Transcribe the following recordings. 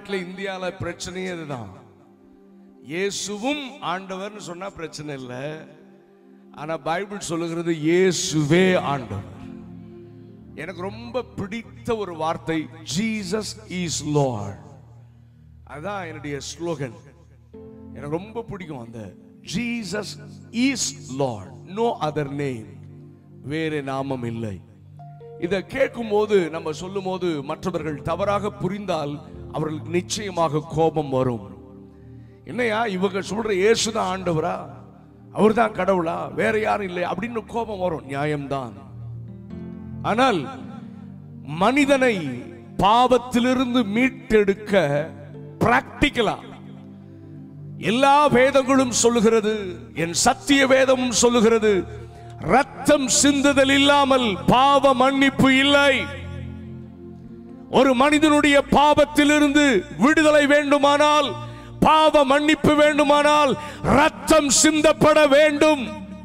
தமிழ்நாட்டில் இந்தியாவில் பிரச்சனையே இதுதான் இயேசுவும் ஆண்டவர்னு சொன்னா பிரச்சனை இல்லை ஆனா பைபிள் சொல்லுகிறது இயேசுவே ஆண்டவர் எனக்கு ரொம்ப பிடித்த ஒரு வார்த்தை ஜீசஸ் இஸ் லார்ட் அதான் என்னுடைய ஸ்லோகன் எனக்கு ரொம்ப பிடிக்கும் அந்த Jesus is Lord no other name வேறு நாமம் இல்லை இதை கேட்கும்போது நம்ம சொல்லும்போது மற்றவர்கள் தவறாக புரிந்தால் அவர்களுக்கு நிச்சயமாக கோபம் வரும் என்னையா இவங்க சொல்ற இயேசுதான் ஆண்டவரா அவர்தான் கடவுளா வேற யாரும் இல்லை அப்படின்னு கோபம் வரும் நியாயம்தான் ஆனால் மனிதனை பாவத்திலிருந்து மீட்டெடுக்க பிராக்டிக்கலா எல்லா வேதங்களும் சொல்லுகிறது என் சத்திய வேதமும் சொல்லுகிறது ரத்தம் சிந்துதல் இல்லாமல் பாவ மன்னிப்பு இல்லை ஒரு மனிதனுடைய பாவத்திலிருந்து விடுதலை வேண்டுமானால் பாவ மன்னிப்பு வேண்டுமானால் ரத்தம் சிந்தப்பட வேண்டும்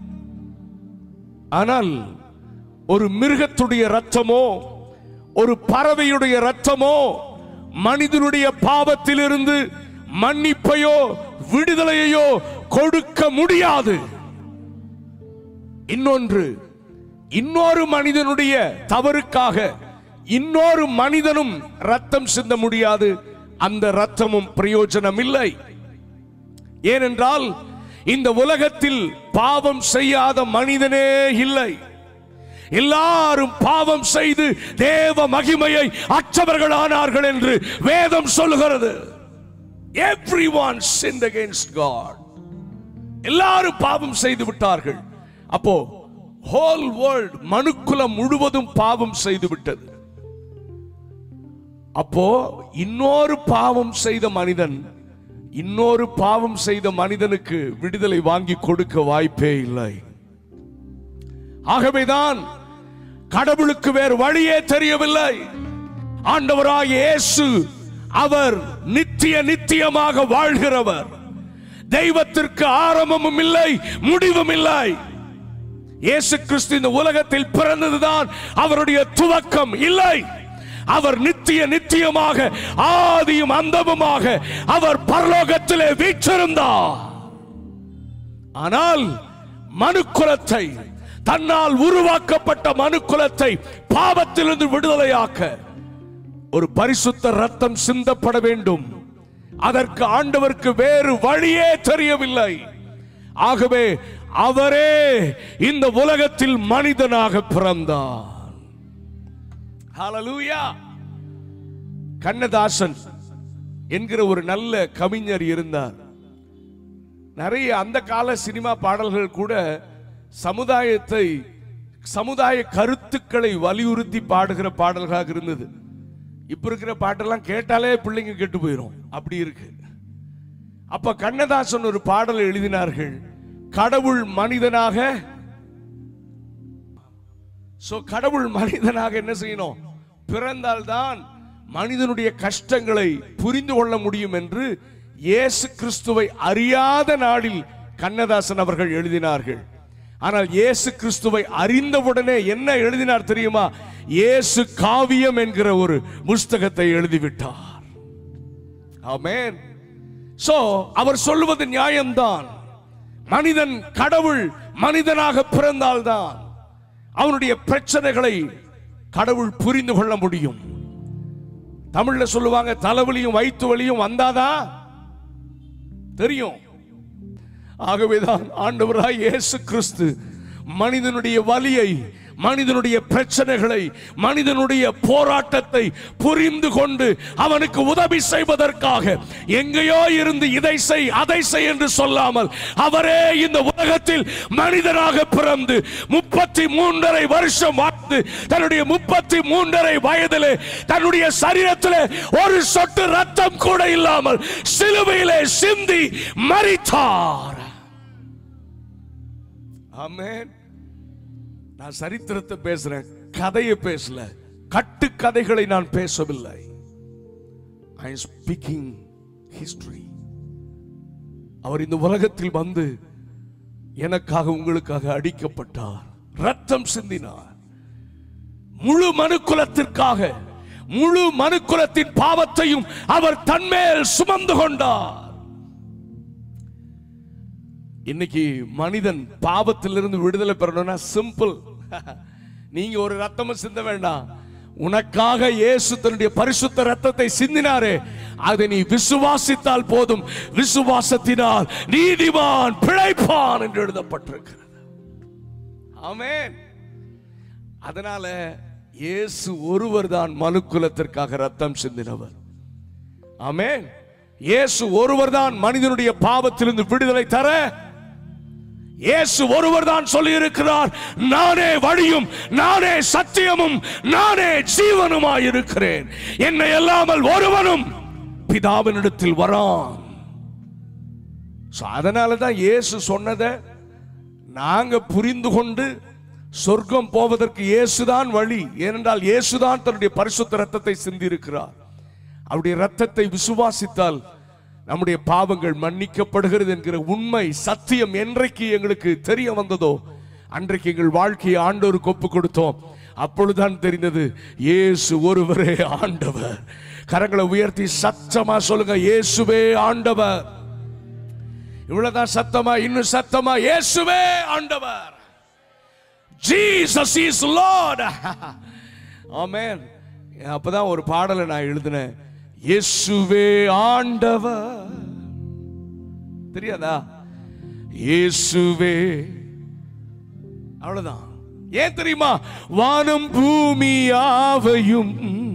ஆனால் ஒரு மிருகத்துடைய ரத்தமோ ஒரு பறவையுடைய ரத்தமோ மனிதனுடைய பாவத்திலிருந்து மன்னிப்பையோ விடுதலையையோ கொடுக்க முடியாது இன்னொன்று இன்னொரு மனிதனுடைய தவறுக்காக இன்னொரு மனிதனும் ரத்தம் சிந்த முடியாது அந்த ரத்தமும் பிரயோஜனம் இல்லை ஏனென்றால் இந்த உலகத்தில் பாவம் செய்யாத மனிதனே இல்லை எல்லாரும் பாவம் செய்து தேவ மகிமையை அற்றவர்கள் ஆனார்கள் என்று வேதம் சொல்லுகிறது every one sinned against God எல்லாரும் பாவம் செய்து விட்டார்கள் அப்போ ஹோல் வேர்ல்ட் மனுக்குலம் முழுவதும் பாவம் செய்து விட்டது அப்போ இன்னொரு பாவம் செய்த மனிதன் இன்னொரு பாவம் செய்த மனிதனுக்கு விடுதலை வாங்கி கொடுக்க வாய்ப்பே இல்லை ஆகவேதான் கடவுளுக்கு வேறு வழியே தெரியவில்லை ஆண்டவராக இயேசு அவர் நித்திய நித்தியமாக வாழ்கிறவர் தெய்வத்திற்கு ஆரம்பமும் இல்லை முடிவும் இல்லை இயேசு கிறிஸ்து இந்த உலகத்தில் பிறந்ததுதான் அவருடைய துவக்கம் இல்லை அவர் நித்திய நித்தியமாக ஆதியும் அந்தமுமாக அவர் பரலோகத்திலே வீற்றிருந்தார் ஆனால் மனுக்குலத்தை தன்னால் உருவாக்கப்பட்ட மனுக்குலத்தை பாவத்திலிருந்து விடுதலையாக்க ஒரு பரிசுத்த ரத்தம் சிந்தப்பட வேண்டும் அதற்கு ஆண்டவருக்கு வேறு வழியே தெரியவில்லை ஆகவே அவரே இந்த உலகத்தில் மனிதனாக பிறந்தார் ஹalleluya கண்ணதாசன் என்கிற ஒரு நல்ல கவிஞர் இருந்தார் நிறைய அந்த கால சினிமா பாடல்கள் கூட சமுதாயத்தை சமுதாய கருத்துக்களை வலியுறுத்தி பாடுகிற பாடல்களாக இருந்தது இப்ப இருக்கிற பாட்டெல்லாம் கேட்டாலே பிள்ளைங்க கெட்டு போயிடும் அப்படி இருக்கு அப்ப கண்ணதாசன் ஒரு பாடல் எழுதினார்கள் கடவுள் மனிதனாக சோ கடவுள் மனிதனாக என்ன செய்யணும் பிறந்தால்தான் மனிதனுடைய கஷ்டங்களை புரிந்து கொள்ள முடியும் என்று இயேசு கிறிஸ்துவை அறியாத நாளில் கண்ணதாசன் அவர்கள் எழுதினார்கள் ஆனால் இயேசு கிறிஸ்துவை அறிந்தவுடனே என்ன எழுதினார் தெரியுமா இயேசு காவியம் என்கிற ஒரு புஸ்தகத்தை எழுதிவிட்டார் ஆமென் சோ அவர் சொல்லுவது நியாயம்தான் மனிதன் கடவுள் மனிதனாக பிறந்தால்தான் அவனுடைய பிரச்சனைகளை கடவுள் புரிந்து கொள்ள முடியும் தமிழ்ல சொல்லுவாங்க தலைவலியும் வயிற்று வலியும் வந்தாதா தெரியும் ஆகவேதான் ஆண்டவராய் இயேசு கிறிஸ்து மனிதனுடைய வலியை மனிதனுடைய பிரச்சனைகளை மனிதனுடைய போராட்டத்தை புரிந்து கொண்டு அவனுக்கு உதவி செய்வதற்காக எங்கேயோ இருந்து இதை செய் அதை செய் என்று சொல்லாமல் அவரே இந்த உலகத்தில் மனிதனாக பிறந்து முப்பத்தி மூன்றரை வருஷம் வாழ்ந்து தன்னுடைய முப்பத்தி மூன்றரை வயதிலே தன்னுடைய சரீரத்திலே ஒரு சொட்டு ரத்தம் கூட இல்லாமல் சிலுவையிலே சிந்தி மரித்தார் ஆமென் நான் சரித்திரத்தை பேசுறேன் கதையை பேசல கட்டு கதைகளை நான் பேசவில்லை ஐ ஸ்பீக்கிங் ஹிஸ்டரி அவர் இந்த உலகத்தில் வந்து எனக்காக உங்களுக்காக அடிக்கப்பட்டார் ரத்தம் சிந்தினார் முழு மனுக்குலத்திற்காக முழு மனுக்குலத்தின் பாவத்தையும் அவர் தன்மேல் சுமந்து கொண்டார் இன்னைக்கு மனிதன் பாவத்திலிருந்து விடுதலை பெறணும்னா சிம்பிள் நீங்க ஒரு ரத்தமும் சிந்த வேண்டாம் உனக்காக இயேசு தன்னுடைய பரிசுத்த ரத்தத்தை சிந்தினாரே அதை நீ விசுவாசித்தால் போதும் விசுவாசத்தினால் நீதிமான் பிழைப்பான் என்று எழுதப்பட்டிருக்கிறது ஆமென் அதனால இயேசு ஒருவர் தான் மனுக்குலத்திற்காக ரத்தம் சிந்தினவர் ஆமென் இயேசு ஒருவர் தான் மனிதனுடைய பாவத்திலிருந்து விடுதலை தர இயேசு ஒருவர் தான் சொல்லி இருக்கிறார் நானே வழியும் நானே சத்தியமும் நானே ஜீவனுமாய் இருக்கிறேன் என்னை அல்லாமல் ஒருவனும் பிதாவினிடத்தில் வரான் So, அதனால தான் இயேசு சொன்னதை நாங்க புரிந்து கொண்டு சொர்க்கம் போவதற்கு இயேசுதான் வழி ஏனென்றால் இயேசுதான் தன்னுடைய பரிசுத்த ரத்தத்தை சிந்தியிருக்கிறார் அவருடைய ரத்தத்தை விசுவாசித்தால் நம்முடைய பாவங்கள் மன்னிக்கப்படுகிறது என்கிற உண்மை சத்தியம் என்றைக்கு எங்களுக்கு தெரிய வந்ததோ அன்றைக்கு எங்கள் வாழ்க்கையை ஆண்டோருக்கு ஒப்பு கொடுத்தோம் அப்பொழுதுதான் தெரிந்தது இயேசு ஒருவரே ஆண்டவர் கரங்களை உயர்த்தி சத்தமா சொல்லுங்க இயேசுவே ஆண்டவர் இவ்வளவுதான் சத்தமா இன்னும் சத்தமா இயேசுவே ஆண்டவர் ஜீசஸ் இஸ் லார்ட் ஆமென் அப்பதான் ஒரு பாடலை நான் எழுதினேன் இயேசுவே ஆண்டவர் தெரியாதா இயேசுவே அவ்வளவுதான் ஏன் தெரியுமா வானம் பூமியாவையும்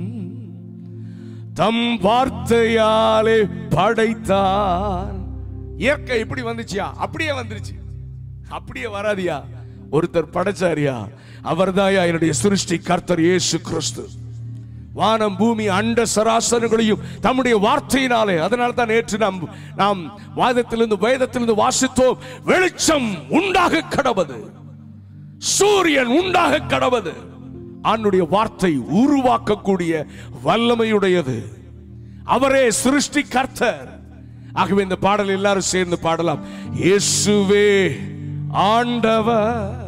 தம் வார்த்தையாலே படைத்தான் இயற்கை இப்படி வந்துச்சியா அப்படியே வந்துருச்சு அப்படியே வராதியா ஒருத்தர் படைச்சாரியா அவர்தாயா என்னுடைய சிருஷ்டி கர்த்தர் இயேசு கிறிஸ்து வானம் பூமி அண்ட சராசரங்களையும் தம்முடைய வார்த்தையினாலே அதனால தான் நேற்று நாம் நாம் வாதத்திலிருந்து வேதத்திலிருந்து வாசித்தோம் வெளிச்சம் உண்டாக கடவது சூரியன் உண்டாக கடவது ஆண்டுடைய வார்த்தை உருவாக்கக்கூடிய வல்லமையுடையது அவரே சிருஷ்டி கர்த்தர் ஆகவே இந்த பாடல் எல்லாரும் சேர்ந்து பாடலாம் இயேசுவே ஆண்டவர்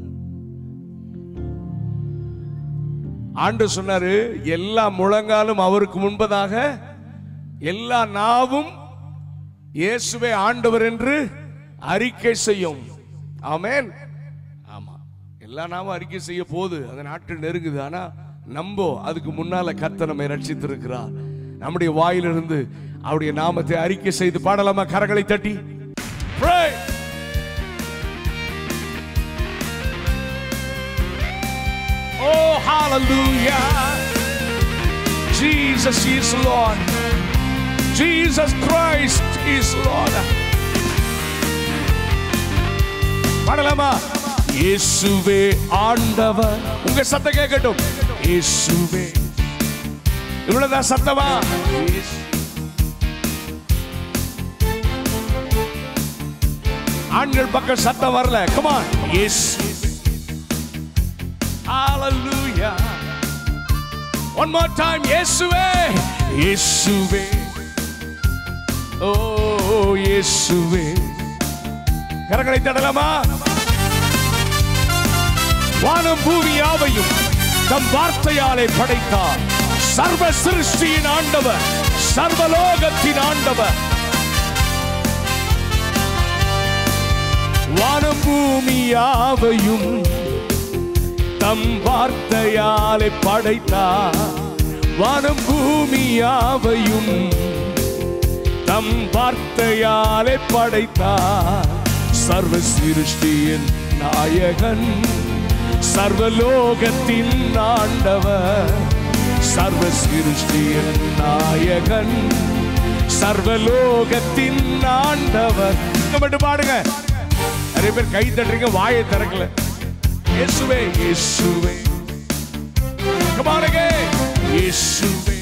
ஆண்டு சொன்னாரு எல்லா முழங்காலும் அவருக்கு முன்பதாக எல்லா நாவும் இயேசுவே ஆண்டவர் என்று அறிக்கை செய்யும் ஆமென் ஆமா எல்லா நாவும் அறிக்கை செய்ய போகுது அந்த நாட்டு நெருங்குது ஆனா நம்போ அதுக்கு முன்னால கர்த்தர் நம்மை ரட்சித்திருக்கிறார் நம்முடைய வாயிலிருந்து அவருடைய நாமத்தை அறிக்கை செய்து பாடலாமா கரங்களை தட்டி Pray. Oh, hallelujah. Jesus is Lord. Jesus Christ is Lord. பாடலாமா இயேசுவே ஆண்டவர் உங்க சத்தம் கேட்கட்டும் இயேசுவே இவ்வளவுதான் சத்தமா இயேசு. ஆண்கள் பக்கம் சத்தம் வரல கமான் இயேசு Hallelujah. One more time. இயேசுவே இயேசுவே ஓ இயேசுவே கரங்களை தடலாமா வானம் பூமி யாவையும் தம் வார்த்தையாலே படைத்தார் சர்வ சிருஷ்டியின் ஆண்டவர் சர்வலோகத்தின் ஆண்டவர் வானம் பூமி யாவையும் தம் வார்த்தையாலே படைத்தார் வானம் பூமி யாவையும் தம் வார்த்தையாலே படைத்தார் சர்வ சிருஷ்டியின் நாயகன் சர்வலோகத்தின் ஆண்டவர் சர்வ சிருஷ்டியின் நாயகன் சர்வலோகத்தின் ஆண்டவர் இங்க மட்டும் பாடுங்க நிறைய பேர் கை தட்டுறீங்க வாயை திறக்கல இயேசுவே இயேசுவே Come on again. இயேசுவே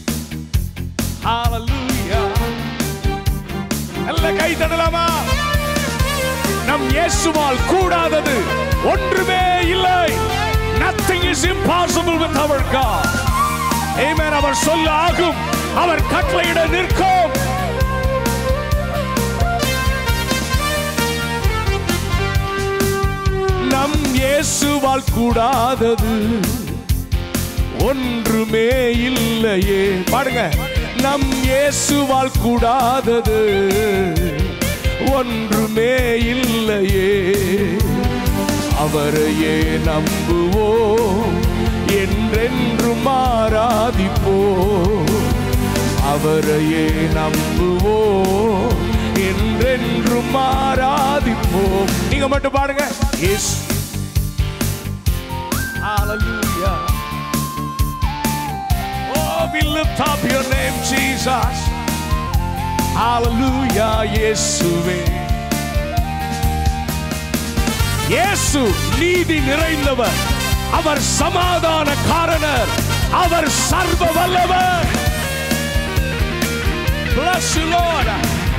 Hallelujah. நல்ல கை தட்டலாமா நம் இயேசுவால் கூடாதது ஒன்றுமே இல்லை nothing is impossible with our God Amen அவர் சொல்ல ஆகும் அவர் கட்டளையிட நிற்கும் நம் இயேசுவால் கூடாதது ஒன்றுமே இல்லையே பாடுங்க நம் இயேசுவால் கூடாதது ஒன்றுமே இல்லையே அவரையே நம்புவோம் என்றென்றும் ஆராதிப்போம் அவரையே நம்புவோம் என்றென்றும் ஆராதிப்போம் நீங்க மட்டும் பாடுங்க yes Hallelujah. Oh, we lift up your name, Jesus. Hallelujah, இயேசுவே இயேசு நீதி நிறைந்தவர் அவர் சமாதான காரணர் அவர் சர்வ வல்லவர் Bless you, Lord.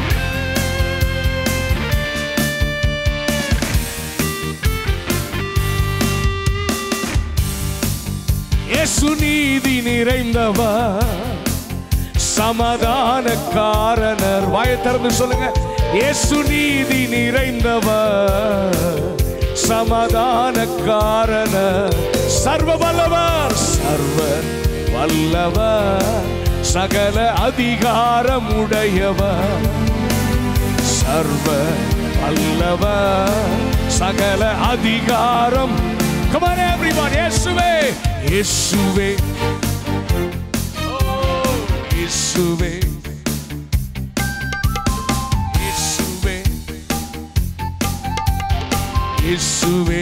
இயேசு நீதி நிறைந்தவர் சமாதான காரணர் வாயை திறந்து சொல்லுங்க இயேசு நீதி நிறைந்தவர் சமாதான காரணர் சர்வ வல்லவர் சர்வ வல்லவர் சகல அதிகாரம் உடையவர் சர்வ வல்லவர் சகல அதிகாரம் Come on everyone இயேசுவே இயேசுவே Oh, இயேசுவே இயேசுவே இயேசுவே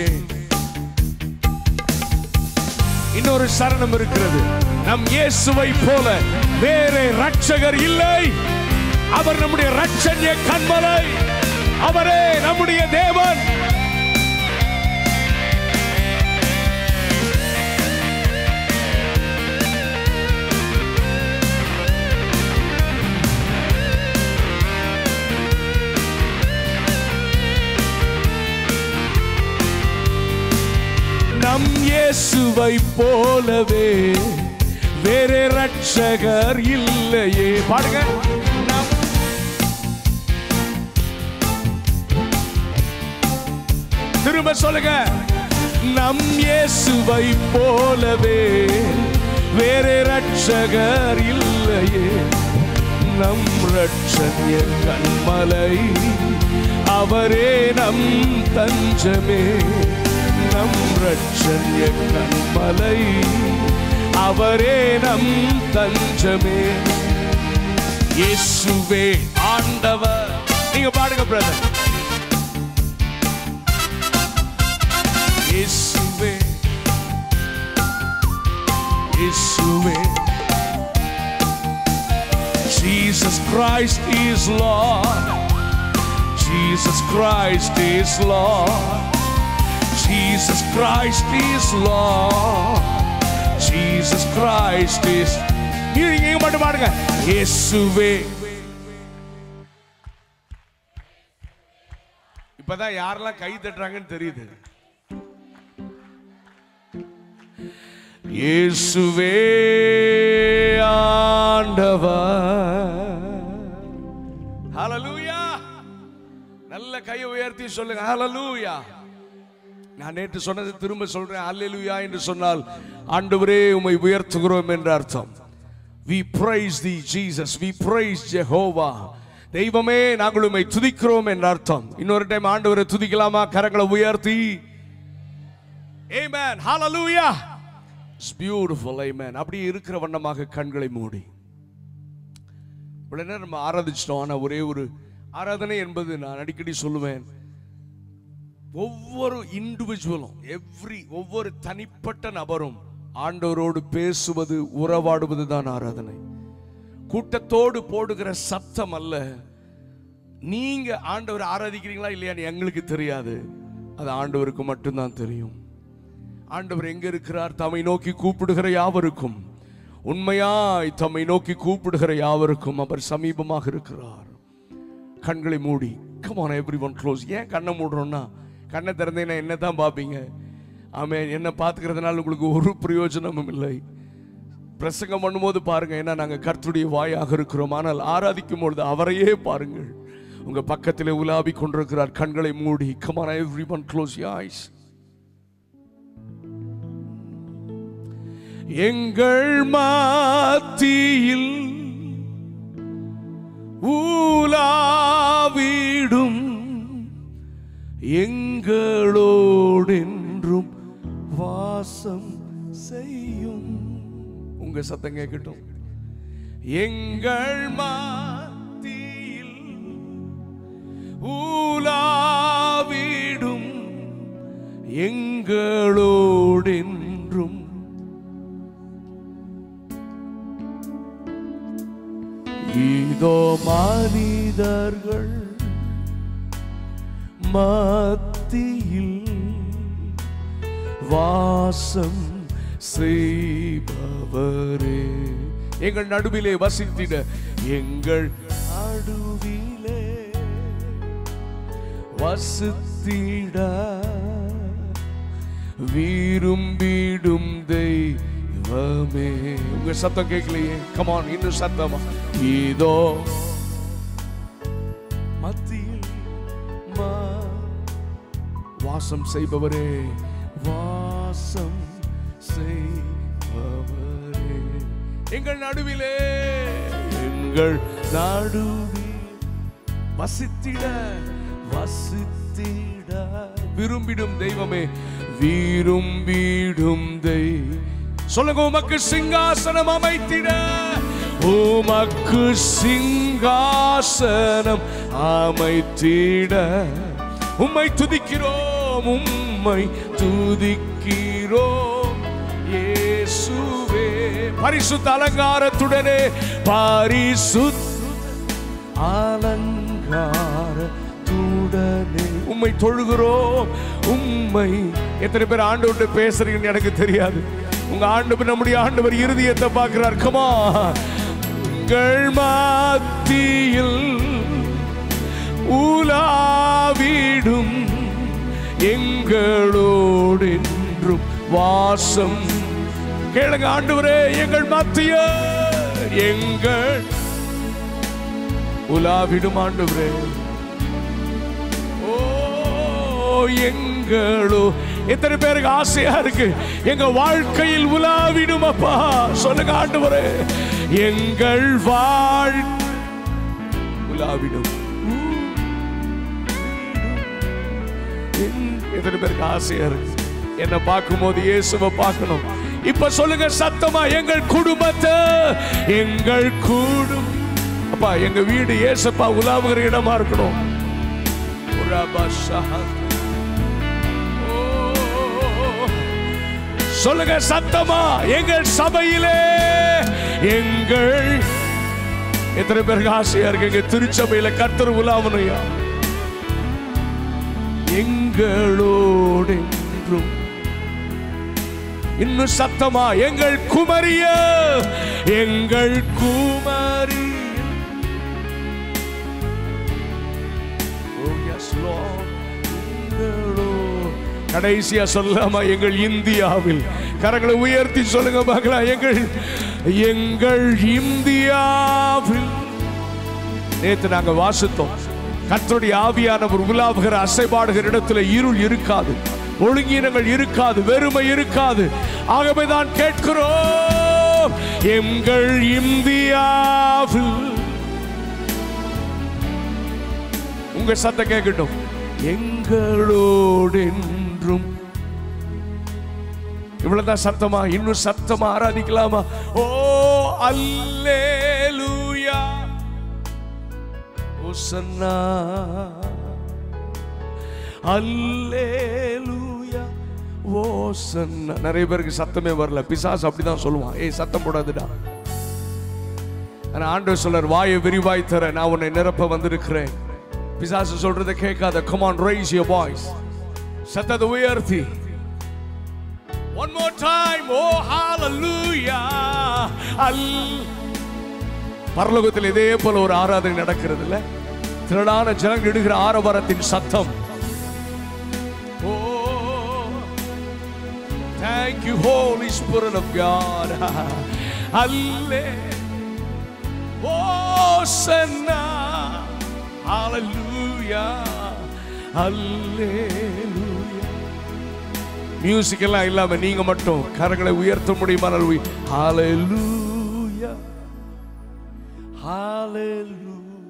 இன்னொரு சரணம் இருக்கிறது நம் இயேசுவை போல வேறே ரட்சகர் இல்லை அவர் நம்முடைய ரட்சண்ய கண்மலை அவரே நம்முடைய தேவன் நம் இயேசுவை போலவே வேறே ரட்சகர் இல்லையே பாடுங்க நம் திரும்ப சொல்லுங்க நம் இயேசுவை போலவே வேறே ரட்சகர் இல்லையே நம் ரட்சண்ய கண்மலை அவரே நம் தஞ்சமே நம் ரட்சண்ய கண்மலை அவரே நம் தஞ்சமே இயேசுவே ஆண்டவர் நீங்க பாடுங்க பிரதர் இயேசுவே இயேசுவே Jesus Christ is Lord. Jesus Christ is Lord. Jesus Christ is Lord. Jesus Christ is நீங்க இங்க மட்டும் பாடுங்க இயேசுவே இப்பதான் யாரெல்லாம் கை தட்டுறாங்கன்னு தெரியுது இயேசுவே ஆண்டவர் ஹalleluya நல்ல கையை உயர்த்தி சொல்லுங்க ஹalleluya நான் நேற்று சொன்னதை திரும்ப சொல்றேன் அல்லேலூயா என்று சொன்னால் ஆண்டவரே உம்மை உயர்த்துகிறோம் என்ற அர்த்தம் we praise thee jesus we praise jehovah தெய்வமே நாங்கள் உம்மை துதிக்கிறோம் என்ற அர்த்தம் இன்னொரு டைம் ஆண்டவரை துதிக்கலாமா கரங்களை உயர்த்தி amen hallelujah it's beautiful amen அப்படி இருக்கிற வண்ணமாக கண்களை மூடி இவ்வளவு நேரம் நம்ம ஆராதிச்சிட்டோம் ஆனா ஒரே ஒரு ஆராதனை என்பது நான் அடிக்கடி சொல்லுவேன் ஒவ்வொரு இண்டிவிஜுவலும் எவ்ரி ஒவ்வொரு தனிப்பட்ட நபரும் ஆண்டவரோடு பேசுவது உறவாடுவது தான் ஆராதனை கூட்டத்தோடு போடுகிற சத்தம் அல்ல நீங்க ஆண்டவர் ஆராதிக்கிறீங்களா இல்லையான்னு எங்களுக்கு தெரியாது அது ஆண்டவருக்கு மட்டும்தான் தெரியும் ஆண்டவர் எங்க இருக்கிறார் தம்மை நோக்கி கூப்பிடுகிற யாவருக்கும் உண்மையாய் தம்மை நோக்கி கூப்பிடுகிற யாவருக்கும் அவர் சமீபமாக இருக்கிறார் கண்களை மூடி கமான் எவ்ரி ஒன் க்ளோஸ் ஏன் கண்ணை மூடுறோம்னா கண்ணை திறந்தீங்கன்னா என்ன தான் பார்ப்பீங்க ஆமே என்ன பார்த்துக்கிறதுனால உங்களுக்கு ஒரு பிரயோஜனமும் இல்லை பிரசங்கம் பண்ணும்போது பாருங்க ஏன்னா நாங்கள் கர்த்தருடைய வாயாக இருக்கிறோம் ஆனால் ஆராதிக்கும் பொழுது அவரையே பாருங்கள் உங்க பக்கத்திலே உலாவி கொண்டிருக்கிறார் கண்களை மூடி come on every one close eyes எங்கள் மாத்தியில் ஊலாவிடும் எங்களோடென்றும் வாசம் செய்யும் உங்க சத்தம் கேட்கட்டும் எங்கள் மாத்தியில் ஊலாவிடும் எங்களோடென்றும் இதோ மனிதர்கள் மத்தியில் வாசம் செய்பவரே எங்கள் நடுவிலே வசித்திட எங்கள் நடுவிலே வசித்திட விரும்பிடும் தெய்வமே உங்க சத்தம் கேட்கலையே கமான் இன்னும் சத்தமா இதோ மத்தியில் மா- வாசம் செய்பவரே வாசம் செய்பவரே எங்கள் நடுவிலே எங்கள் நடுவில் வசித்திட வசித்திட விரும்பிடும் தெய்வமே விரும்பிடும் தெய்வ சொல்லுங்க உமக்கு சிங்காசனம் அமைத்திட உமக்கு சிங்காசனம் அமைத்திட உம்மை துதிக்கிறோம் உம்மை துதிக்கிறோம் இயேசுவே பரிசுத்த அலங்காரத்துடனே பரிசுத்த அலங்காரத்துடனே உம்மை தொழுகிறோம் உம்மை எத்தனை பேர் ஆண்டவர்கிட்ட பேசுறீங்கன்னு எனக்கு தெரியாது உங்க ஆண்டவர் நம்முடைய ஆண்டவர் இருதயத்தை பார்க்கிறார் கமா உங்கள் மத்தியில் உலாவிடும் எங்களோடு என்றும் வாசம் கேளுங்க ஆண்டவரே எங்கள் மத்திய எங்கள் உலாவிடும் ஆண்டவரே ஓ எங்களோ எத்தனை பேருக்கு ஆசையா இருக்கு எங்க வாழ்க்கையில் உலாவிடும் அப்பா சொல்லுங்க ஆண்டவரே எங்கள் வாழ் உலாவிடும் என்- எத்தனை பேருக்கு ஆசையா இருக்கு என்ன பார்க்கும்போது இயேசுவை பார்க்கணும் இப்ப சொல்லுங்க சத்தமா எங்கள் குடும்பத்தை எங்கள் குடும் அப்பா எங்க வீடு ஏசப்பா உலாவுகிற இடமா இருக்கணும் உராபா ஷஹத். ஓ. சொல்லுங்க சத்தமா எங்கள் சபையிலே எங்கள் எத்தனை பேருக்கு ஆசையா இருக்கு எங்க திருச்சபையில கர்த்தர் உலாவனையா எங்களோடு என்றும் இன்னும் சத்தமா எங்கள் குமரிய எங்கள் குமரி Oh, yes, Lord. எங்களோ- கடைசியா சொல்லாமா எங்கள் இந்தியாவில் கரங்களை உயர்த்தி சொல்லுங்க பார்க்கலாம் எங்கள் எங்கள் இந்தியாவில் நேத்து நாங்க வாசித்தோம் கர்த்தருடைய ஆவியானவர் உலாவுகிற அசைபாடுகிற இடத்துல இருள் இருக்காது ஒழுங்கீனங்கள் இருக்காது வெறுமை இருக்காது ஆகவே தான் கேட்கிறோம் எங்கள் இந்தியாவில் உங்க சத்தம் கேட்கட்டும் எங்களோடு என்றும் இவ்வளவுதான் சத்தமா இன்னும் சத்தமா ஆராதிக்கலாமா ஓ அல்லேலூயா ஓசன்னா அல்லேலூயா ஓசன்னா நிறைய பேருக்கு சத்தமே வரல பிசாசு அப்படிதான் சொல்லுவான் ஏய் சத்தம் போடாதுடா ஆனா ஆண்டவர் சொல்றார் வாயை விரிவாய் தர நான் உன்னை நிரப்ப வந்திருக்கிறேன் பிசாசு சொல்றதை கேட்காத come on raise your voice சத்தத்தை உயர்த்தி one more time oh hallelujah al பரலோகத்தில் இதே போல ஒரு ஆராதனை நடக்கிறது இல்ல திரளான ஜனங்கள் இடுகிற ஆரவாரத்தின் சத்தம் oh thank you holy spirit of god அல்லே Hosanna. Hallelujah. Hallelujah. மியூசிக் எல்லாம் இல்லாம நீங்க மட்டும் கரங்களை உயர்த்த முடியுமானால் உய- ஹalleluya ஹalleluya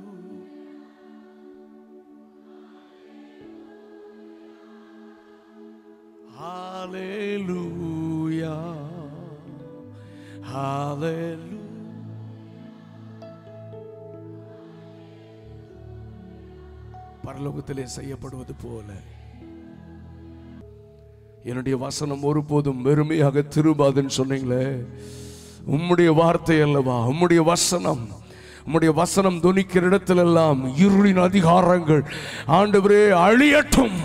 ஹalleluya ஹalleluya பரலோகத்திலே செய்யப்படுவது போல என்னுடைய வசனம் ஒருபோதும் வெறுமையாக திரும்பாதுன்னு சொன்னீங்களே உம்முடைய வார்த்தை அல்லவா உம்முடைய வசனம் உம்முடைய வசனம் துணிக்கிற இடத்திலெல்லாம் இருளின் அதிகாரங்கள் ஆண்டவரே அழியட்டும்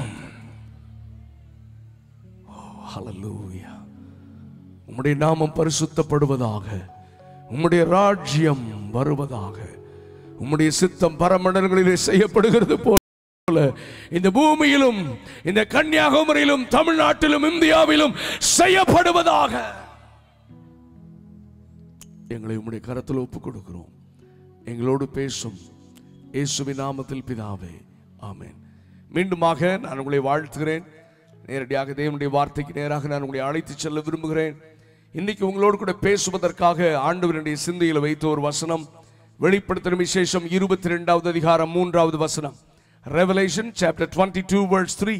ஹalleluya உம்முடைய நாமம் பரிசுத்தப்படுவதாக உம்முடைய ராஜ்யம் வருவதாக உம்முடைய சித்தம் பரமண்டலங்களிலே செய்யப்படுகிறது போல இந்த பூமியிலும் இந்த கன்னியாகுமரியிலும் தமிழ்நாட்டிலும் இந்தியாவிலும் செய்யப்படுவதாக எங்களை உம்முடைய கரத்தில் ஒப்புக் கொடுக்கிறோம் எங்களோடு பேசும் இயேசுவின் நாமத்தில் பிதாவே ஆமென் மீண்டுமாக நான் உங்களை வாழ்த்துகிறேன் நேரடியாக தேவனுடைய வார்த்தைக்கு நேராக நான் உங்களை அழைத்து செல்ல விரும்புகிறேன் இன்னைக்கு உங்களோடு கூட பேசுவதற்காக ஆண்டவருடைய சிந்தையில் வைத்த ஒரு வசனம் வெளிப்படுத்தின விசேஷம் இருபத்தி ரெண்டாவது அதிகாரம் மூன்றாவது வசனம் Revelation chapter twenty two verse three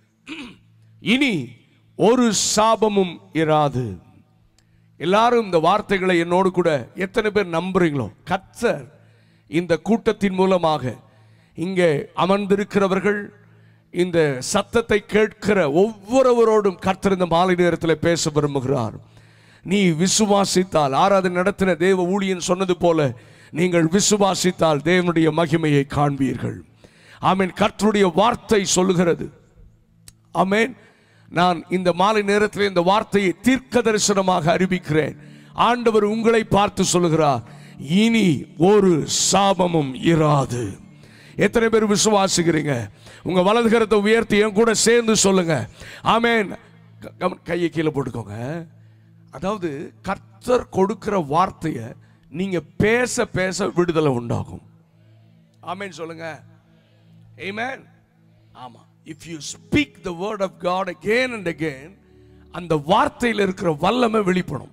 இனி ஒரு சாபமும் இராது எல்லாரும் இந்த வார்த்தைகளை என்னோடு கூட எத்தனை பேர் நம்புறீங்களோ கத்தர் இந்த கூட்டத்தின் மூலமாக இங்கே அமர்ந்திருக்கிறவர்கள் இந்த சத்தத்தை கேட்கிற ஒவ்வொருவரோடும் கர்த்தர் இந்த மாலை நேரத்தில் பேச விரும்புகிறார் நீ விசுவாசித்தால் ஆராதனை நடத்தின தேவ ஊழியன் சொன்னது போல நீங்கள் விசுவாசித்தால் தேவனுடைய மகிமையை காண்பீர்கள் ஆமென் கர்த்தருடைய வார்த்தை சொல்லுகிறது ஆமென் நான் இந்த மாலை நேரத்தில் இந்த வார்த்தையை தீர்க்க தரிசனமாக அறிவிக்கிறேன் ஆண்டவர் உங்களை பார்த்து சொல்லுகிறார் இனி ஒரு சாபமும் இராது எத்தனை பேர் விசுவாசிக்கிறீங்க உங்க வலது கரத்தை உயர்த்தி என் கூட சேர்ந்து சொல்லுங்க ஆமென் க- கவ- கையை கீழே போட்டுக்கோங்க அதாவது கர்த்தர் கொடுக்கிற வார்த்தையை நீங்க பேச பேச விடுதலை உண்டாகும் ஆமென் சொல்லுங்க Amen. ஆமா if you speak the word of God again and again அந்த வார்த்தையில் இருக்கிற வல்லமை வெளிப்படும்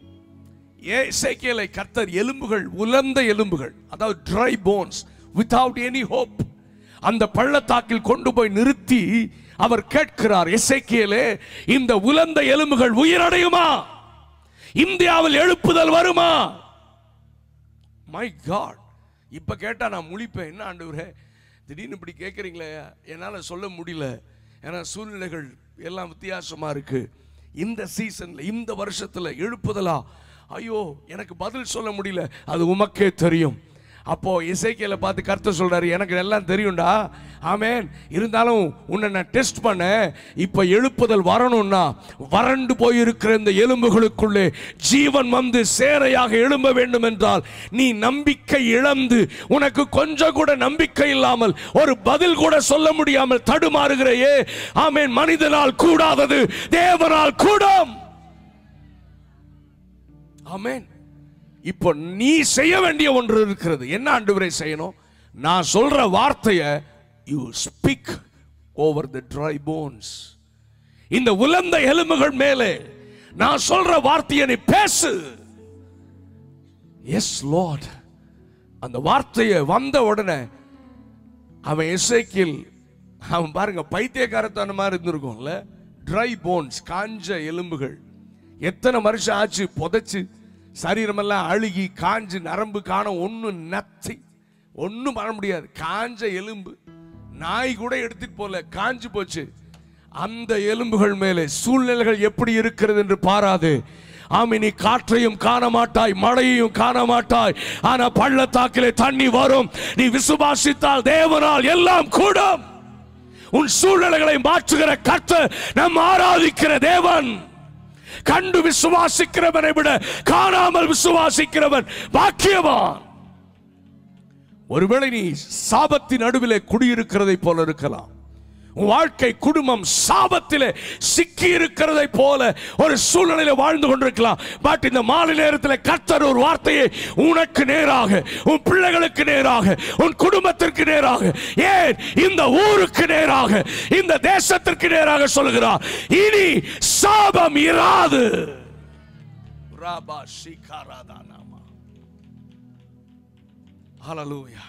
ஏசேக்கியலை கர்த்தர் எலும்புகள் உலர்ந்த எலும்புகள் அதாவது dry bones without any hope அந்த பள்ளத்தாக்கில் கொண்டு போய் நிறுத்தி அவர் கேட்கிறார் எசேக்கியலே இந்த உலர்ந்த எலும்புகள் உயிரடையுமா இந்தியாவில் எழுப்புதல் வருமா மை காட் இப்ப கேட்டா நான் முழிப்பேன் என்ன ஆண்டவரே திடீர்னு இப்படி கேட்குறீங்களே என்னால் சொல்ல முடியல ஏன்னா சூழ்நிலைகள் எல்லாம் வித்தியாசமா இருக்கு இந்த சீசன்ல இந்த வருஷத்துல எழுப்புதலா ஐயோ எனக்கு பதில் சொல்ல முடியல அது உமக்கே தெரியும் அப்போ இசைக்கையில பார்த்து கருத்து சொல்றாரு எனக்கு எல்லாம் தெரியும்டா ஆமென் இருந்தாலும் உன்னை நான் டெஸ்ட் பண்ணேன் இப்ப எழுப்புதல் வரணும்னா வறண்டு போயிருக்கிற இந்த எலும்புகளுக்குள்ளே ஜீவன் வந்து சேரையாக எழும்ப வேண்டும் என்றால் நீ நம்பிக்கை இழந்து உனக்கு கொஞ்சம் கூட நம்பிக்கை இல்லாமல் ஒரு பதில் கூட சொல்ல முடியாமல் தடுமாறுகிறையே ஆமென் மனிதனால் கூடாதது தேவனால் கூடும் ஆமென் இப்போ நீ செய்ய வேண்டிய ஒன்று இருக்கிறது என்ன ஆண்டவரே செய்யணும் நான் சொல்ற வார்த்தையை you speak over the dry bones இந்த உலர்ந்த எலும்புகள் மேலே நான் சொல்ற வார்த்தையை நீ பேசு எஸ் லார்ட் அந்த வார்த்தையை வந்த உடனே அவன் எசேக்கில் அவன் பாருங்க பைத்தியக்காரத்தான மாதிரி இருந்திருக்கும்ல ட்ரை போன்ஸ் காஞ்ச எலும்புகள் எத்தனை வருஷம் ஆச்சு புதைச்சு சரீரமெல்லாம் அழுகி காஞ்சு நரம்பு காண ஒன்றும் நத்தி ஒன்றும் பண்ண முடியாது காஞ்ச எலும்பு நாய் கூட எடுத்துட்டு போல காஞ்சு போச்சு அந்த எலும்புகள் மேலே சூழ்நிலைகள் எப்படி இருக்கிறது என்று பாராது ஆமி நீ காற்றையும் காண மாட்டாய் மழையையும் காண மாட்டாய் ஆனா பள்ளத்தாக்கிலே தண்ணி வரும் நீ விசுவாசித்தால் தேவனால் எல்லாம் கூடும் உன் சூழ்நிலைகளை மாற்றுகிற கர்த்தர் நம் ஆராதிக்கிற தேவன் கண்டு விசுவாசிக்கிறவனை விட காணாமல் விசுவாசிக்கிறவன் பாக்கியவான் ஒருவேளை நீ சாபத்தின் நடுவிலே குடியிருக்கிறதை போல இருக்கலாம் உன் வாழ்க்கை குடும்பம் சாபத்திலே சிக்கி இருக்கிறதை போல ஒரு சூழ்நிலையில வாழ்ந்து கொண்டிருக்கலாம் பட் இந்த மாலை நேரத்தில் கர்த்தர் ஒரு வார்த்தையை உனக்கு நேராக உன் பிள்ளைகளுக்கு நேராக உன் குடும்பத்திற்கு நேராக ஏன் இந்த ஊருக்கு நேராக இந்த தேசத்திற்கு நேராக சொல்கிறார் இனி சாபம் இராது ராபா ஷிகாராதானாமா. ஹalleluya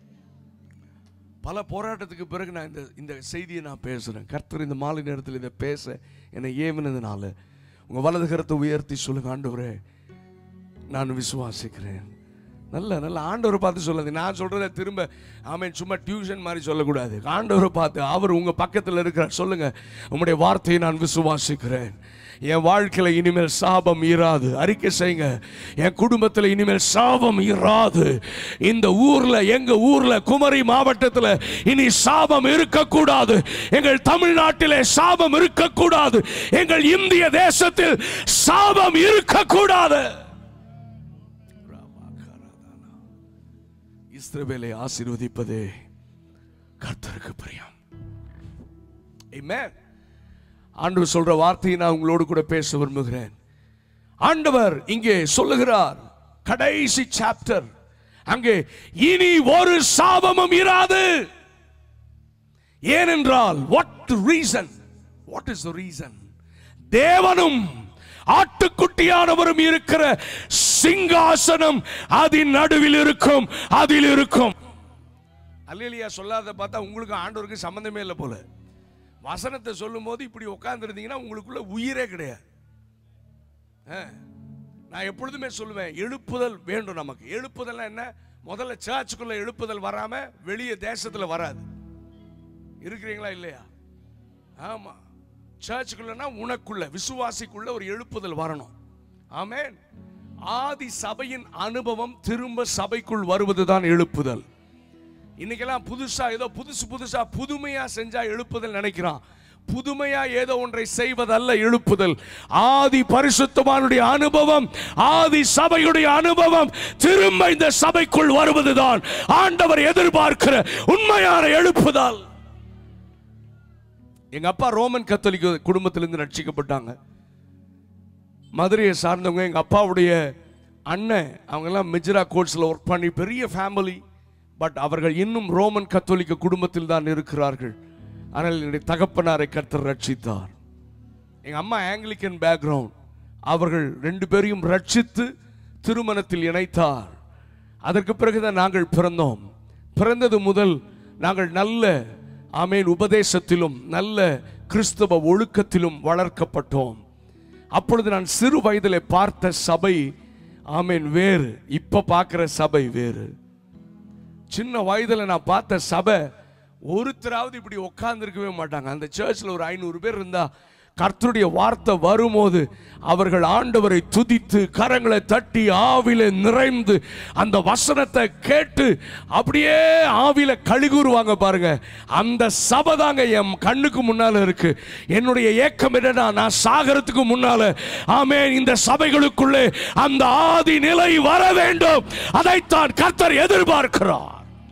பல போராட்டத்துக்கு பிறகு நான் இந்த இந்த செய்தியை நான் பேசுகிறேன் கர்த்தர் இந்த மாலை நேரத்தில் இதை பேச என்னை ஏவினதுனால உங்கள் வலது கரத்தை உயர்த்தி சொல்லுங்க ஆண்டவரே நான் விசுவாசிக்கிறேன் நல்ல நல்ல ஆண்டவரை பார்த்து சொல்லாது நான் சொல்றத திரும்ப ஆமென் சும்மா டியூஷன் மாதிரி சொல்லக்கூடாது ஆண்டவரை பார்த்து அவர் உங்க பக்கத்தில் இருக்கிறார் சொல்லுங்க உம்முடைய வார்த்தையை நான் விசுவாசிக்கிறேன் என் வாழ்க்கையில இனிமேல் சாபம் இராது அறிக்கை செய்யுங்க என் குடும்பத்தில் இனிமேல் சாபம் இராது இந்த ஊர்ல எங்க ஊர்ல குமரி மாவட்டத்தில் இனி சாபம் இருக்கக்கூடாது எங்கள் தமிழ்நாட்டிலே சாபம் இருக்கக்கூடாது எங்கள் இந்திய தேசத்தில் சாபம் இருக்கக்கூடாது இஸ்ரவேலை ஆசீர்வதிப்பதே கர்த்தருக்கு பிரியம் Amen. ஆண்டவர் சொல்ற வார்த்தையை நான் உங்களோடு கூட பேச விரும்புகிறேன் ஆண்டவர் இங்கே சொல்லுகிறார் கடைசி சாப்டர் அங்கே இனி ஒரு சாபமும் இராது ஏனென்றால் what reason what is the reason தேவனும் ஆட்டுக்குட்டியானவரும் இருக்கிற சிங்காசனம் அதன் நடுவில் இருக்கும் அதில் இருக்கும் அல்லேலியா சொல்லாத பார்த்தா உங்களுக்கு ஆண்டவருக்கு சம்பந்தமே இல்லை போல வசனத்தை சொல்லும் போது இப்படி உட்கார்ந்துருந்தீங்கன்னா உங்களுக்குள்ள உயிரே கிடையாது ஆ. நான் எப்பொழுதுமே சொல்லுவேன் எழுப்புதல் வேண்டும் நமக்கு எழுப்புதல்னா என்ன முதல்ல சர்ச்சுக்குள்ள எழுப்புதல் வராம வெளியே தேசத்துல வராது இருக்கிறீங்களா இல்லையா ஆமா சர்ச்சுக்குள்ளனா உனக்குள்ள விசுவாசிக்குள்ள ஒரு எழுப்புதல் வரணும் ஆமென் ஆதி சபையின் அனுபவம் திரும்ப சபைக்குள் வருவதுதான் எழுப்புதல் இன்னைக்கெல்லாம் புதுசா ஏதோ புதுசு புதுசா புதுமையா செஞ்சா எழுப்புதல் நினைக்கிறான் புதுமையா ஏதோ ஒன்றை செய்வதல்ல எழுப்புதல் ஆதி பரிசுத்தமானுடைய அனுபவம் ஆதி சபையுடைய அனுபவம் திரும்ப இந்த சபைக்குள் வருவதுதான் ஆண்டவர் எதிர்பார்க்கிற உண்மையான எழுப்புதல் எங்க அப்பா ரோமன் கத்தோலிக்க குடும்பத்திலிருந்து ரட்சிக்கப்பட்டாங்க மதுரையை சார்ந்தவங்க எங்க அப்பாவுடைய அண்ணன் அவங்கெல்லாம் மிஜ்ரா கோர்ட்ஸில் ஒர்க் பண்ணி பெரிய ஃபேமிலி பட் அவர்கள் இன்னும் ரோமன் கத்தோலிக்க குடும்பத்தில் தான் இருக்கிறார்கள் ஆனால் என்னுடைய தகப்பனாரை கர்த்தர் ரட்சித்தார் எங்க அம்மா ஆங்கிலிக்கன் பேக்ரவுண்ட் அவர்கள் ரெண்டு பேரையும் ரட்சித்து திருமணத்தில் இணைத்தார் அதற்கு பிறகுதான் நாங்கள் பிறந்தோம் பிறந்தது முதல் நாங்கள் நல்ல ஆமேன் உபதேசத்திலும் நல்ல கிறிஸ்தவ ஒழுக்கத்திலும் வளர்க்கப்பட்டோம் அப்பொழுது நான் சிறு வயதிலே பார்த்த சபை ஆமேன் வேறு இப்ப பார்க்கிற சபை வேறு சின்ன வயதுல நான் பார்த்த சபை ஒருத்தராவது இப்படி உட்கார்ந்துருக்கவே மாட்டாங்க அந்த சர்ச்சில் ஒரு ஐநூறு பேர் இருந்தா கர்த்தருடைய வார்த்தை வரும்போது அவர்கள் ஆண்டவரை துதித்து கரங்களை தட்டி ஆவில நிறைந்து அந்த வசனத்தை கேட்டு அப்படியே ஆவில கழுகுருவாங்க பாருங்க அந்த சபை தாங்க என் கண்ணுக்கு முன்னால இருக்கு என்னுடைய ஏக்கம் என்னன்னா நான் சாகரத்துக்கு முன்னால ஆமென் இந்த சபைகளுக்குள்ளே அந்த ஆதி நிலை வர வேண்டும் அதைத்தான் கர்த்தர் எதிர்பார்க்கிறார்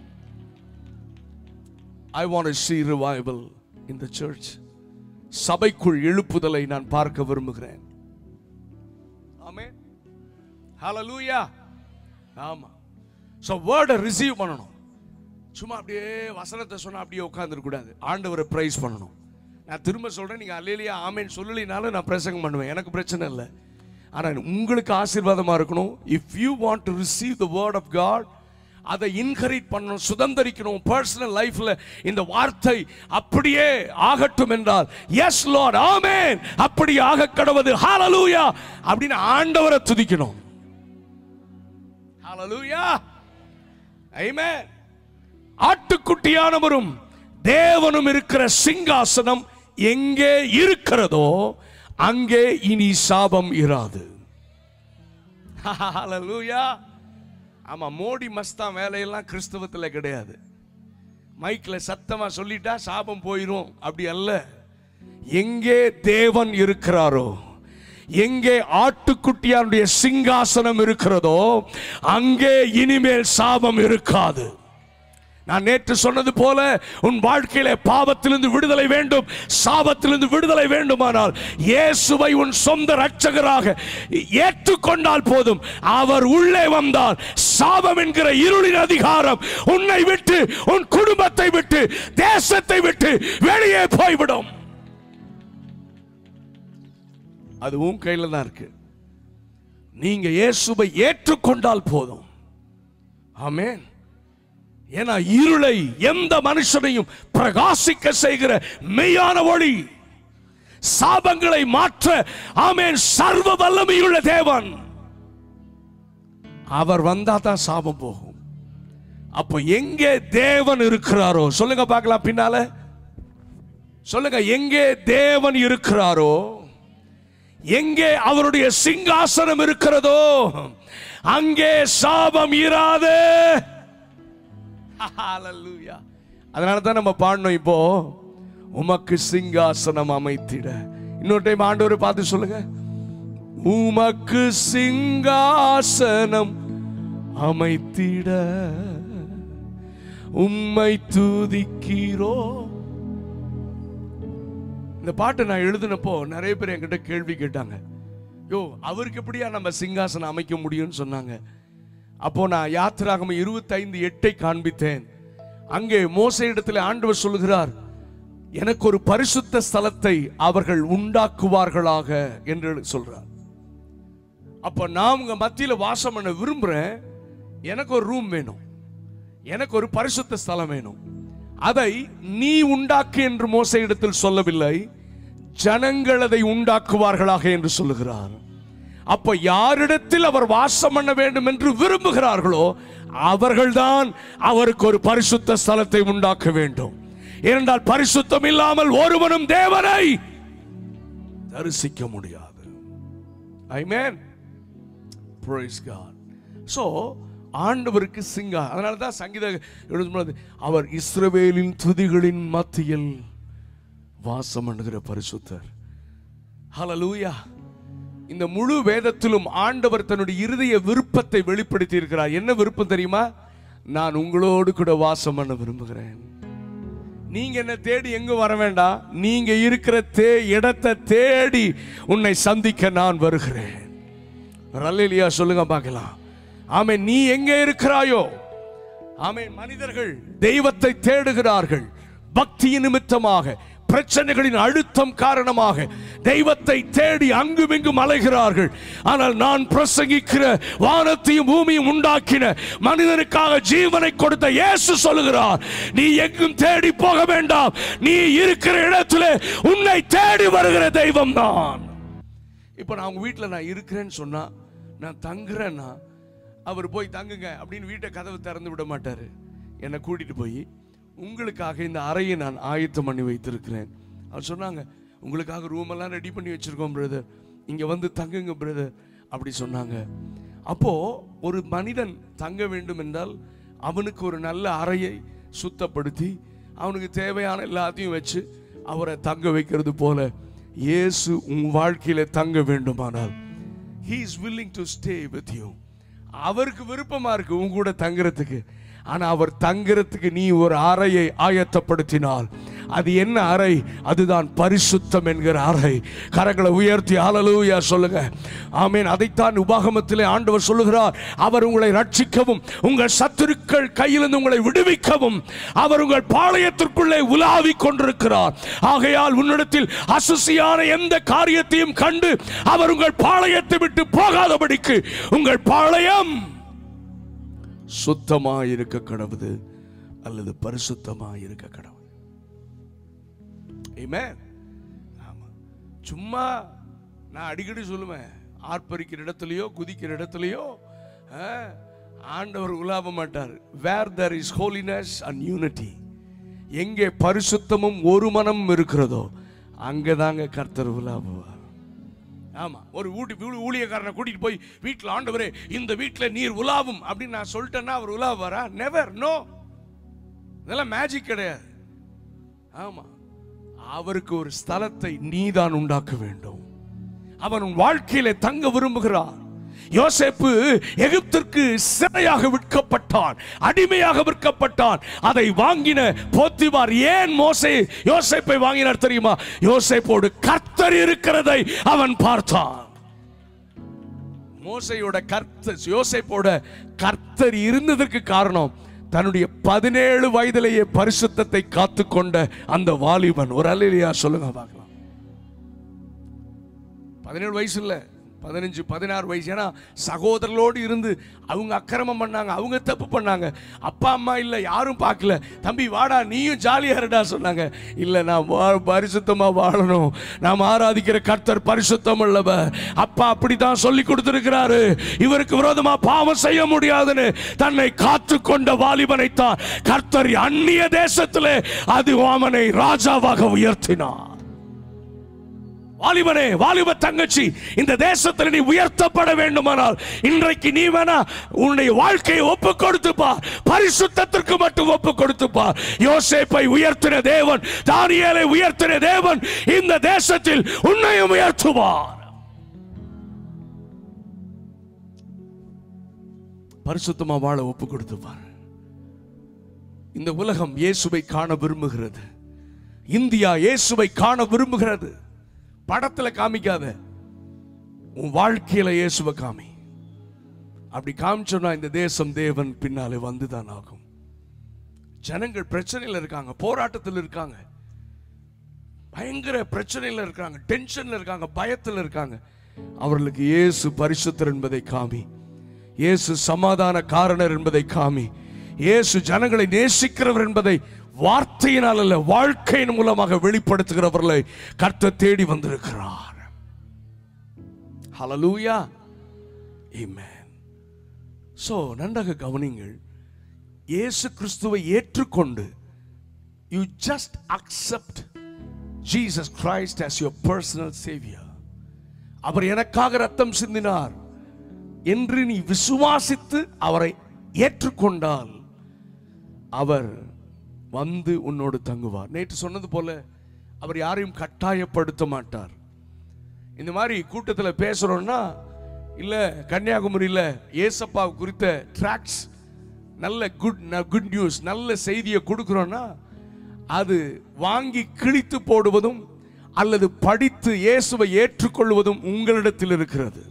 I want to see revival in the church. சபைக்குள் எழுப்புதலை நான் பார்க்க விரும்புகிறேன் ஆமென் ஹalleluya ஆமா சோ வேர்டை ரிசீவ் பண்ணணும் சும்மா அப்படியே வசனத்தை சொன்னா அப்படியே உட்கார்ந்துட கூடாது ஆண்டவரை பிரைஸ் பண்ணணும் நான் திரும்ப சொல்றேன் நீங்க அல்லேலியா ஆமென் சொல்லலினாலும் நான் பிரசங்கம் பண்ணுவேன் எனக்கு பிரச்சனை இல்லை ஆனா உங்களுக்கு ஆசீர்வாதமா இருக்கணும் if you want to receive the word of God அதை இன்கரேஜ் பண்ணணும் சுதந்திரிக்கணும் பர்சனல் லைஃப்ல இந்த வார்த்தை அப்படியே ஆகட்டும் என்றால் எஸ் லார்ட் ஆமென் அப்படி ஆக கடவது ஹalleluya அப்படின்னு ஆண்டவரை துதிக்கணும் ஹalleluya ஆமென் ஆட்டுக்குட்டியானவரும் தேவனும் இருக்கிற சிங்காசனம் எங்கே இருக்கிறதோ அங்கே இனி சாபம் இராது ஹalleluya ஆமா மோடி மஸ்தான் வேலையெல்லாம் கிறிஸ்தவத்துல கிடையாது மைக்ல சத்தமா சொல்லிட்டா சாபம் போயிரும் அப்படி அல்ல எங்கே தேவன் இருக்கிறாரோ எங்கே ஆட்டுக்குட்டியாருடைய சிங்காசனம் இருக்கிறதோ அங்கே இனிமேல் சாபம் இருக்காது நான் நேற்று சொன்னது போல உன் வாழ்க்கையிலே பாவத்திலிருந்து விடுதலை வேண்டும் சாபத்திலிருந்து விடுதலை வேண்டுமானால் இயேசுவை உன் சொந்த ரட்சகராக ஏற்றுக்கொண்டால் போதும் அவர் உள்ளே வந்தால் சாபம் என்கிற இருளின் அதிகாரம் உன்னை விட்டு உன் குடும்பத்தை விட்டு தேசத்தை விட்டு வெளியே போய்விடும் அது உன் கையில தான் இருக்கு நீங்க இயேசுவை ஏற்றுக்கொண்டால் போதும் ஆமென் ஏன்னா இருளை எந்த மனுஷனையும் பிரகாசிக்க செய்கிற மெய்யான ஒளி சாபங்களை மாற்ற ஆமென் சர்வ வல்லமையுள்ள தேவன் அவர் வந்தா தான் சாபம் போகும் அப்ப எங்கே தேவன் இருக்கிறாரோ சொல்லுங்க பார்க்கலாம் பின்னால சொல்லுங்க எங்கே தேவன் இருக்கிறாரோ எங்கே அவருடைய சிங்காசனம் இருக்கிறதோ அங்கே சாபம் இராது ஹalleluya அதனால தான் நம்ம பாடணும் இப்போ உமக்கு சிங்காசனம் அமைத்திட இன்னொரு டைம் ஆண்டவரை பார்த்து சொல்லுங்க உமக்கு சிங்காசனம் அமைத்திட உம்மை துதிக்கிறோ இந்த பாட்டை நான் எழுதினப்போ நிறைய பேர் என்கிட்ட கேள்வி கேட்டாங்க யோ அவருக்கு எப்படியா நம்ம சிங்காசனம் அமைக்க முடியும்னு சொன்னாங்க அப்போ நான் யாத்திராகம இருபத்தைந்து எட்டை காண்பித்தேன் அங்கே மோச இடத்துல ஆண்டவர் சொல்லுகிறார் எனக்கு ஒரு பரிசுத்த ஸ்தலத்தை அவர்கள் உண்டாக்குவார்களாக என்று சொல்றார் அப்ப நான் உங்க மத்தியில வாசம் பண்ண விரும்புறேன் எனக்கு ஒரு ரூம் வேணும் எனக்கு ஒரு பரிசுத்த ஸ்தலம் வேணும் அதை நீ உண்டாக்கு என்று மோச இடத்தில் சொல்லவில்லை ஜனங்கள் அதை உண்டாக்குவார்களாக என்று சொல்லுகிறார் அப்ப யாரிடத்தில் அவர் வாசம் பண்ண வேண்டும் என்று விரும்புகிறார்களோ அவர்கள்தான் அவருக்கு ஒரு பரிசுத்த ஸ்தலத்தை உண்டாக்க வேண்டும் ஏனென்றால் பரிசுத்தம் இல்லாமல் ஒருவனும் தேவனை தரிசிக்க முடியாது ஐமேன் praise God so ஆண்டவருக்கு சிங்கா அதனால தான் சங்கீத எழுதும்போது அவர் இஸ்ரவேலின் துதிகளின் மத்தியில் வாசம் பண்ணுகிற பரிசுத்தர் ஹalleluya இந்த முழு வேதத்திலும் ஆண்டவர் தன்னுடைய இருதய விருப்பத்தை வெளிப்படுத்தி இருக்கிறார் என்ன விருப்பம் தெரியுமா நான் உங்களோடு கூட வாசம் பண்ண விரும்புகிறேன் நீங்க என்ன தேடி எங்க வர வேண்டாம் நீங்க இருக்கிற தே இடத்தை தேடி உன்னை சந்திக்க நான் வருகிறேன் ரல்லேலியா சொல்லுங்க பார்க்கலாம் ஆமே நீ எங்கே இருக்கிறாயோ ஆமே மனிதர்கள் தெய்வத்தை தேடுகிறார்கள் பக்தியின் நிமித்தமாக பிரச்சனைகளின் அழுத்தம் காரணமாக தெய்வத்தை தேடி அங்கும் இங்கும் அலைகிறார்கள் ஆனால் நான் பிரசங்கிக்கிற வானத்தையும் பூமியும் உண்டாக்கின மனிதனுக்காக ஜீவனை கொடுத்த இயேசு சொல்லுகிறார் நீ எங்கும் தேடி போக வேண்டாம் நீ இருக்கிற இடத்துல உன்னை தேடி வருகிற தெய்வம் தான் இப்போ நான் உங்க வீட்டில் நான் இருக்கிறேன்னு சொன்னா நான் தங்குறேன்னா அவர் போய் தங்குங்க அப்படின்னு வீட்டை கதவு திறந்து விட மாட்டாரு என்னை கூட்டிட்டு போய் உங்களுக்காக இந்த அறையை நான் ஆயத்தம் பண்ணி வைத்திருக்கிறேன் அவர் சொன்னாங்க உங்களுக்காக ரூம் எல்லாம் ரெடி பண்ணி வச்சிருக்கோம் பிரதர் இங்க வந்து தங்குங்க பிரதர் அப்படி சொன்னாங்க அப்போ ஒரு மனிதன் தங்க வேண்டும் என்றால் அவனுக்கு ஒரு நல்ல அறையை சுத்தப்படுத்தி அவனுக்கு தேவையான எல்லாத்தையும் வச்சு அவரை தங்க வைக்கிறது போல இயேசு உன் வாழ்க்கையில தங்க வேண்டுமானால் he is willing to stay with you அவருக்கு விருப்பமா இருக்கு உன் கூட தங்குறதுக்கு ஆனா அவர் தங்குறதுக்கு நீ ஒரு அறையை ஆயத்தப்படுத்தினால் அது என்ன அறை அதுதான் பரிசுத்தம் என்கிற அறை கரங்களை உயர்த்தி ஹalleluya சொல்லுங்க ஆமென் அதைத்தான் உபாகமத்திலே ஆண்டவர் சொல்லுகிறார் அவர் உங்களை ரட்சிக்கவும் உங்கள் சத்துருக்கள் கையிலிருந்து உங்களை விடுவிக்கவும் அவர் உங்கள் பாளையத்திற்குள்ளே உலாவிக் கொண்டிருக்கிறார் ஆகையால் உன்னிடத்தில் அசுசியான எந்த காரியத்தையும் கண்டு அவர் உங்கள் பாளையத்தை விட்டு போகாதபடிக்கு உங்கள் பாளையம் சுத்தமாய் இருக்க கடவுது அல்லது பரிசுத்தமாய் இருக்க கடவுது Amen. ஆமா சும்மா நான் அடிக்கடி சொல்லுவேன் ஆர்ப்பரிக்கிற இடத்துலயோ குதிக்கிற இடத்துலயோ ஆ, ஆண்டவர் உலாவ மாட்டார் where there is holiness and unity எங்கே பரிசுத்தமும் ஒரு மனமும் இருக்கிறதோ அங்கதாங்க கர்த்தர் உலாவுவார் ஆமா ஒரு ஊட்டி ஊ- ஊழியக்காரனை கூட்டிட்டு போய் வீட்டில் ஆண்டவரே இந்த வீட்டில் நீர் உலாவும் அப்படின்னு நான் சொல்லிட்டேன்னா அவர் உலாவாரா நெவர் நோ இதெல்லாம் மேஜிக் கிடையாது ஆமா அவருக்கு ஒரு ஸ்தலத்தை நீதான் உண்டாக்க வேண்டும் அவன் உன் வாழ்க்கையில தங்க விரும்புகிறார் யோசேப்பு எகிப்திற்கு சிறையாக விற்கப்பட்டான் அடிமையாக விற்கப்பட்டான் அதை வாங்கின போத்திபார் ஏன் மோசே யோசேப்பை வாங்கினார் தெரியுமா யோசேப்போடு கர்த்தர் இருக்கிறதை அவன் பார்த்தான் மோசையோட கர்த்தர் யோசேப்போட கர்த்தர் இருந்ததற்கு காரணம் தன்னுடைய பதினேழு வயதிலேயே பரிசுத்தத்தை காத்துக்கொண்ட அந்த வாலிபன் ஒரு அலையிலையா சொல்லுங்க பார்க்கலாம் பதினேழு வயசு இல்ல பதினஞ்சு பதினாறு வயசு ஏன்னா சகோதரர்களோடு இருந்து அவங்க அக்கிரமம் பண்ணாங்க அவங்க தப்பு பண்ணாங்க அப்பா அம்மா இல்லை யாரும் பார்க்கல தம்பி வாடா நீயும் ஜாலியா இருடா சொன்னாங்க இல்லை நான் வா- பரிசுத்தமா வாழணும் நாம் ஆராதிக்கிற கர்த்தர் பரிசுத்தம் உள்ளவர் அப்பா அப்படித்தான் சொல்லி கொடுத்திருக்கிறாரு இவருக்கு விரோதமா பாவம் செய்ய முடியாதுன்னு தன்னை காத்து கொண்ட வாலிபனைத்தான் கர்த்தர் அந்நிய தேசத்திலே அது அவனை ராஜாவாக உயர்த்தினார் வாலிபனே வாலிப தங்கச்சி இந்த தேசத்தில் நீ உயர்த்தப்பட வேண்டுமானால் இன்றைக்கு நீ வேணா உன்னுடைய வாழ்க்கையை ஒப்பு கொடுத்துப்பா பரிசுத்தத்திற்கு மட்டும் ஒப்பு கொடுத்துப்பா யோசேப்பை உயர்த்தின தேவன் தானியேலை உயர்த்தின தேவன் இந்த தேசத்தில் உன்னையும் உயர்த்துவார் பரிசுத்தமா வாழ ஒப்பு கொடுத்துப்பார் இந்த உலகம் இயேசுவை காண விரும்புகிறது இந்தியா இயேசுவை காண விரும்புகிறது படத்துல காமிக்காத உன் வாழ்க்கையில இயேசுவை காமி அப்படி காமிச்சோம்னா இந்த தேசம் தேவன் பின்னாலே வந்துதான் ஆகும் ஜனங்கள் பிரச்சனையில் இருக்காங்க போராட்டத்தில் இருக்காங்க பயங்கர பிரச்சனையில் இருக்காங்க டென்ஷன்ல இருக்காங்க பயத்தில் இருக்காங்க அவர்களுக்கு இயேசு பரிசுத்தர் என்பதை காமி இயேசு சமாதான காரணர் என்பதை காமி இயேசு ஜனங்களை நேசிக்கிறவர் என்பதை வார்த்தையினால் அல்ல வாழ்க்கையின் மூலமாக வெளிப்படுத்துகிறவர்களை கர்த்தர் தேடி வந்திருக்கிறார் ஹalleluya amen சோ நன்றாக கவனிங்கள் இயேசு கிறிஸ்துவை ஏற்றுக்கொண்டு you just accept Jesus Christ as your personal savior அவர் எனக்காக ரத்தம் சிந்தினார் என்று நீ விசுவாசித்து அவரை ஏற்றுக்கொண்டால் அவர் வந்து உன்னோடு தங்குவார் நேற்று சொன்னது போல அவர் யாரையும் கட்டாயப்படுத்த மாட்டார் இந்த மாதிரி கூட்டத்தில் பேசுறோம்னா இல்ல கன்னியாகுமரியில் ஏசப்பா குறித்த ட்ராக்ஸ் நல்ல குட் குட் நியூஸ் நல்ல செய்தியை கொடுக்குறோம்னா அது வாங்கி கிழித்து போடுவதும் அல்லது படித்து இயேசுவை ஏற்றுக்கொள்வதும் உங்களிடத்தில் இருக்கிறது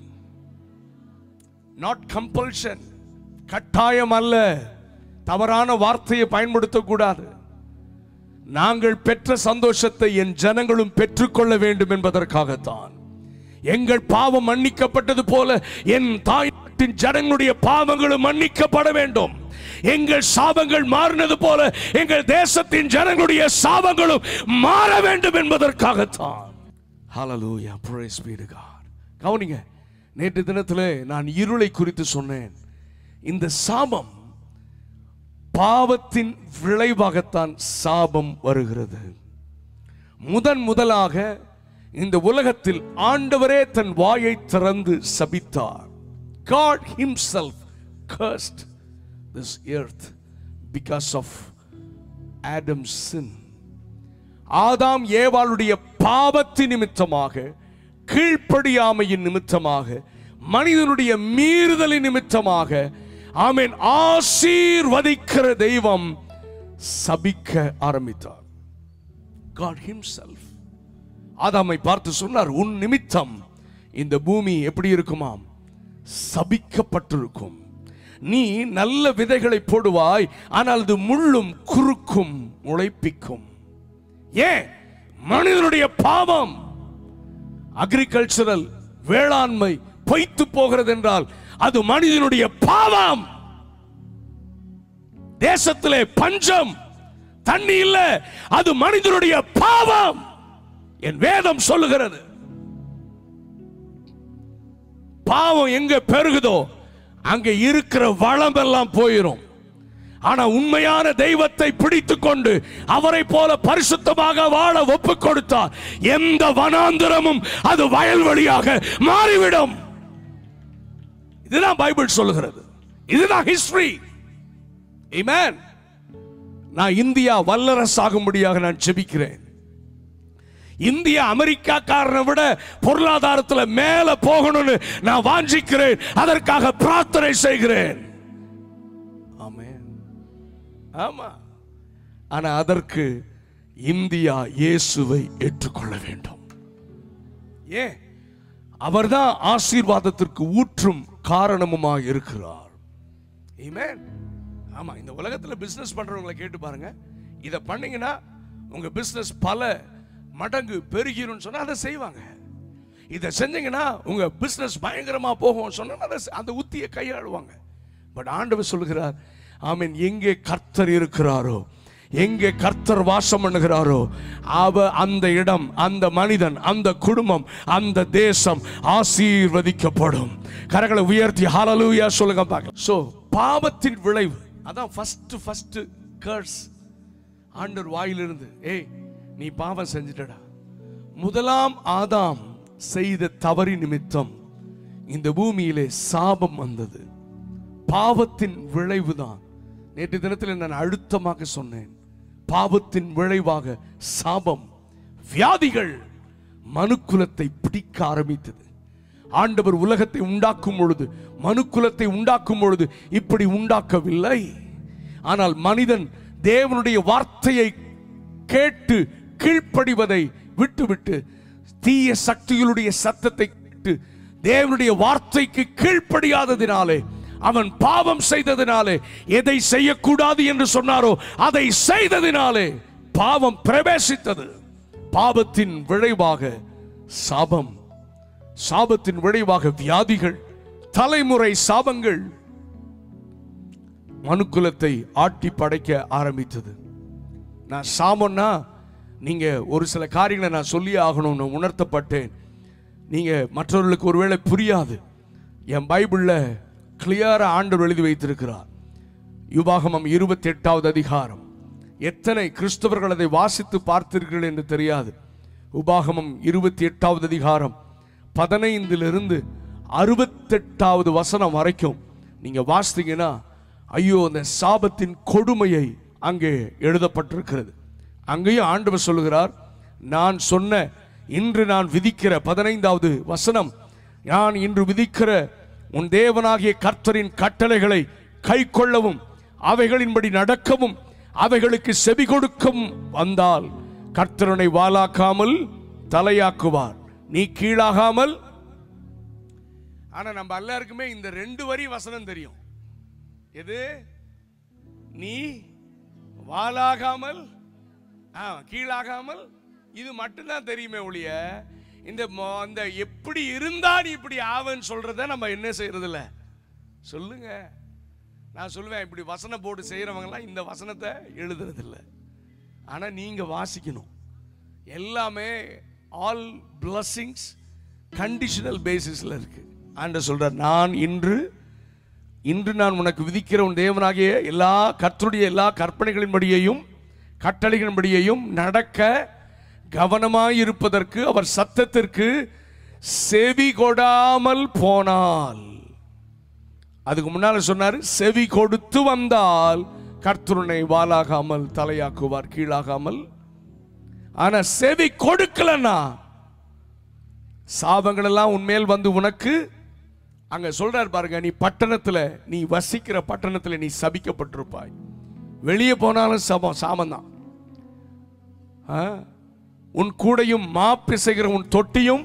நாட் கம்பல்ஷன் கட்டாயம் அல்ல தவறான வார்த்தையை பயன்படுத்தக்கூடாது நாங்கள் பெற்ற சந்தோஷத்தை என் ஜனங்களும் பெற்றுக்கொள்ள வேண்டும் என்பதற்காகத்தான் எங்கள் பாவம் மன்னிக்கப்பட்டது போல என் தாய் நாட்டின் ஜனங்களுடைய பாவங்களும் மன்னிக்கப்பட வேண்டும் எங்கள் சாபங்கள் மாறினது போல எங்கள் தேசத்தின் ஜனங்களுடைய சாபங்களும் மாற வேண்டும் என்பதற்காகத்தான் ஹalleluya praise be to God கவனிங்க நேற்று தினத்திலே நான் இருளை குறித்து சொன்னேன் இந்த சாபம் பாவத்தின் விளைவாகத்தான் சாபம் வருகிறது முதன் முதலாக இந்த உலகத்தில் ஆண்டவரே தன் வாயை திறந்து சபித்தார் God himself cursed this earth because of Adam's sin ஆதாம் ஏவாளுடைய பாவத்தின் நிமித்தமாக கீழ்ப்படியாமையின் நிமித்தமாக மனிதனுடைய மீறுதலின் நிமித்தமாக ஆமென் ஆசீர்வதிக்கிற தெய்வம் சபிக்க ஆரம்பித்தார் God himself ஆதாமை பார்த்து சொன்னார் உன் நிமித்தம் இந்த பூமி எப்படி இருக்குமாம் சபிக்கப்பட்டிருக்கும் நீ நல்ல விதைகளை போடுவாய் ஆனால் அது முள்ளும் குறுக்கும் முளைப்பிக்கும் ஏன் மனிதனுடைய பாவம் அக்ரிகல்ச்சரல் வேளாண்மை பொய்த்து போகிறது என்றால் அது மனிதனுடைய பாவம் தேசத்திலே பஞ்சம் தண்ணி இல்ல அது மனிதனுடைய பாவம் என் வேதம் சொல்லுகிறது பாவம் எங்க பெருகுதோ அங்க இருக்கிற வளம் எல்லாம் போயிரும் ஆனா உண்மையான தெய்வத்தை பிடித்துக் கொண்டு அவரை போல பரிசுத்தமாக வாழ ஒப்பு கொடுத்தார் எந்த வனாந்திரமும் அது வயல்வெளியாக மாறிவிடும் இதுதான் பைபிள் சொல்லுகிறது இதுதான் ஹிஸ்டரி Amen. நான் இந்தியா வல்லரசாகும்படியாக நான் ஜெபிக்கிறேன் இந்திய அமெரிக்காக்காரனை விட பொருளாதாரத்துல மேல போகணும்னு நான் வாஞ்சிக்கிறேன் அதற்காக பிரார்த்தனை செய்கிறேன் ஆமென் ஆமா ஆனா அதற்கு இந்தியா இயேசுவை ஏற்றுக்கொள்ள வேண்டும் ஏன் அவர்தான் ஆசீர்வாதத்திற்கு ஊற்றும் காரணமுமாக இருக்கிறார் Amen. ஆமா இந்த உலகத்துல பிசினஸ் பண்றவங்களை கேட்டு பாருங்க இத பண்ணீங்கன்னா உங்க பிசினஸ் பல மடங்கு பெருகிரும்னு சொன்னா அதை செய்வாங்க இதை செஞ்சீங்கன்னா உங்க பிசினஸ் பயங்கரமா போகும் சொன்னா அதை செ- அந்த உத்தியை கையாளுவாங்க பட் ஆண்டவர் சொல்லுகிறார் ஆமென் எங்கே கர்த்தர் இருக்கிறாரோ எங்கே கர்த்தர் வாசம் பண்ணுகிறாரோ அவ அந்த இடம் அந்த மனிதன் அந்த குடும்பம் அந்த தேசம் ஆசீர்வதிக்கப்படும் கரங்களை உயர்த்தி ஹalleluya சொல்லுங்க பார்க்கலாம் சோ பாவத்தின் விளைவு அதான் ஃபர்ஸ்ட் ஃபர்ஸ்ட் கர்ஸ் ஆண்டவர் வாயிலிருந்து ஏய் நீ பாவம் செஞ்சிட்டடா முதலாம் ஆதாம் செய்த தவறி நிமித்தம் இந்த பூமியிலே சாபம் வந்தது பாவத்தின் விளைவுதான் நேற்று தினத்தில் நான் அழுத்தமாக சொன்னேன் பாவத்தின் விளைவாக சாபம் வியாதிகள் மனுக்குலத்தை பிடிக்க ஆரம்பித்தது ஆண்டவர் உலகத்தை உண்டாக்கும் பொழுது மனுக்குலத்தை உண்டாக்கும் பொழுது இப்படி உண்டாக்கவில்லை ஆனால் மனிதன் தேவனுடைய வார்த்தையை கேட்டு கீழ்ப்படிவதை விட்டுவிட்டு தீய சக்திகளுடைய சத்தத்தை கேட்டு தேவனுடைய வார்த்தைக்கு கீழ்ப்படியாததினாலே அவன் பாவம் செய்ததினாலே எதை செய்யக்கூடாது என்று சொன்னாரோ அதை செய்ததினாலே பாவம் பிரவேசித்தது பாவத்தின் விளைவாக சாபம் சாபத்தின் விளைவாக வியாதிகள் தலைமுறை சாபங்கள் மனுக்குலத்தை ஆட்டி படைக்க ஆரம்பித்தது நான் சாமன்னா நீங்க ஒரு சில காரியங்களை நான் சொல்லி ஆகணும்னு உணர்த்தப்பட்டேன் நீங்க மற்றவர்களுக்கு ஒருவேளை புரியாது என் பைபிள்ல கிளியரா ஆண்டவர் எழுதி வைத்திருக்கிறார் யுபாகமம் இருபத்தி எட்டாவது அதிகாரம் எத்தனை கிறிஸ்தவர்கள் அதை வாசித்து பார்த்தீர்கள் என்று தெரியாது உபாகமம் இருபத்தி எட்டாவது அதிகாரம் பதினைந்திலிருந்து அறுபத்தெட்டாவது வசனம் வரைக்கும் நீங்க வாசித்தீங்கன்னா ஐயோ அந்த சாபத்தின் கொடுமையை அங்கே எழுதப்பட்டிருக்கிறது அங்கேயும் ஆண்டவர் சொல்லுகிறார் நான் சொன்ன இன்று நான் விதிக்கிற பதினைந்தாவது வசனம் நான் இன்று விதிக்கிற உன் தேவனாகிய கர்த்தரின் கட்டளைகளை கை கொள்ளவும் அவைகளின்படி நடக்கவும் அவைகளுக்கு செவி கொடுக்கவும் வந்தால் கர்த்தரனை வாலாக்காமல் தலையாக்குவார் நீ கீழாகாமல் ஆனா நம்ம எல்லாருக்குமே இந்த ரெண்டு வரி வசனம் தெரியும் எது நீ வாலாகாமல் ஆ, கீழாகாமல் இது மட்டும்தான் தெரியுமே ஒழிய இந்த மொ- அந்த எப்படி இருந்தா நீ இப்படி ஆவன்னு சொல்றத நம்ம என்ன செய்யறது இல்ல சொல்லுங்க நான் சொல்லுவேன் இப்படி வசன போர்டு செய்யறவங்கலாம் இந்த வசனத்தை எழுதுறது இல்ல ஆனா நீங்க வாசிக்கணும் எல்லாமே ஆல் blessings கண்டிஷனல் பேசிஸ்ல இருக்கு ஆண்ட சொல்றார் நான் இன்று இன்று நான் உனக்கு விதிக்கிற உன் தேவனாகிய எல்லா கர்த்தருடைய எல்லா கற்பனைகளின்படியையும் கட்டளைகளின்படியையும் நடக்க கவனமாயிருப்பதற்கு அவர் சத்தத்திற்கு செவி கொடாமல் போனால் அதுக்கு முன்னால சொன்னார் செவி கொடுத்து வந்தால் கர்த்தருனை வாலாகாமல் தலையாக்குவார் கீழாகாமல் ஆனா செவி கொடுக்கலன்னா சாபங்கள் எல்லாம் உன்மேல் வந்து உனக்கு அங்க சொல்றார் பாருங்க நீ பட்டணத்துல நீ வசிக்கிற பட்டணத்துல நீ சபிக்கப்பட்டிருப்பாய் வெளியே போனாலும் சபம் சாமந்தான் ஆ? உன் கூடையும் மா பிசைகிற உன் தொட்டியும்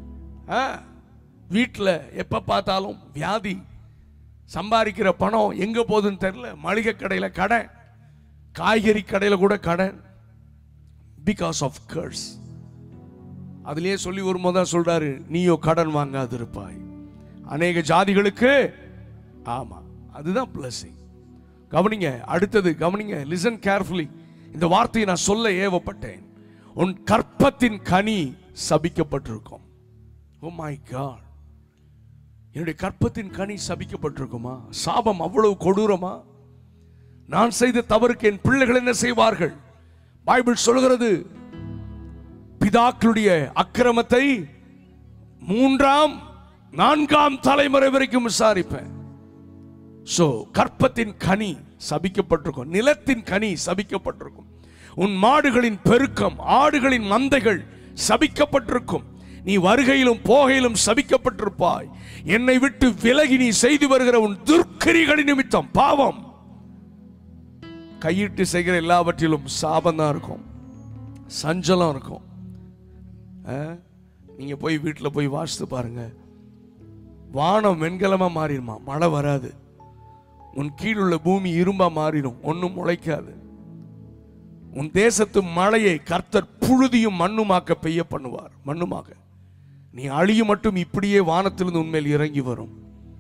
வீட்டில் எப்ப பார்த்தாலும் வியாதி சம்பாதிக்கிற பணம் எங்க போகுதுன்னு தெரியல மளிகை கடையில் கடன் காய்கறி கடையில் கூட கடன் பிகாஸ் ஆஃப் கர்ஸ் அதுலயே சொல்லி வரும்போது தான் சொல்றாரு நீயோ கடன் வாங்காதிருப்பாய் அநேக ஜாதிகளுக்கு ஆமா அதுதான் blessing கவனிங்க அடுத்தது கவனிங்க லிசன் கேர்ஃபுல்லி இந்த வார்த்தையை நான் சொல்ல ஏவப்பட்டேன் உன் கற்பத்தின் கனி சபிக்கப்பட்டிருக்கும் ஓ மை காட் என்னுடைய கற்பத்தின் கனி சபிக்கப்பட்டிருக்குமா சாபம் அவ்வளவு கொடூரமா நான் செய்த தவறுக்கு என் பிள்ளைகள் என்ன செய்வார்கள் பைபிள் சொல்கிறது பிதாக்களுடைய அக்கிரமத்தை மூன்றாம் நான்காம் தலைமுறை வரைக்கும் விசாரிப்பேன் சோ கற்பத்தின் கனி சபிக்கப்பட்டிருக்கும் நிலத்தின் கனி சபிக்கப்பட்டிருக்கும் உன் மாடுகளின் பெருக்கம் ஆடுகளின் மந்தைகள் சபிக்கப்பட்டிருக்கும் நீ வருகையிலும் போகையிலும் சபிக்கப்பட்டிருப்பாய் என்னை விட்டு விலகி நீ செய்து வருகிற உன் துர்க்கரிகளின் நிமித்தம் பாவம் கையிட்டு செய்கிற எல்லாவற்றிலும் சாபம் தான் இருக்கும் சஞ்சலம் இருக்கும் ஆ? நீங்க போய் வீட்டில் போய் வாசித்து பாருங்க வானம் வெண்கலமா மாறிடுமா மழை வராது உன் கீழுள்ள பூமி இரும்பா மாறிடும் ஒன்றும் முளைக்காது உன் தேசத்து மழையை கர்த்தர் புழுதியும் மண்ணுமாக்க பெய்ய பண்ணுவார் மண்ணுமாக நீ அழியும் மட்டும் இப்படியே வானத்திலிருந்து உண்மையில் இறங்கி வரும்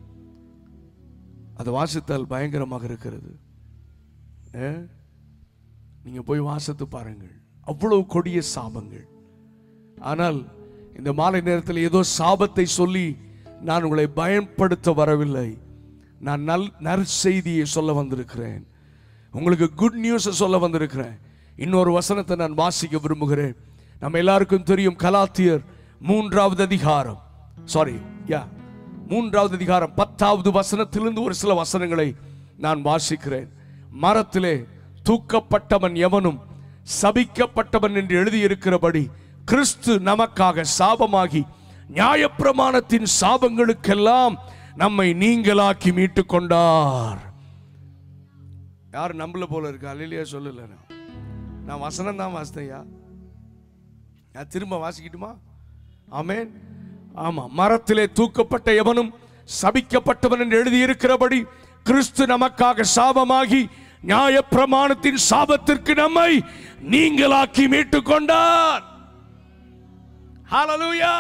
அதை வாசித்தால் பயங்கரமாக இருக்கிறது ஏ? நீங்க போய் வாசித்து பாருங்கள் அவ்வளவு கொடிய சாபங்கள் ஆனால் இந்த மாலை நேரத்தில் ஏதோ சாபத்தை சொல்லி நான் உங்களை பயன்படுத்த வரவில்லை நான் நல் நற்செய்தியை சொல்ல வந்திருக்கிறேன் உங்களுக்கு குட் நியூஸை சொல்ல வந்திருக்கிறேன் இன்னொரு வசனத்தை நான் வாசிக்க விரும்புகிறேன் நம்ம எல்லாருக்கும் தெரியும் கலாத்தியர் மூன்றாவது அதிகாரம் சாரி யா மூன்றாவது அதிகாரம் பத்தாவது வசனத்திலிருந்து ஒரு சில வசனங்களை நான் வாசிக்கிறேன் மரத்திலே தூக்கப்பட்டவன் எவனும் சபிக்கப்பட்டவன் என்று எழுதியிருக்கிறபடி கிறிஸ்து நமக்காக சாபமாகி நியாயப்பிரமாணத்தின் சாபங்களுக்கெல்லாம் நம்மை நீங்களாக்கி மீட்டுக் கொண்டார் யார் நம்பல போல இருக்கு அல்லையா சொல்லல நான். நான் வசனம் தான் வாசித்தையா நான் திரும்ப வாசிக்கட்டுமா ஆமென் ஆமா மரத்திலே தூக்கப்பட்ட எவனும் சபிக்கப்பட்டவன் என்று எழுதியிருக்கிறபடி கிறிஸ்து நமக்காக சாபமாகி நியாயப்பிரமாணத்தின் சாபத்திற்கு நம்மை நீங்களாக்கி மீட்டுக் கொண்டார் ஹalleluya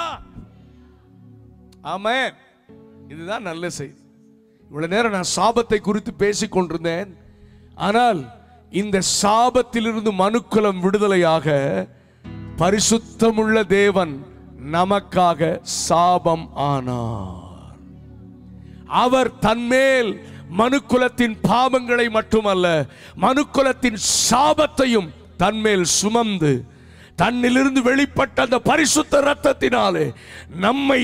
ஆமென் இதுதான் நல்ல செய்தி இவ்வளவு நேரம் நான் சாபத்தை குறித்து பேசிக் கொண்டிருந்தேன் ஆனால் இந்த சாபத்திலிருந்து மனுக்குலம் விடுதலையாக பரிசுத்தமுள்ள தேவன் நமக்காக சாபம் ஆனார் அவர் தன்மேல் மனுக்குலத்தின் பாவங்களை மட்டுமல்ல மனுக்குலத்தின் சாபத்தையும் தன்மேல் சுமந்து தன்னிலிருந்து வெளிப்பட்ட அந்த பரிசுத்த ரத்தத்தினாலே நம்மை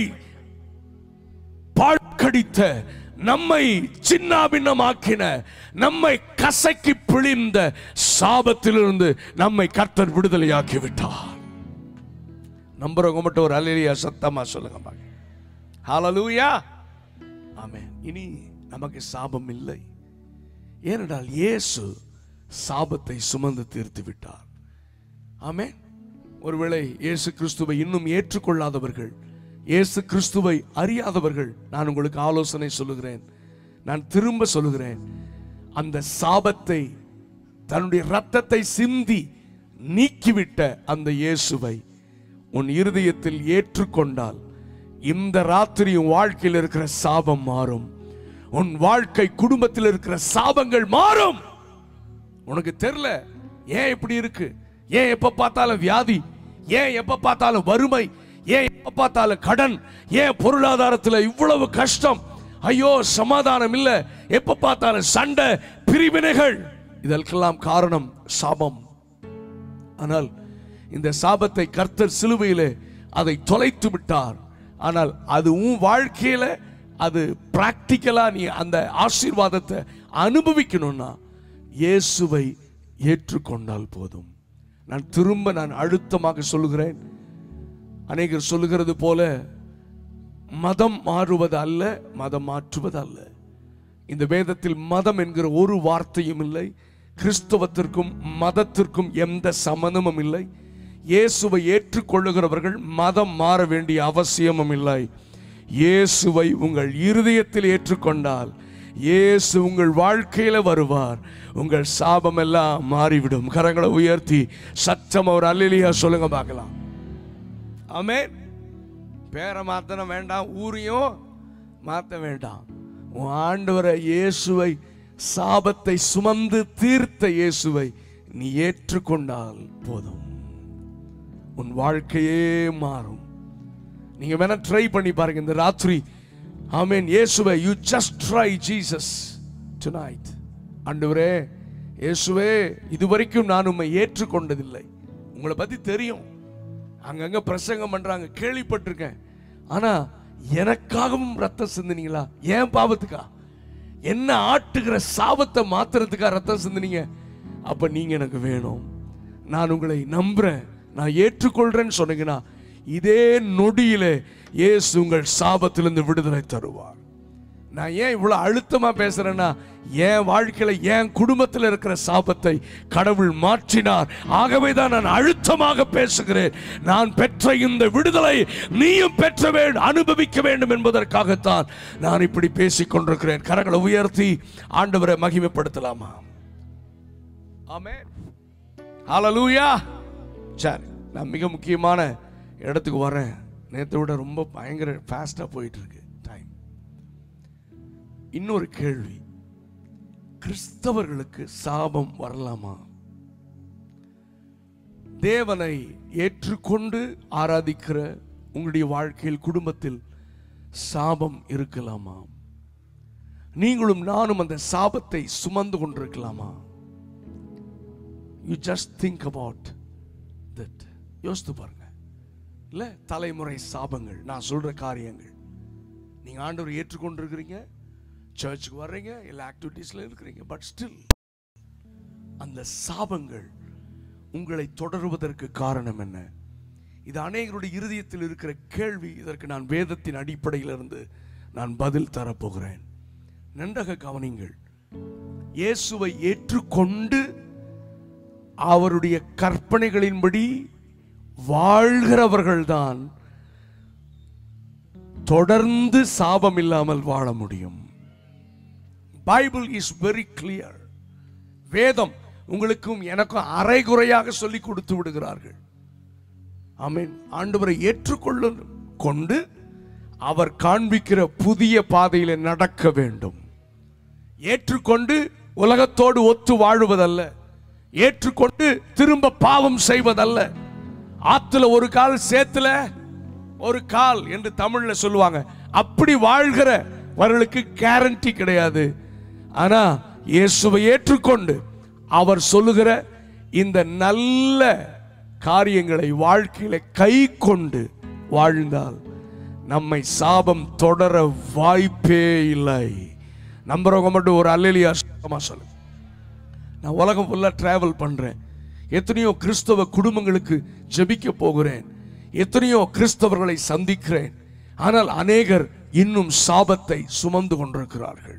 பாழ்கடித்த நம்மை சின்னாபின்னமாக்கின நம்மை கசக்கி பிழிந்த சாபத்திலிருந்து நம்மை கர்த்தர் விடுதலையாக்கி விட்டார் நம்புறவங்க மட்டும் ஒரு அலையியா சத்தமா சொல்லுங்க பாக்க ஹalleluya ஆமென் இனி நமக்கு சாபம் இல்லை ஏனென்றால் இயேசு சாபத்தை சுமந்து தீர்த்து விட்டார் ஆமென் ஒருவேளை இயேசு கிறிஸ்துவை இன்னும் ஏற்றுக்கொள்ளாதவர்கள் இயேசு கிறிஸ்துவை அறியாதவர்கள் நான் உங்களுக்கு ஆலோசனை சொல்லுகிறேன் நான் திரும்ப சொல்லுகிறேன் அந்த சாபத்தை தன்னுடைய ரத்தத்தை சிந்தி நீக்கிவிட்ட அந்த இயேசுவை உன் இருதயத்தில் ஏற்றுக்கொண்டால் இந்த ராத்திரி உன் வாழ்க்கையில் இருக்கிற சாபம் மாறும் உன் வாழ்க்கை குடும்பத்தில் இருக்கிற சாபங்கள் மாறும் உனக்கு தெரியல ஏன் இப்படி இருக்கு ஏன் எப்ப பார்த்தாலும் வியாதி ஏன் எப்ப பார்த்தாலும் வறுமை ஏன் எப்ப பார்த்தாலும் கடன் ஏன் பொருளாதாரத்துல இவ்வளவு கஷ்டம் ஐயோ சமாதானம் இல்ல எப்ப பார்த்தாலும் சண்டை பிரிவினைகள் இதற்கெல்லாம் காரணம் சாபம் ஆனால் இந்த சாபத்தை கர்த்தர் சிலுவையிலே அதை தொலைத்து விட்டார் ஆனால் அது உன் வாழ்க்கையில அது பிராக்டிக்கலா நீ அந்த ஆசீர்வாதத்தை அனுபவிக்கணும்னா இயேசுவை ஏற்றுக்கொண்டால் போதும் நான் திரும்ப நான் அழுத்தமாக சொல்லுகிறேன் அநேகர் சொல்லுகிறது போல மதம் மாறுவது அல்ல மதம் மாற்றுவது அல்ல இந்த வேதத்தில் மதம் என்கிற ஒரு வார்த்தையும் இல்லை கிறிஸ்தவத்திற்கும் மதத்திற்கும் எந்த சம்மந்தமும் இல்லை இயேசுவை ஏற்றுக்கொள்ளுகிறவர்கள் மதம் மாற வேண்டிய அவசியமும் இல்லை இயேசுவை உங்கள் இருதயத்தில் ஏற்றுக்கொண்டால் இயேசு உங்கள் வாழ்க்கையில வருவார் உங்கள் சாபம் எல்லாம் மாறிவிடும் கரங்களை உயர்த்தி சத்தம் ஒரு அல்லிலியா சொல்லுங்க பார்க்கலாம் ஆமென் பேரை மாத்தன வேண்டாம் ஊரையும் மாத்த வேண்டாம் உன் ஆண்டவரை இயேசுவை சாபத்தை சுமந்து தீர்த்த இயேசுவை நீ ஏற்றுக்கொண்டால் போதும் உன் வாழ்க்கையே மாறும் நீங்க வேணா ட்ரை பண்ணி பாருங்க இந்த ராத்திரி ஆமென் இயேசுவை you just try Jesus tonight ஆண்டவரே இயேசுவே இதுவரைக்கும் நான் உம்மை ஏற்றுக்கொண்டதில்லை உங்களை பத்தி தெரியும் அங்கங்க பிரசங்கம் பண்றாங்க கேள்விப்பட்டிருக்கேன் ஆனா எனக்காகவும் ரத்தம் சிந்தினீங்களா ஏன் பாவத்துக்கா என்ன ஆட்டுகிற சாபத்தை மாத்துறதுக்கா ரத்தம் சிந்தினீங்க அப்ப நீங்க எனக்கு வேணும் நான் உங்களை நம்புறேன் நான் ஏற்றுக்கொள்றேன்னு சொன்னீங்கன்னா இதே நொடியிலே இயேசு உங்கள் சாபத்திலிருந்து விடுதலை தருவார் நான் ஏன் இவ்வளவு அழுத்தமா பேசுறேன்னா என் வாழ்க்கையில என் குடும்பத்தில் இருக்கிற சாபத்தை கடவுள் மாற்றினார் ஆகவே தான் நான் அழுத்தமாக பேசுகிறேன் நான் பெற்ற இந்த விடுதலை நீயும் பெற்ற வேண்டும் அனுபவிக்க வேண்டும் என்பதற்காகத்தான் நான் இப்படி பேசிக் கொண்டிருக்கிறேன் கரங்களை உயர்த்தி ஆண்டவரை மகிமைப்படுத்தலாமா ஆமென் ஹalleluya சரி நான் மிக முக்கியமான இடத்துக்கு வரேன் நேற்றை விட ரொம்ப பயங்கர ஃபாஸ்டா போயிட்டு இருக்கு டைம் இன்னொரு கேள்வி கிறிஸ்தவர்களுக்கு சாபம் வரலாமா தேவனை ஏற்றுக்கொண்டு ஆராதிக்கிற உங்களுடைய வாழ்க்கையில் குடும்பத்தில் சாபம் இருக்கலாமா நீங்களும் நானும் அந்த சாபத்தை சுமந்து கொண்டிருக்கலாமா you just think about that யோசித்து பாருங்க இல்ல தலைமுறை சாபங்கள் நான் சொல்ற காரியங்கள் நீங்க ஆண்டவர் ஏற்றுக்கொண்டிருக்கிறீங்க சர்ச்சுக்கு வர்றீங்க எல்லா ஆக்டிவிட்டீஸ்ல இருக்கிறீங்க பட் ஸ்டில் அந்த சாபங்கள் உங்களை தொடருவதற்கு காரணம் என்ன இது அநேகருடைய இருதயத்தில் இருக்கிற கேள்வி இதற்கு நான் வேதத்தின் அடிப்படையில் இருந்து நான் பதில் தரப்போகிறேன் நன்றாக கவனிங்கள் இயேசுவை ஏற்றுக்கொண்டு அவருடைய கற்பனைகளின்படி வாழ்கிறவர்கள்தான் தொடர்ந்து சாபம் இல்லாமல் வாழ முடியும் பைபிள் இஸ் வெரி கிளியர் வேதம் உங்களுக்கும் எனக்கும் அரைகுறையாக சொல்லி கொடுத்து விடுகிறார்கள் ஆமென் ஆண்டவரை ஏற்றுக்கொள்ள கொண்டு அவர் காண்பிக்கிற புதிய பாதையில நடக்க வேண்டும் ஏற்றுக்கொண்டு உலகத்தோடு ஒத்து வாழுவதல்ல ஏற்றுக்கொண்டு திரும்ப பாவம் செய்வதல்ல ஆத்துல ஒரு கால் சேத்துல ஒரு கால் என்று தமிழ்ல சொல்லுவாங்க அப்படி வாழ்கிறவர்களுக்கு கேரண்டி கிடையாது ஆனா இயேசுவை ஏற்றுக்கொண்டு அவர் சொல்லுகிற இந்த நல்ல காரியங்களை வாழ்க்கையில கை கொண்டு வாழ்ந்தால் நம்மை சாபம் தொடர வாய்ப்பே இல்லை நம்புறவங்க மட்டும் ஒரு அல்லலியா சொல்லுங்க நான் உலகம் ஃபுல்லாக டிராவல் பண்ணுறேன் எத்தனையோ கிறிஸ்தவ குடும்பங்களுக்கு ஜெபிக்க போகிறேன் எத்தனையோ கிறிஸ்தவர்களை சந்திக்கிறேன் ஆனால் அநேகர் இன்னும் சாபத்தை சுமந்து கொண்டிருக்கிறார்கள்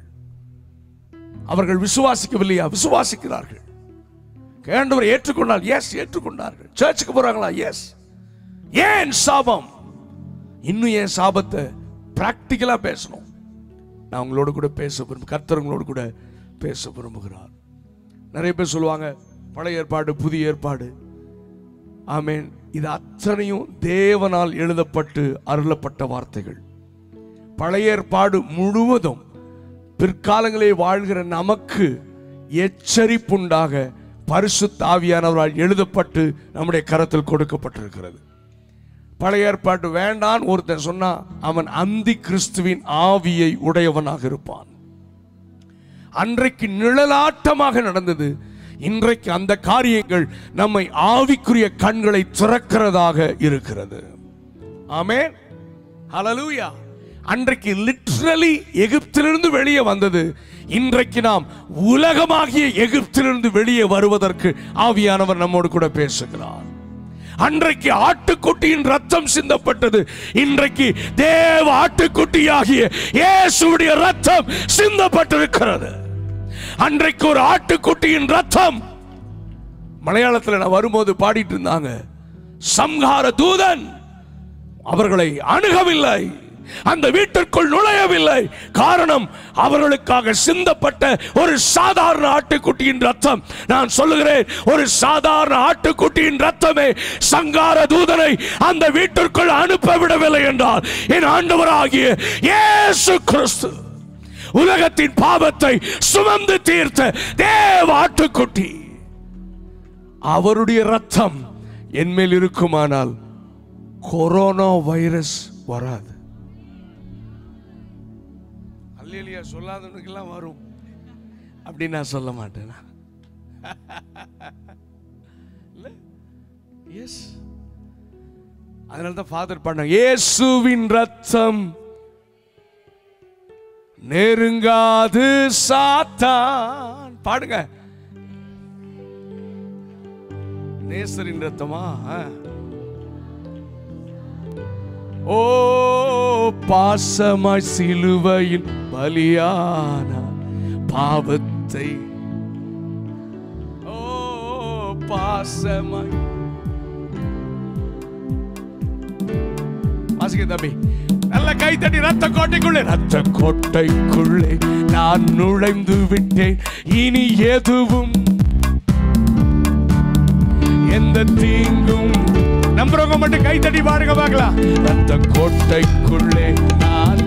அவர்கள் விசுவாசிக்கவில்லையா விசுவாசிக்கிறார்கள் ஆண்டவர் ஏற்றுக்கொண்டால் எஸ் ஏற்றுக்கொண்டார்கள் சர்ச்சுக்கு போறாங்களா எஸ் ஏன் சாபம் இன்னும் ஏன் சாபத்தை பிராக்டிக்கலா பேசணும் நான் உங்களோட கூட பேச விரும்ப கர்த்தர் உங்களோட கூட பேச விரும்புகிறார் நிறைய பேர் சொல்லுவாங்க பழைய ஏற்பாடு புதிய ஏற்பாடு ஆமென் இது அத்தனையும் தேவனால் எழுதப்பட்டு அருளப்பட்ட வார்த்தைகள் பழைய ஏற்பாடு முழுவதும் பிற்காலங்களே வாழ்கிற நமக்கு எச்சரிப்புண்டாக பரிசுத்த ஆவியானவரால் எழுதப்பட்டு நம்முடைய கரத்தில் கொடுக்கப்பட்டிருக்கிறது பழைய ஏற்பாட்டு வேண்டான் ஒருத்தன் சொன்னா அவன் அந்தி கிறிஸ்துவின் ஆவியை உடையவனாக இருப்பான் அன்றைக்கு நிழலாட்டமாக நடந்தது இன்றைக்கு அந்த காரியங்கள் நம்மை ஆவிக்குரிய கண்களை திறக்கிறதாக இருக்கிறது ஆமென் ஹalleluya அன்றைக்கு லிட்ரலி எகிப்திலிருந்து வெளியே வந்தது இன்றைக்கு நாம் உலகமாகிய எகிப்திலிருந்து வெளியே வருவதற்கு ஆவியானவர் நம்மோடு கூட பேசுகிறார் அன்றைக்கு ஆட்டுக்குட்டியின் ரத்தம் சிந்தப்பட்டது இன்றைக்கு தேவ ஆட்டுக்குட்டியாகிய இயேசுவுடைய ரத்தம் சிந்தப்பட்டிருக்கிறது அன்றைக்கு ஒரு ஆட்டுக்குட்டியின் ரத்தம் மலையாளத்தில் நான் வரும்போது பாடிட்டு இருந்தாங்க சம்ஹார தூதன் அவர்களை அணுகவில்லை அந்த வீட்டிற்குள் நுழையவில்லை காரணம் அவர்களுக்காக சிந்தப்பட்ட ஒரு சாதாரண ஆட்டுக்குட்டியின் ரத்தம் நான் சொல்லுகிறேன் ஒரு சாதாரண ஆட்டுக்குட்டியின் ரத்தமே சங்கார தூதனை அந்த வீட்டிற்குள் அனுப்ப விடவில்லை என்றால் என் ஆண்டவராகிய இயேசு கிறிஸ்து உலகத்தின் பாவத்தை சுமந்து தீர்த்த தேவ ஆட்டுக்குட்டி அவருடைய ரத்தம் என்மேல் இருக்குமானால் கொரோனா வைரஸ் வராது அல்லேலியா சொல்லாதவனுக்கெல்லாம் வரும் அப்படி நான் சொல்ல மாட்டேன் எஸ் அதனால தான் ஃபாதர் பண்ணாங்க இயேசுவின் ரத்தம் நெருங்காது சாத்தான் பாடுங்க நேசரின் ரத்தமா ஆ. ஓ பாசமாய் சிலுவையில் பலியான பாவத்தை ஓ பாசமாய் வாசிக்க தம்பி நல்ல கை தட்டி ரத்த கோட்டைக்குள்ளே ரத்த கோட்டைக்குள்ளே நான் நுழைந்து விட்டேன் இனி எதுவும் எந்த தீங்கும் நம்புறவங்க மட்டும் கை தட்டி பாருங்க பார்க்கலாம் ரத்த கோட்டைக்குள்ளே நான்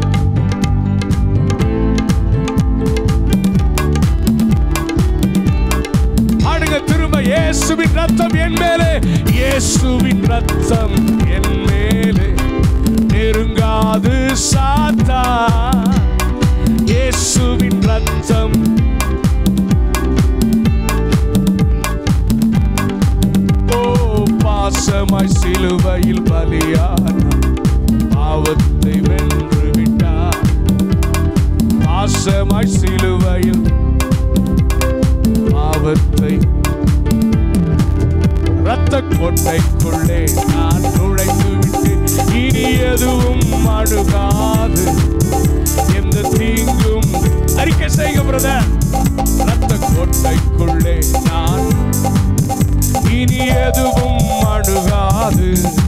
பாடுங்க திரும்ப இயேசுவின் ரத்தம் என் மேலே இயேசுவின் ரத்தம் என் மேலே நெருங்காது சாத்தா இயேசுவின் ரத்தம் ஓ பாசமாய் சிலுவையில் பலியான பாவத்தை வென்று விட்டார் பாசமாய் சிலுவையில் பாவத்தை ரத்த கொட்டைக்குள்ளே நான் நுழைந்து விட்டு இனி எதுவும் அணுகாது எந்த தீங்கும் அறிக்கை செய்க பிரதர் ரத்த கொட்டைக்குள்ளே நான் இனி எதுவும் அணுகாது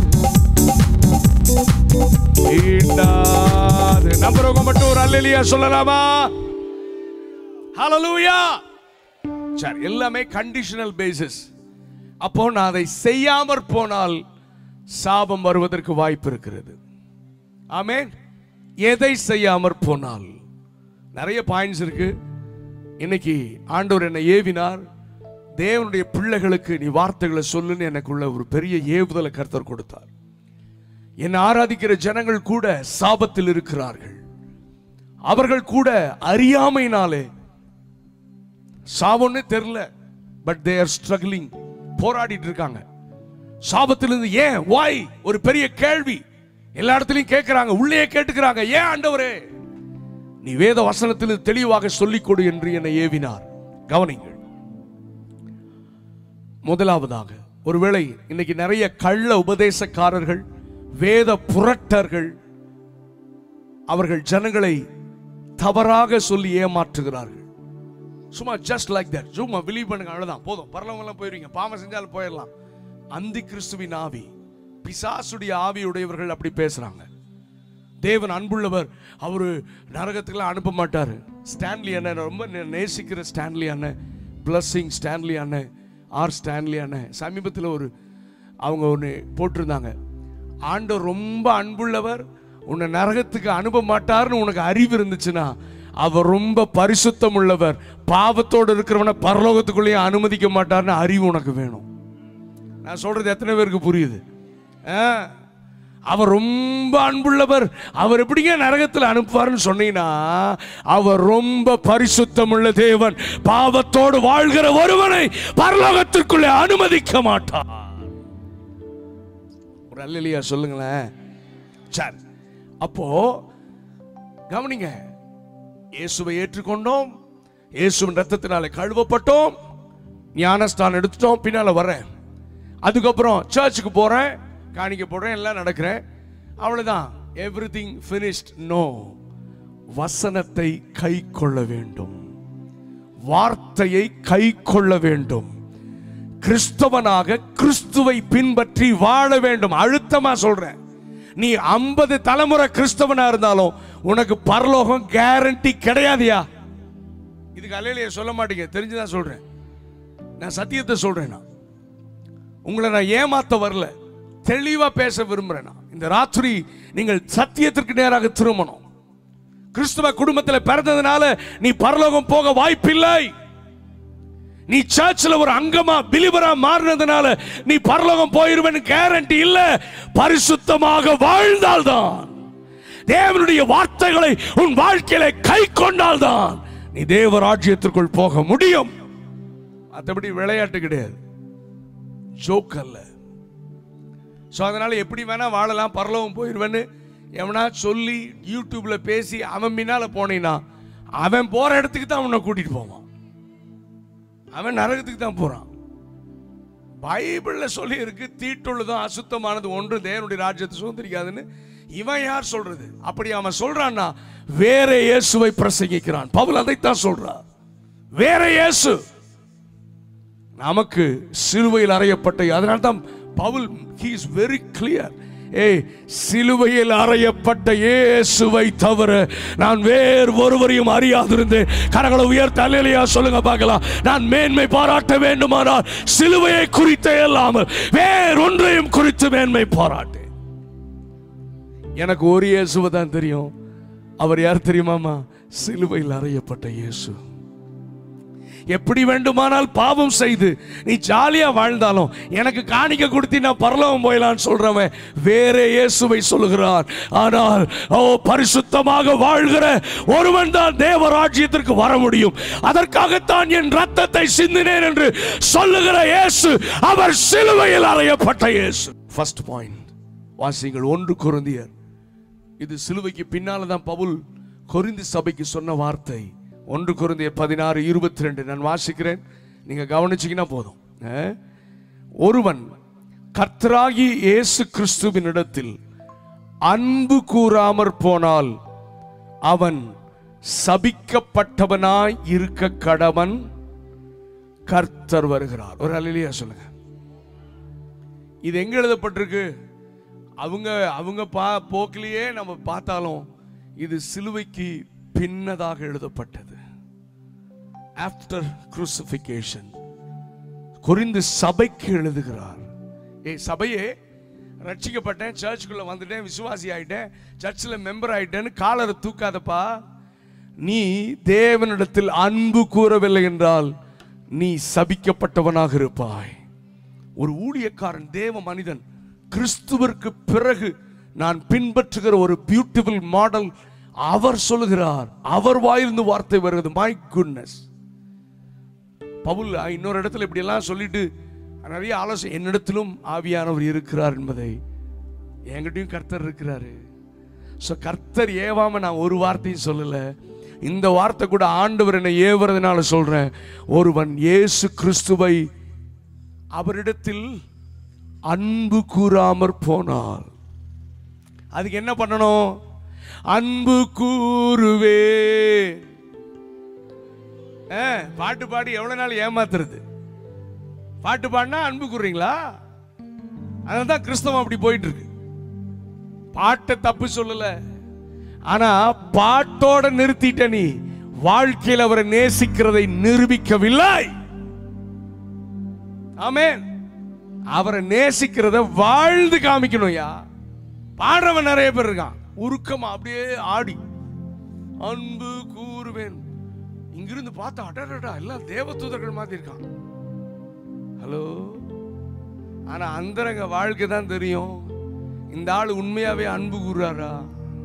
ஈண்டாது நம்புறவங்க மட்டும் ஒரு அல்லலியா சொல்லலாமா ஹalleluya சரி எல்லாமே கண்டிஷனல் பேசிஸ் அப்போ நான் அதை செய்யாமற் போனால் சாபம் வருவதற்கு வாய்ப்பு இருக்கிறது ஆமென் எதை செய்யாமற் போனால் நிறைய பாயிண்ட்ஸ் இருக்கு இன்னைக்கு ஆண்டவர் என்னை ஏவினார் தேவனுடைய பிள்ளைகளுக்கு நீ வார்த்தைகளை சொல்லுன்னு எனக்குள்ள ஒரு பெரிய ஏவுதலை கர்த்தர் கொடுத்தார் என்னை ஆராதிக்கிற ஜனங்கள் கூட சாபத்தில் இருக்கிறார்கள் அவர்கள் கூட அறியாமையினாலே சாபம்னு தெரியல பட் தே ஆர் ஸ்ட்ரகிளிங் போராடிட்டு இருக்காங்க சாபத்திலிருந்து ஏன் வாய் ஒரு பெரிய கேள்வி எல்லா இடத்துலயும் கேட்கிறாங்க உள்ளே கேட்டுக்கிறாங்க ஏன் ஆண்டவரே நீ வேத வசனத்தில் தெளிவாக சொல்லிக் கொடு என்று என்னை ஏவினார் கவனிங்கள் முதலாவதாக ஒருவேளை இன்னைக்கு நிறைய கள்ள உபதேசக்காரர்கள் வேத புரட்டர்கள் அவர்கள் ஜனங்களை தவறாக சொல்லி ஏமாற்றுகிறார்கள் சும்மா ஜஸ்ட் லைக் தட் சும்மா பிலீவ் பண்ணுங்க அவ்வளவுதான் போதும் பரலவங்களாம் போயிருவீங்க பாவம் செஞ்சாலும் போயிடலாம் அந்தி கிறிஸ்துவின் ஆவி பிசாசுடைய ஆவியுடையவர்கள் அப்படி பேசுறாங்க தேவன் அன்புள்ளவர் அவரு நரகத்துக்குலாம் அனுப்ப மாட்டாரு ஸ்டான்லி அண்ணன் ரொம்ப நே- நேசிக்கிற ஸ்டான்லி அண்ணன் பிளஸ்ஸிங் ஸ்டான்லி அண்ணன் ஆர் ஸ்டான்லி அண்ணன் சமீபத்தில் ஒரு அவங்க ஒன்று போட்டிருந்தாங்க ஆண்டவர் ரொம்ப அன்புள்ளவர் உன்னை நரகத்துக்கு அனுப்ப மாட்டார்னு உனக்கு அறிவு இருந்துச்சுன்னா அவர் ரொம்ப பரிசுத்தம் உள்ளவர் பாவத்தோடு இருக்கிறவனை பரலோகத்துக்குள்ளேயே அனுமதிக்க மாட்டார்னு அறிவு உனக்கு வேணும் நான் சொல்றது எத்தனை பேருக்கு புரியுது ஆ? அவர் ரொம்ப அன்புள்ளவர் அவர் எப்படிங்க நரகத்தில் அனுப்புவார்னு சொன்னீங்கன்னா அவர் ரொம்ப பரிசுத்தமுள்ள தேவன் பாவத்தோடு வாழ்கிற ஒருவனை பரலோகத்திற்குள்ளே அனுமதிக்க மாட்டார் ஒரு அல்லையா சொல்லுங்களேன் சரி அப்போ கவனிங்க இயேசுவை ஏற்றுக்கொண்டோம் இயேசுவின் ரத்தத்தினாலே கழுவப்பட்டோம் ஞானஸ்தானம் எடுத்துட்டோம் பின்னால வரேன் அதுக்கப்புறம் சர்ச்சுக்கு போறேன் காணிக்க போடுறேன் எல்லாம் நடக்கிறேன் அவ்வளவுதான் எவ்ரி திங் ஃபினிஷ்ட் நோ வசனத்தை கை கொள்ள வேண்டும் வார்த்தையை கை கொள்ள வேண்டும் கிறிஸ்தவனாக கிறிஸ்துவை பின்பற்றி வாழ வேண்டும் அழுத்தமா சொல்றேன் நீ ஐம்பது தலைமுறை கிறிஸ்தவனா இருந்தாலும் உனக்கு பரலோகம் கேரண்டி கிடையாதுயா இதுக்கு அலையிலேயே சொல்ல மாட்டீங்க தெரிஞ்சுதான் சொல்றேன் நான் சத்தியத்தை சொல்றேன் நான் உங்களை நான் ஏமாத்த வரல தெளிவா பேச விரும்புறேன் நான் இந்த ராத்திரி நீங்கள் சத்தியத்திற்கு நேராக திரும்பணும் கிறிஸ்துவ குடும்பத்தில் பிறந்ததுனால நீ பரலோகம் போக வாய்ப்பில்லை நீ சர்ச்சில் ஒரு அங்கமா பிலிவரா மாறினதுனால நீ பரலோகம் போயிருவேன்னு கேரண்டி இல்ல பரிசுத்தமாக வாழ்ந்தால்தான் தேவனுடைய வார்த்தைகளை உன் வாழ்க்கையில கை கொண்டால்தான் நீ தேவ ராஜ்யத்திற்குள் போக முடியும் மற்றபடி விளையாட்டு கிடையாது ஜோக் அல்ல ஸோ அதனால எப்படி வேணா வாழலாம் பரலோகம் போயிடுவேன்னு எவனா சொல்லி யூடியூப்ல பேசி அவன் பின்னால போனீன்னா அவன் போற இடத்துக்கு தான் உன்னை கூட்டிட்டு போவான் அவன் நரகத்துக்கு தான் போறான் பைபிள்ல சொல்லி இருக்கு தீட்டுள்ளதும் அசுத்தமானது ஒன்று தேவனுடைய ராஜ்யத்தை சுதந்திரிக்காதுன்னு இவன் யார் சொல்றது அப்படி அவன் சொல்றான்னா வேற இயேசுவை பிரசங்கிக்கிறான் பவுல் அதைத்தான் சொல்றான் வேற இயேசு நமக்கு சிலுவையில் அறையப்பட்ட அதனால தான் Pavul he is very clear ஏய் சிலுவையில் அறையப்பட்ட இயேசுவை தவிர நான் வேறு ஒருவரையும் அறியாதிருந்தேன் கரங்களை உயர்த்த அல்லையா சொல்லுங்க பார்க்கலாம் நான் மேன்மை பாராட்ட வேண்டுமானால் சிலுவையை குறித்த இல்லாமல் வேறொன்றையும் குறித்து மேன்மை பாராட்டேன் எனக்கு ஒரு இயேசுவை தான் தெரியும் அவர் யார் தெரியுமாமா சிலுவையில் அறையப்பட்ட இயேசு எப்படி வேண்டுமானால் பாவம் செய்து நீ ஜாலியா வாழ்ந்தாலும் எனக்கு காணிக்க கொடுத்தி நான் பரலோகம் போயலான்னு சொல்றவன் வேற இயேசுவை சொல்லுகிறான் ஆனால் ஓ பரிசுத்தமாக வாழ்கிற ஒருவன் தான் தேவராஜ்யத்திற்கு வர முடியும் அதற்காகத்தான் என் ரத்தத்தை சிந்தினேன் என்று சொல்லுகிற இயேசு அவர் சிலுவையில் அறையப்பட்ட இயேசு ஃபர்ஸ்ட் பாயிண்ட் வாசிங்கள் ஒன்று குருந்தியர் இது சிலுவைக்கு பின்னால தான் பவுல் கொரிந்து சபைக்கு சொன்ன வார்த்தை ஒன்று குருந்திய பதினாறு இருபத்தி ரெண்டு நான் வாசிக்கிறேன் நீங்க கவனிச்சீங்கன்னா போதும் அஹ்? ஒருவன் கர்த்தராகி இயேசு கிறிஸ்துவின் இடத்தில் அன்பு கூறாமற் போனால் அவன் சபிக்கப்பட்டவனாய் இருக்க கடவன் கர்த்தர் வருகிறார் ஒரு அலையிலேயே சொல்லுங்க இது எங்க எழுதப்பட்டிருக்கு அவங்க அவங்க பா போக்கிலேயே நம்ம பார்த்தாலும் இது சிலுவைக்கு பின்னதாக எழுதப்பட்டது ஆஃப்டர் crucifixion குறிந்து சபைக்கு எழுதுகிறார் ஏய் சபையே ரட்சிக்கப்பட்டேன் சர்ச்சுக்குள்ள வந்துட்டேன் விசுவாசி ஆயிட்டேன் சர்ச்சில் மெம்பர் ஆயிட்டேன்னு காலரை தூக்காதப்பா நீ தேவனிடத்தில் அன்பு கூறவில்லை என்றால் நீ சபிக்கப்பட்டவனாக இருப்பாய் ஒரு ஊழியக்காரன் தேவ மனிதன் கிறிஸ்துவிற்கு பிறகு நான் பின்பற்றுகிற ஒரு பியூட்டிஃபுல் மாடல் அவர் சொல்லுகிறார் அவர் வாயிலிருந்து வார்த்தை வருகிறது மை குட்னஸ் பவுல் இன்னொரு இடத்துல இப்படி எல்லாம் சொல்லிட்டு நிறைய ஆலோசனை என்னிடத்திலும் ஆவியானவர் இருக்கிறார் என்பதை என்கிட்டயும் கர்த்தர் இருக்கிறாரு ஸோ கர்த்தர் ஏவாம நான் ஒரு வார்த்தையும் சொல்லல இந்த வார்த்தை கூட ஆண்டவர் என்னை ஏவுறதுனால சொல்றேன் ஒருவன் இயேசு கிறிஸ்துவை அவரிடத்தில் அன்பு கூறாமற் போனால் அதுக்கு என்ன பண்ணணும் அன்பு கூறுவே ஆ, பாட்டு பாடி எவ்வளவு நாள் ஏமாத்துறது பாட்டு பாடினா அன்பு கூறுறீங்களா அதனால தான் கிறிஸ்தவம் அப்படி போயிட்டு இருக்கு பாட்டை தப்பு சொல்லல ஆனா பாட்டோட நிறுத்திட்ட நீ வாழ்க்கையில் அவரை நேசிக்கிறதை நிரூபிக்கவில்லை ஆமென் அவரை நேசிக்கிறத வாழ்ந்து காமிக்கணும்யா பாடுறவன் நிறைய பேர் இருக்கான் உருக்கமா அப்படியே ஆடி அன்பு கூறுவேன் இங்கிருந்து பார்த்தா அடடடா எல்லாம் தேவதூதர்கள் மாதிரி இருக்கான் ஹலோ ஆனா அந்தரங்க வாழ்க்கை தான் தெரியும் இந்த ஆள் உண்மையாவே அன்பு கூறுறாரா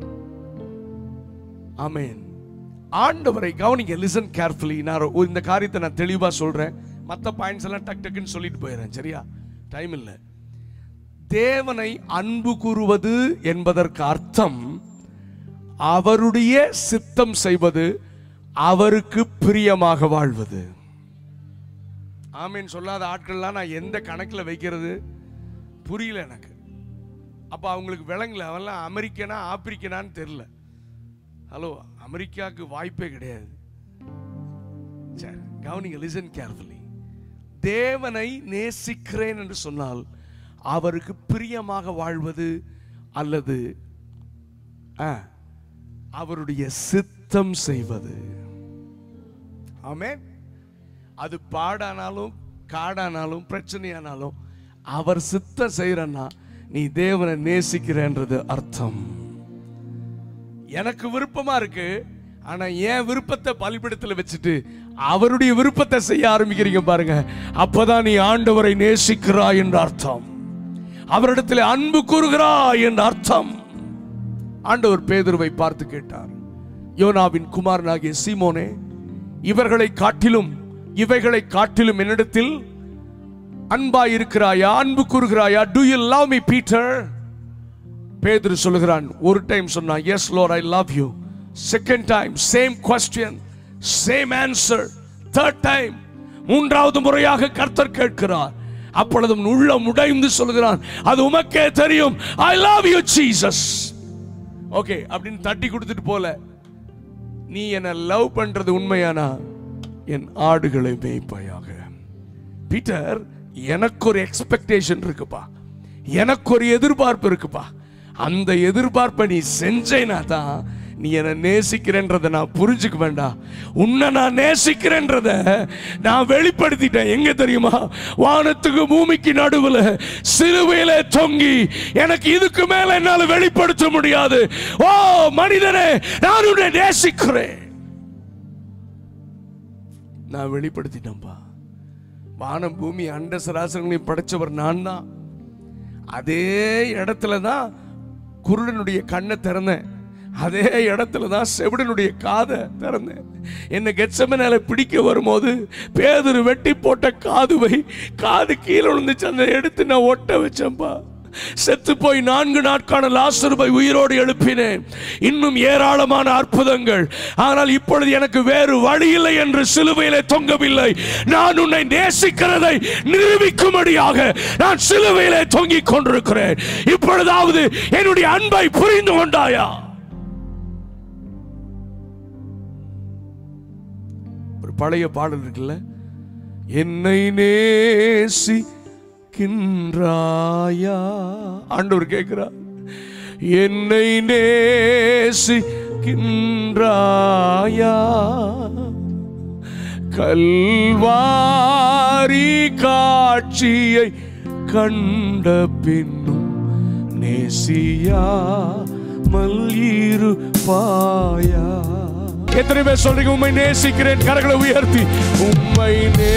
ஆமென் ஆண்டவரை கவனிங்க லிசன் கேர்ஃபுல்லி நான் ஒரு- இந்த காரியத்தை நான் தெளிவா சொல்றேன் மற்ற பாயிண்ட்ஸ் எல்லாம் டக் டக்குன்னு சொல்லிட்டு போயிடுறேன் சரியா டைம் இல்லை தேவனை அன்பு கூறுவது என்பதற்கு அர்த்தம் அவருடைய சித்தம் செய்வது அவருக்கு பிரியமாக வாழ்வது ஆமீன் சொல்லாத ஆட்கள்லாம் நான் எந்த கணக்கில் வைக்கிறது புரியல எனக்கு அப்போ அவங்களுக்கு விளங்கல அவன்லாம் அமெரிக்கனா ஆப்பிரிக்கனான்னு தெரியல ஹலோ அமெரிக்காவுக்கு வாய்ப்பே கிடையாது சரி கவனிங்க லிசன் கேர்ஃபுல்லி தேவனை நேசிக்கிறேன் என்று சொன்னால் அவருக்கு பிரியமாக வாழ்வது அல்லது ஆ, அவருடைய சித்தம் செய்வது ஆமென் அது பாடானாலும் காடானாலும் பிரச்சனையானாலும் அவர் சித்தம் செய்யறன்னா நீ தேவனை நேசிக்கிறன்றது அர்த்தம் எனக்கு விருப்பமா இருக்கு ஆனா என் விருப்பத்தை பலிபிடத்துல வச்சுட்டு அவருடைய விருப்பத்தை செய்ய ஆரம்பிக்கிறீங்க பாருங்க அப்பதான் நீ ஆண்டவரை நேசிக்கிறாய் என்ற அர்த்தம் அவரிடத்தில் அன்பு கூறுகிறாய் என்ற அர்த்தம் ஆண்டவர் பேதுருவை பார்த்து கேட்டார் யோனாவின் குமாரனாகிய சீமோனே இவர்களை காட்டிலும் இவைகளை காட்டிலும் என்னிடத்தில் அன்பாய் இருக்கிறாயா அன்பு கூறுகிறாயா do you love me Peter பேதுரு சொல்லுகிறான் ஒரு டைம் சொன்னான் yes Lord I love you second time same question same answer third time மூன்றாவது முறையாக கர்த்தர் கேட்கிறார் அப்பொழுது உன் உள்ளம் உடைந்து சொல்கிறான் அது உமக்கே தெரியும் I love you Jesus okay அப்படின்னு தட்டி கொடுத்துட்டு போல நீ என்ன லவ் பண்றது உண்மையானா என் ஆடுகளை மேய்ப்பாயாக பீட்டர் எனக்கு ஒரு எக்ஸ்பெக்டேஷன் இருக்குப்பா எனக்கு ஒரு எதிர்பார்ப்பு இருக்குப்பா அந்த எதிர்பார்ப்பை நீ செஞ்சேனா தான் நீ என்ன நேசிக்கிறேன்றதை நான் புரிஞ்சுக்க வேண்டாம் உன்னை நான் நேசிக்கிறேன்றத நான் வெளிப்படுத்திட்டேன் எங்க தெரியுமா வானத்துக்கு பூமிக்கு நடுவில் சிலுவையில தொங்கி எனக்கு இதுக்கு மேல என்னால வெளிப்படுத்த முடியாது ஓ மனிதனே நான் உன்னை நேசிக்கிறேன் நான் வெளிப்படுத்திட்டேன்ப்பா வானம் பூமி அண்ட சராசரங்களையும் படைச்சவர் நான் தான் அதே இடத்துல தான் குருடனுடைய கண்ணை திறந்தேன் அதே இடத்துல தான் செவிடனுடைய காதை திறந்தேன் என்ன கெச்சமனால பிடிக்க வரும்போது பேதுரு வெட்டி போட்ட காதுவை காது கீழே விழுந்துச்சு அந்த எடுத்து நான் ஒட்ட வச்சேன்ப்பா செத்து போய் நான்கு நாட்கான லாசருவை உயிரோடு எழுப்பினேன் இன்னும் ஏராளமான அற்புதங்கள் ஆனால் இப்பொழுது எனக்கு வேறு வழி இல்லை என்று சிலுவையிலே தொங்கவில்லை நான் உன்னை நேசிக்கிறதை நிரூபிக்கும்படியாக நான் சிலுவையிலே தொங்கிக் கொண்டிருக்கிறேன் இப்பொழுதாவது என்னுடைய அன்பை புரிந்து கொண்டாயா ஒரு பழைய பாடல் இருக்குல்ல என்னை நேசி கின்றாயா ஆண்டவர் கேட்கிறார் என்னை நேசிக்கின்றாயா கல்வாரி காட்சியை கண்ட பின்னும் நேசியா மல்லிருப்பாயா எத்தனை பேர் சொல்றீங்க உண்மை நேசிக்கிறேன் கரங்களை உயர்த்தி உண்மை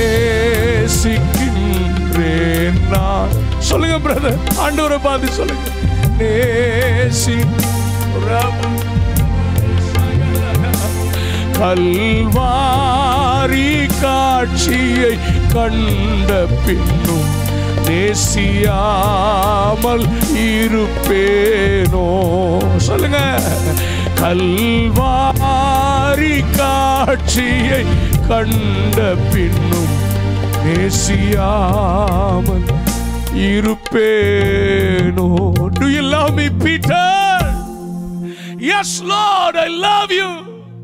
நேசிக்கின்றேன் நான் சொல்லுங்க பிரதர் ஆண்டவரை பார்த்து சொல்லுங்க நேசி கல்வாரி காட்சியை கண்ட பின்னும் நேசியாமல் இருப்பேனோ சொல்லுங்க கல்வாரி காட்சியை கண்ட பின்னும் நேசியாமல் இருப்பேனோ do you love me Peter yes Lord I love you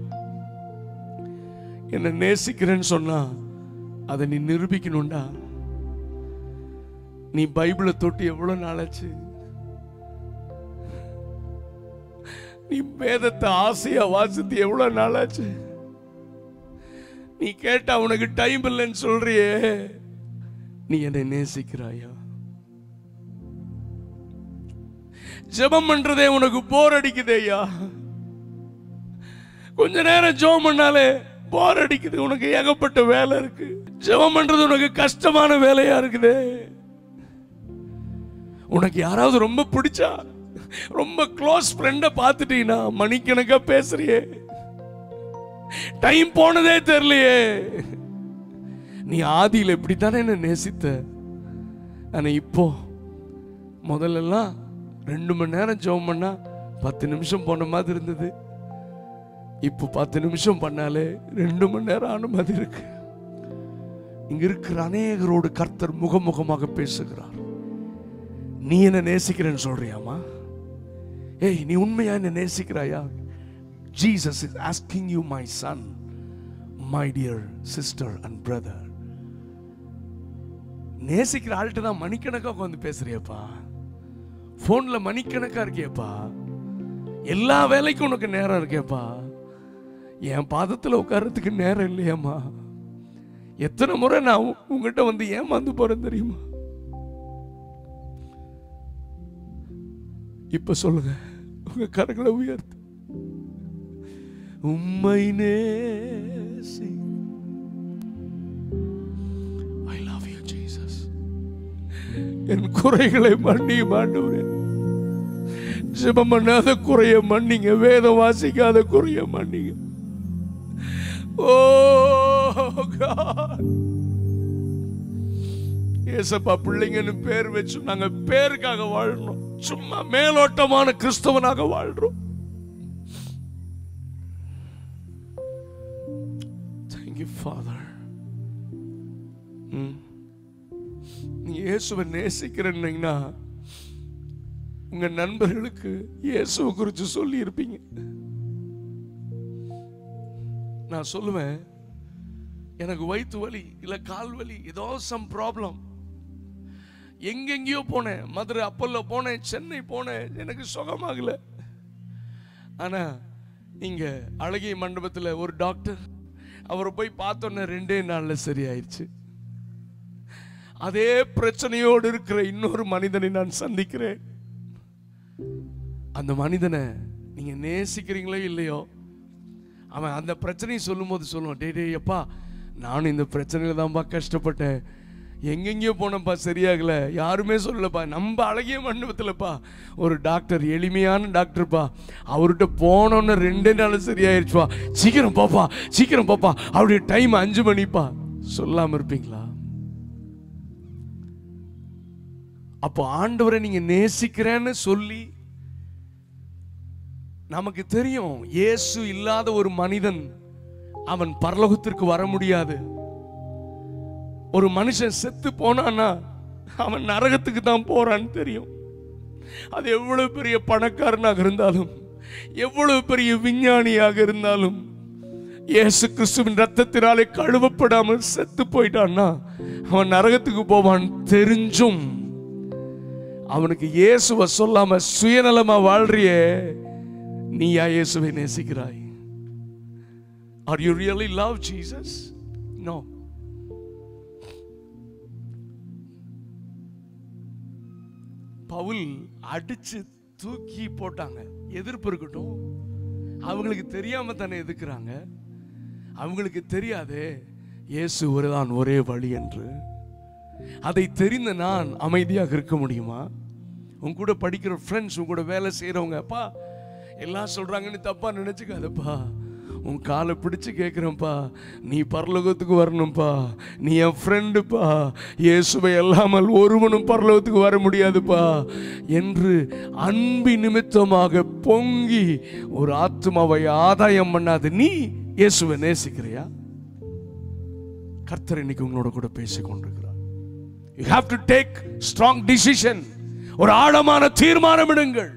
என்ன நேசிக்கிறேன்னு சொன்னா அதை நீ நிரூபிக்கணும்டா நீ பைபிளை தொட்டு எவ்வளவு நாளாச்சு நீ வேதத்தை ஆசையா வாசித்து எவ்வளவு நாளாச்சு நீ கேட்டா உனக்கு டைம் இல்லைன்னு சொல்றியே நீ என்னை நேசிக்கிறாயா ஜெபம் பண்றதே உனக்கு போர் அடிக்குதேயா கொஞ்ச நேரம் ஜெபம் பண்ணாலே போர் அடிக்குது உனக்கு ஏகப்பட்ட வேலை இருக்கு ஜெபம் பண்றது உனக்கு கஷ்டமான வேலையா இருக்குதே உனக்கு யாராவது ரொம்ப பிடிச்சா ரொம்ப க்ளோஸ் ஃப்ரெண்டை பார்த்துட்டீங்கன்னா மணிக்கணக்கா பேசுறியே டைம் போனதே தெரியலையே நீ ஆதியில் இப்படித்தானே என்ன நேசித்த ஆனா இப்போ முதல்லலாம் ரெண்டு மணி நேரம் ஜெபம் பண்ணா பத்து நிமிஷம் போன மாதிரி இருந்தது இப்போ பத்து நிமிஷம் பண்ணாலே ரெண்டு மணி நேரம் ஆன மாதிரி இருக்கு இங்க இருக்கிற அநேகரோடு கர்த்தர் முகமுகமாக பேசுகிறார் நீ என்ன நேசிக்கிறேன்னு சொல்றியாமா ஏய் நீ உண்மையா என்ன நேசிக்கிறாயா Jesus is asking you my son my dear sister and brother நேசிக்கிற ஆள்கிட்ட தான் மணிக்கணக்கா உட்காந்து பேசுறியப்பா போன்ல மணிக்கணக்கா இருக்கியப்பா எல்லா வேலைக்கும் உனக்கு நேரம் இருக்கேப்பா என் பாதத்துல உட்கார்றதுக்கு நேரம் இல்லையாம்மா எத்தனை முறை நான் உ- உங்ககிட்ட வந்து ஏமாந்து போறேன் தெரியுமா இப்ப சொல்லுங்க உங்க கரங்களை உயர்த்து உம்மை நேசி ஐ லவ் யூ ஜீசஸ் என் குறைகளை மன்னியும் ஆண்டவரே ஜெபம் பண்ணாத குறைய மன்னிங்க வேதம் வாசிக்காத குறைய மன்னிங்க ஓ God. ஏசப்பா பிள்ளைங்கன்னு பேர் வச்சு நாங்க பேருக்காக வாழ்றோம் சும்மா மேலோட்டமான கிறிஸ்தவனாக வாழ்றோம் தேங்க்யூ ஃபாதர் நீ நீங்க இயேசுவை நேசிக்கிறேன்னீங்கன்னா உங்க நண்பர்களுக்கு இயேசுவை குறித்து சொல்லி இருப்பீங்க நான் சொல்லுவேன் எனக்கு வயிற்று வலி இல்ல கால் வலி ஏதோ சம் ப்ராப்ளம் எங்கெங்கேயோ போனேன் மதுரை அப்பல்ல போனேன் சென்னை போனேன் எனக்கு சுகமாகல ஆனா இங்க அழகிய மண்டபத்துல ஒரு டாக்டர் அவரை போய் பார்த்தோன்னே ரெண்டே நாள்ல சரியாயிருச்சு அதே பிரச்சனையோடு இருக்கிற இன்னொரு மனிதனை நான் சந்திக்கிறேன் அந்த மனிதனை நீங்க நேசிக்கிறீங்களோ இல்லையோ அவன் அந்த பிரச்சனையை சொல்லும்போது சொல்லுவான் டே டேய் அப்பா நானும் இந்த பிரச்சனையில தான்ப்பா கஷ்டப்பட்டேன் எங்கெங்கேயோ போனப்பா சரியாகல யாருமே சொல்லலப்பா நம்ம அழகிய மண்டபத்தில்ப்பா ஒரு டாக்டர் எளிமையான டாக்டர்ப்பா அவர்கிட்ட போனோன்னு ரெண்டே நாள் சரியாயிருச்சுப்பா சீக்கிரம் பாப்பா சீக்கிரம் பாப்பா அவருடைய டைம் அஞ்சு மணிப்பா சொல்லாம இருப்பீங்களா அப்போ ஆண்டவரை நீங்க நேசிக்கிறேன்னு சொல்லி நமக்கு தெரியும் இயேசு இல்லாத ஒரு மனிதன் அவன் பரலோகத்திற்கு வர முடியாது ஒரு மனுஷன் செத்து போனான்னா அவன் நரகத்துக்கு தான் போறான்னு தெரியும் அது எவ்வளவு பெரிய பணக்காரனாக இருந்தாலும் எவ்வளவு பெரிய விஞ்ஞானியாக இருந்தாலும் இயேசு கிறிஸ்துவின் ரத்தத்தினாலே கழுவப்படாமல் செத்து போயிட்டான்னா அவன் நரகத்துக்கு போவான் தெரிஞ்சும் அவனுக்கு இயேசுவை சொல்லாம சுயநலமா வாழ்றியே நீயா இயேசுவை நேசிக்கிறாய் are you really love Jesus no Paul அடிச்சு தூக்கி போட்டாங்க எதிர்ப்பு இருக்கட்டும் அவங்களுக்கு தெரியாம தானே எதுக்குறாங்க அவங்களுக்கு தெரியாதே இயேசு ஒருதான் ஒரே வழி என்று அதை தெரிந்த நான் அமைதியாக இருக்க முடியுமா உன் கூட படிக்கிற ஃப்ரெண்ட்ஸ் உன் கூட வேலை செய்கிறவங்க அப்பா எல்லாம் சொல்றாங்கன்னு தப்பா நினைச்சுக்காதப்பா உன் காலை பிடிச்சு கேட்குறேன்ப்பா நீ பரலோகத்துக்கு வரணும்ப்பா நீ என் ஃப்ரெண்டுப்பா இயேசுவை இல்லாமல் ஒருவனும் பரலோகத்துக்கு வர முடியாதுப்பா என்று அன்பி நிமித்தமாக பொங்கி ஒரு ஆத்மாவை ஆதாயம் பண்ணாது நீ இயேசுவை நேசிக்கிறியா கர்த்தர் இன்னைக்கு உங்களோட கூட பேசிக் கொண்டிருக்கிறார் you have to take strong decision ஒரு ஆழமான தீர்மானம் எடுங்கள்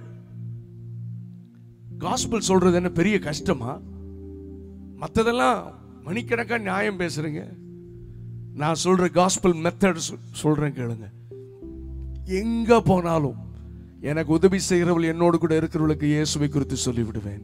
காஸ்பிள் சொல்றது என்ன பெரிய கஷ்டமா மற்றதெல்லாம் மணிக்கணக்கா நியாயம் பேசுறீங்க நான் சொல்ற காஸ்பிள் மெத்தட் சொல்றேன் கேளுங்க எங்க போனாலும் எனக்கு உதவி செய்கிறவள் என்னோடு கூட இருக்கிறவளுக்கு இயேசுவை குறித்து சொல்லி விடுவேன்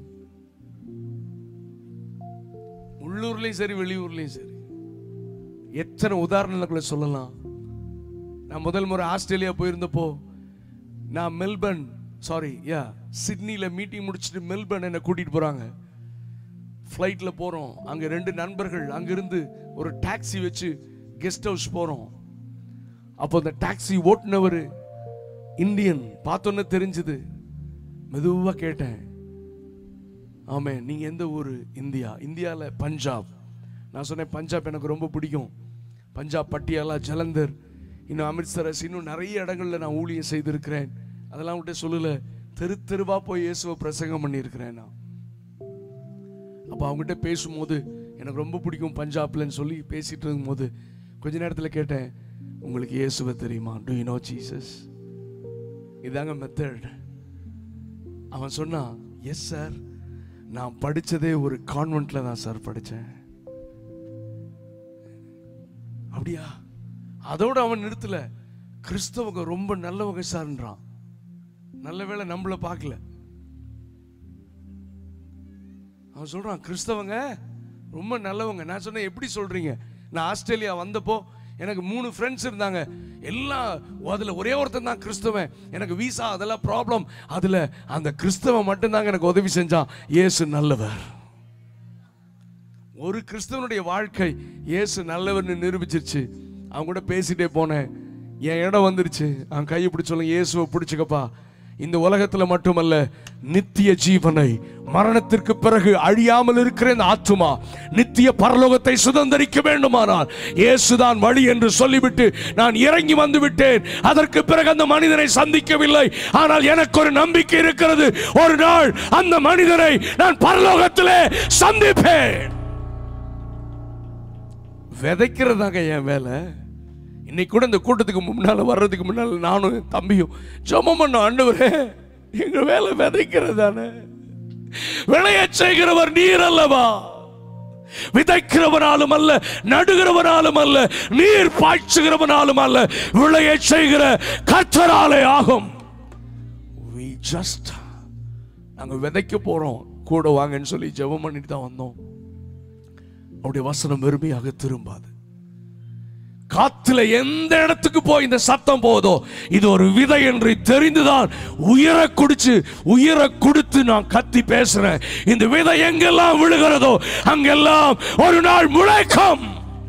உள்ளூர்லயும் சரி வெளியூர்லயும் சரி எத்தனை உதாரணங்களை சொல்லலாம் நான் முதல் முறை ஆஸ்திரேலியா போயிருந்தப்போ நான் மெல்பர்ன் சாரி யா சிட்னியில் மீட்டிங் முடிச்சுட்டு மெல்பர்ன் என்னை கூட்டிட்டு போறாங்க ஃப்ளைட்டில் போகிறோம் அங்கே ரெண்டு நண்பர்கள் அங்கிருந்து ஒரு டாக்ஸி வச்சு கெஸ்ட் ஹவுஸ் போகிறோம் அப்போ அந்த டாக்ஸி ஓட்டுனவர் இந்தியன் பார்த்தோன்னே தெரிஞ்சுது மெதுவாக கேட்டேன் ஆமே நீங்கள் எந்த ஊர் இந்தியா இந்தியாவில் பஞ்சாப் நான் சொன்னேன் பஞ்சாப் எனக்கு ரொம்ப பிடிக்கும் பஞ்சாப் பட்டியாலா ஜலந்தர் இன்னும் அமிர்தசரஸ் இன்னும் நிறைய இடங்கள்ல நான் ஊழியம் செய்திருக்கிறேன் அதெல்லாம் விட்டு சொல்லல தெரு தெருவா போய் இயேசுவை பிரசங்கம் பண்ணியிருக்கிறேன் நான் அப்போ அவங்ககிட்ட பேசும்போது எனக்கு ரொம்ப பிடிக்கும் பஞ்சாப்லன்னு சொல்லி பேசிட்டு இருக்கும்போது கொஞ்ச நேரத்தில் கேட்டேன் உங்களுக்கு இயேசுவை தெரியுமா டு யூ நோ ஜீசஸ் இதாங்க மெத்தட் அவன் சொன்னான் எஸ் சார் நான் படிச்சதே ஒரு கான்வென்ட்ல தான் சார் படித்தேன் அப்படியா அதோட அவன் நிறுத்தல கிறிஸ்தவங்க ரொம்ப நல்லவங்க சார்ன்றான் நல்ல வேளை நம்மள பார்க்கல அவன் சொல்றான் கிறிஸ்தவங்க ரொம்ப நல்லவங்க நான் சொன்னேன் எப்படி சொல்றீங்க நான் ஆஸ்திரேலியா வந்தப்போ எனக்கு மூணு ஃப்ரெண்ட்ஸ் இருந்தாங்க எல்லாம் அதுல ஒரே ஒருத்தன் தான் கிறிஸ்தவன் எனக்கு வீசா அதெல்லாம் ப்ராப்ளம் அதுல அந்த கிறிஸ்தவன் மட்டும்தாங்க எனக்கு உதவி செஞ்சான் இயேசு நல்லவர் ஒரு கிறிஸ்தவனுடைய வாழ்க்கை இயேசு நல்லவர்னு நிரூபிச்சிருச்சு அவங்க கூட பேசிட்டே போனேன் என் இடம் வந்துருச்சு அவன் கையை பிடிச்சோம் இயேசுவை பிடிச்சுக்கப்பா இந்த உலகத்துல மட்டுமல்ல நித்திய ஜீவனை மரணத்திற்கு பிறகு அழியாமல் இருக்கிற இந்த ஆத்துமா நித்திய பரலோகத்தை சுதந்தரிக்க வேண்டுமானால் இயேசுதான் வழி என்று சொல்லிவிட்டு நான் இறங்கி வந்து விட்டேன் அதற்கு பிறகு அந்த மனிதனை சந்திக்கவில்லை ஆனால் எனக்கு ஒரு நம்பிக்கை இருக்கிறது ஒரு நாள் அந்த மனிதனை நான் பரலோகத்திலே சந்திப்பேன் விதைக்கிறதாங்க என் வேலை இன்னைக்கு கூட இந்த கூட்டத்துக்கு முன்னால வர்றதுக்கு முன்னால நானும் என் தம்பியும் ஜெபம் பண்ண ஆண்டவரே எங்க வேலை விதைக்கிறது தானே விளைய செய்கிறவர் நீர் அல்லவா விதைக்கிறவனாலும் அல்ல நடுகிறவனாலும் அல்ல நீர் பாய்ச்சுகிறவனாலும் அல்ல விளைய செய்கிற கர்த்தராலே ஆகும் we just நாங்க விதைக்க போறோம் கூட வாங்கன்னு சொல்லி ஜெபம் பண்ணிட்டு தான் வந்தோம் அவருடைய வசனம் வெறுமையாக திரும்பாது காத்துல எந்த இடத்துக்கு போய் இந்த சத்தம் போதோ இது ஒரு விதை என்று தெரிந்துதான் உயிரை குடிச்சு உயிரை கொடுத்து நான் கத்தி பேசுறேன் இந்த விதை எங்கெல்லாம் விழுகிறதோ அங்கெல்லாம் ஒரு நாள் முளைக்கும்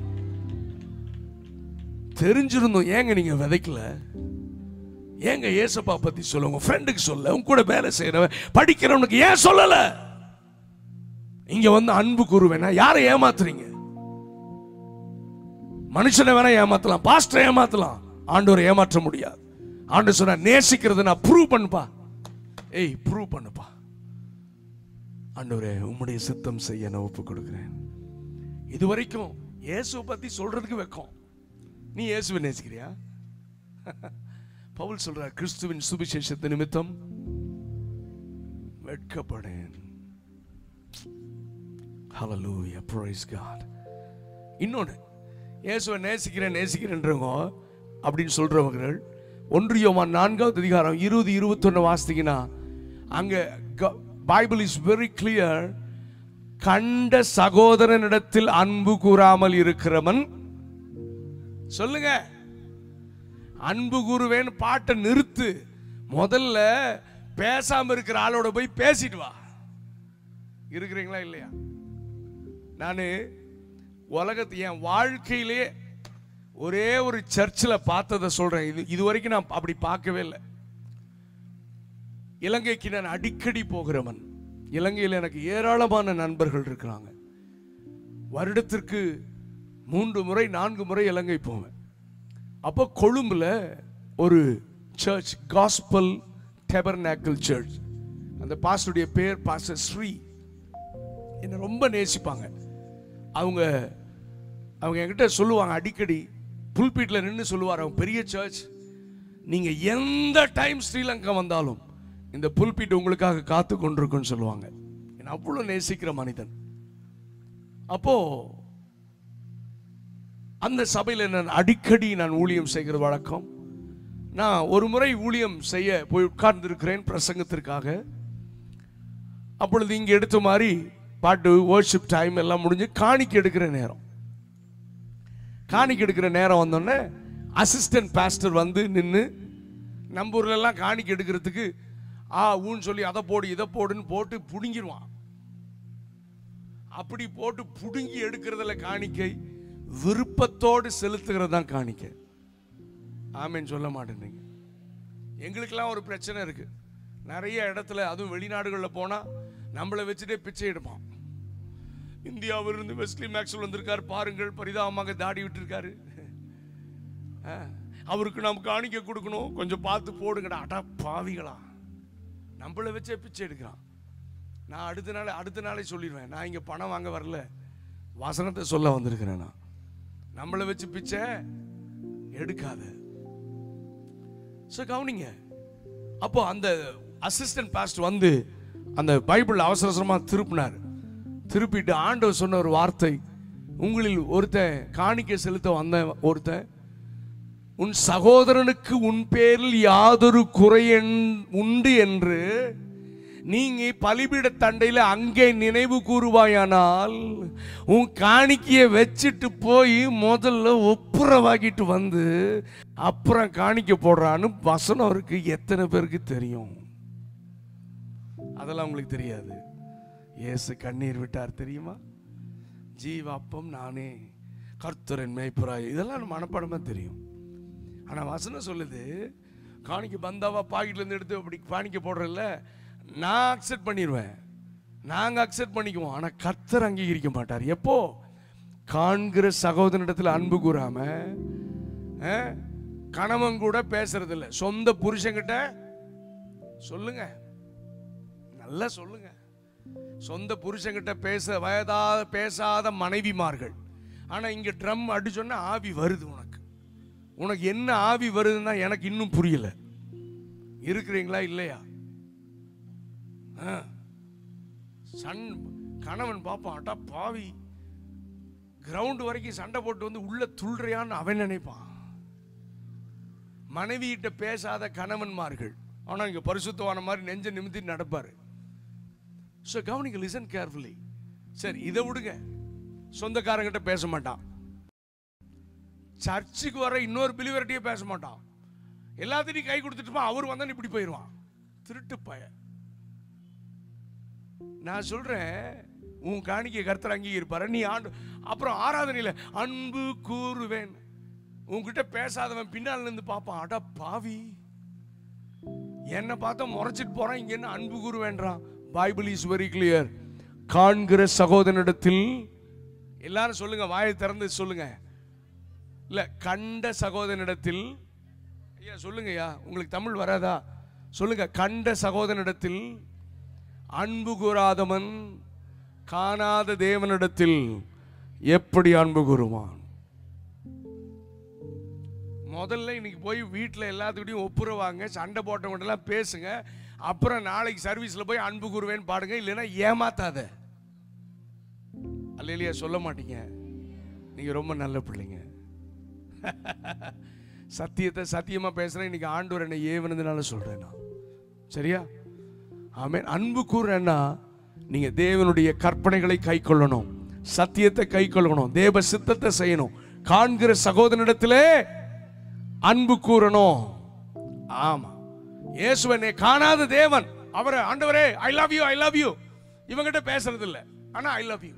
தெரிஞ்சிருந்தோம் ஏங்க நீங்க விதைக்கல ஏங்க ஏசப்பா பத்தி சொல்ல உங்க ஃப்ரெண்டுக்கு சொல்ல உங்க கூட வேலை செய்யறவன் படிக்கிறவனுக்கு ஏன் சொல்லல இங்க வந்து அன்பு கூறுவேனா யாரை ஏமாத்துறீங்க மனுஷனை வேணா ஏமாத்தலாம் பாஸ்டரை ஏமாத்தலாம் ஆண்டவரை ஏமாற்ற முடியாது ஆண்டவர் சொன்னா நேசிக்கிறத நான் ப்ரூவ் பண்ணுப்பா ஏய் ப்ரூவ் பண்ணுப்பா ஆண்டவரே உம்முடைய சித்தம் செய்ய நான் ஒப்பு கொடுக்கிறேன் இது வரைக்கும் இயேசுவை பத்தி சொல்றதுக்கு வெக்கம் நீ இயேசுவை நேசிக்கிறியா பவுல் சொல்றார் கிறிஸ்துவின் சுவிசேஷத்து நிமித்தம் வெட்கப்படேன் Hallelujah praise God இன்னொன்று இயேசுவை நேசிக்கிறேன் நேசிக்கிறேன்றவங்க அப்படின்னு சொல்றவர்கள் ஒன்று யோவான் நான்காவது அதிகாரம் இருபது இருபத்தொன்னு வாசித்தீங்கன்னா அங்க பைபிள் இஸ் வெரி கிளியர் கண்ட சகோதரனிடத்தில் அன்பு கூறாமல் இருக்கிறவன் சொல்லுங்க அன்பு கூறுவேன்னு பாட்டை நிறுத்து முதல்ல பேசாம இருக்கிற ஆளோட போய் பேசிட்டு வா இருக்கிறீங்களா இல்லையா நான் உலகத்து என் வாழ்க்கையிலே ஒரே ஒரு சர்ச்சில் பார்த்ததை சொல்றேன் இது இது வரைக்கும் நான் அப்படி பார்க்கவே இல்லை இலங்கைக்கு நான் அடிக்கடி போகிறவன் இலங்கையில் எனக்கு ஏராளமான நண்பர்கள் இருக்கிறாங்க வருடத்திற்கு மூன்று முறை நான்கு முறை இலங்கை போவேன் அப்போ கொழும்புல ஒரு சர்ச் காஸ்பல் டெபர்நாக்கல் சர்ச் அந்த பாஸ்டருடைய பேர் பாஸ்டர் ஸ்ரீ என்னை ரொம்ப நேசிப்பாங்க அவங்க அவங்க என்கிட்ட சொல்லுவாங்க அடிக்கடி புல்பீட்டில் நின்று சொல்லுவார் அவங்க பெரிய சர்ச் நீங்க எந்த டைம் ஸ்ரீலங்கா வந்தாலும் இந்த புல்பீட் உங்களுக்காக காத்து கொண்டிருக்குன்னு சொல்லுவாங்க என்ன அவ்வளோ நேசிக்கிற மனிதன் அப்போ அந்த சபையில் நான் அடிக்கடி நான் ஊழியம் செய்கிற வழக்கம் நான் ஒரு முறை ஊழியம் செய்ய போய் உட்கார்ந்திருக்கிறேன் பிரசங்கத்திற்காக அப்பொழுது இங்க எடுத்த மாதிரி பாட்டு worship டைம் எல்லாம் முடிஞ்சு காணிக்கை எடுக்கிற நேரம் காணிக்கை எடுக்கிற நேரம் வந்தோடனே அசிஸ்டன்ட் பாஸ்டர் வந்து நின்று நம்ம ஊர்ல எல்லாம் காணிக்கை எடுக்கிறதுக்கு ஆ ஊன்னு சொல்லி அதை போடு இதை போடுன்னு போட்டு புடுங்கிடுவான் அப்படி போட்டு புடுங்கி எடுக்கிறதுல காணிக்கை விருப்பத்தோடு செலுத்துகிறது தான் காணிக்கை ஆமேன்னு சொல்ல மாட்டேன்றீங்க எங்களுக்கெல்லாம் ஒரு பிரச்சனை இருக்கு நிறைய இடத்துல அதுவும் வெளிநாடுகளில் போனா நம்மளை வச்சுட்டே பிச்சை எடுப்பான் இந்தியாவிலிருந்து வெஸ்லி மேக்ஸ்வெல் வந்திருக்காரு பாருங்கள் பரிதாபமாக தாடி விட்டுருக்காரு ஆ, அவருக்கு நாம் காணிக்க கொடுக்கணும் கொஞ்சம் பார்த்து போடுங்கடா அடா பாவிகளா நம்மளை வச்சே பிச்சை எடுக்கிறான் நான் அடுத்த நாள் அடுத்த நாளே சொல்லிடுவேன் நான் இங்கே பணம் வாங்க வரல வசனத்தை சொல்ல வந்திருக்கிறேன் நான் நம்மளை வச்சு பிச்சை எடுக்காத ஸோ கவனிங்க அப்போ அந்த அசிஸ்டன்ட் பாஸ்ட் வந்து அந்த பைபிள் அவசர அவசரமாக திருப்பினார் திருப்பிட்டு ஆண்டவர் சொன்ன ஒரு வார்த்தை உங்களில் ஒருத்தன் காணிக்கை செலுத்த வந்த ஒருத்தன் உன் சகோதரனுக்கு உன் பேரில் யாதொரு குறை என்- உண்டு என்று நீங்க பலிபீட தண்டையில அங்கே நினைவு கூறுவாயானால் உன் காணிக்கையை வச்சுட்டு போய் முதல்ல ஒப்புரவாக்கிட்டு வந்து அப்புறம் காணிக்க போடுறான்னு வசனம் இருக்கு எத்தனை பேருக்கு தெரியும் அதெல்லாம் உங்களுக்கு தெரியாது இயேசு கண்ணீர் விட்டார் தெரியுமா ஜீவ அப்பம் நானே கர்த்தரன் மேய்ப்புறாய் இதெல்லாம் நம்ம மனப்பாடமா தெரியும் ஆனா வசனம் சொல்லுது காணிக்க பந்தாவா பாக்கெட்ல இருந்து எடுத்து அப்படி காணிக்க போடுறதில்ல நான் அக்செப்ட் பண்ணிடுவேன் நாங்க அக்செப்ட் பண்ணிக்குவோம் ஆனா கர்த்தர் அங்கீகரிக்க மாட்டார் எப்போ காண்கிற சகோதரனிடத்தில் அன்பு கூறாம அஹ், கணவன் கூட பேசுறது இல்ல சொந்த புருஷன்கிட்ட சொல்லுங்க நல்லா சொல்லுங்க சொந்த புருஷன்கிட்ட பேச வயதாத பேசாத மனைவிமார்கள் ஆனா இங்க ட்ரம் அடிச்சோன்னா ஆவி வருது உனக்கு உனக்கு என்ன ஆவி வருதுன்னா எனக்கு இன்னும் புரியல இருக்கிறீங்களா இல்லையா ஆ. சன் கணவன் பாப்பான் அட்டா பாவி கிரவுண்ட் வரைக்கும் சண்டை போட்டு வந்து உள்ள துள்ளுறியான்னு அவன் நினைப்பான் மனைவியிட்ட பேசாத கணவன்மார்கள் ஆனா இங்க பரிசுத்தவான மாதிரி நெஞ்ச நிமித்தி நடப்பாரு ஸோ கவனிங்க லிசன் கேர்ஃபுல்லி சரி இதை விடுங்க சொந்தக்காரங்கிட்ட பேச மாட்டான் சர்ச்சுக்கு வர இன்னொரு பிலிவர்கிட்டயே பேச மாட்டான் எல்லாத்தையும் கை கொடுத்துட்டுப்பான் அவர் வந்தா இப்படி போயிடுவான் திருட்டு பய நான் சொல்றேன் உன் காணிக்கை கர்த்தர் அங்கீகரிப்பாரு நீ ஆண்டு அப்புறம் ஆராதனையில அன்பு கூறுவேன் உன்கிட்ட பேசாதவன் பின்னால் இருந்து பார்ப்பான் அட பாவி என்ன பார்த்தா முறைச்சிட்டு போறான் இங்க என்ன அன்பு கூறுவேன்றான் பைபிள் இஸ் வெரி கிளியர் காண்கிற சகோதரனிடத்தில் எல்லாரும் சொல்லுங்க வாயை திறந்து சொல்லுங்க இல்ல கண்ட சகோதரனிடத்தில் ஐயா சொல்லுங்க ஐயா உங்களுக்கு தமிழ் வராதா சொல்லுங்க கண்ட சகோதரனிடத்தில் அன்பு கூறாதவன் காணாத தேவனிடத்தில் எப்படி அன்பு கூறுவான் முதல்ல இன்னைக்கு போய் வீட்டில் எல்லாத்துக்கிட்டையும் ஒப்புரவாங்க சண்டை போட்டவங்கள்ட்டலாம் பேசுங்க அப்புறம் நாளைக்கு சர்வீஸில் போய் அன்பு கூறுவேன்னு பாடுங்க இல்லைன்னா ஏமாத்தாத அல்லையா சொல்ல மாட்டீங்க நீங்கள் ரொம்ப நல்ல பிள்ளைங்க சத்தியத்தை சத்தியமா பேசுறேன் இன்னைக்கு ஆண்டவர் என்னை ஏவனதுனால சொல்றேன் நான் சரியா ஆமென் அன்பு கூறுறேன்னா நீங்க தேவனுடைய கற்பனைகளை கை கொள்ளணும் சத்தியத்தை கை கொள்ளணும் தேவ சித்தத்தை செய்யணும் காண்கிற சகோதரனிடத்திலே அன்பு கூறணும் ஆமா இயேசுவனே காணாத தேவன் அவரை ஆண்டவரே I love you I love you இவங்கிட்ட பேசுறது இல்ல ஆனா ஐ லவ் யூ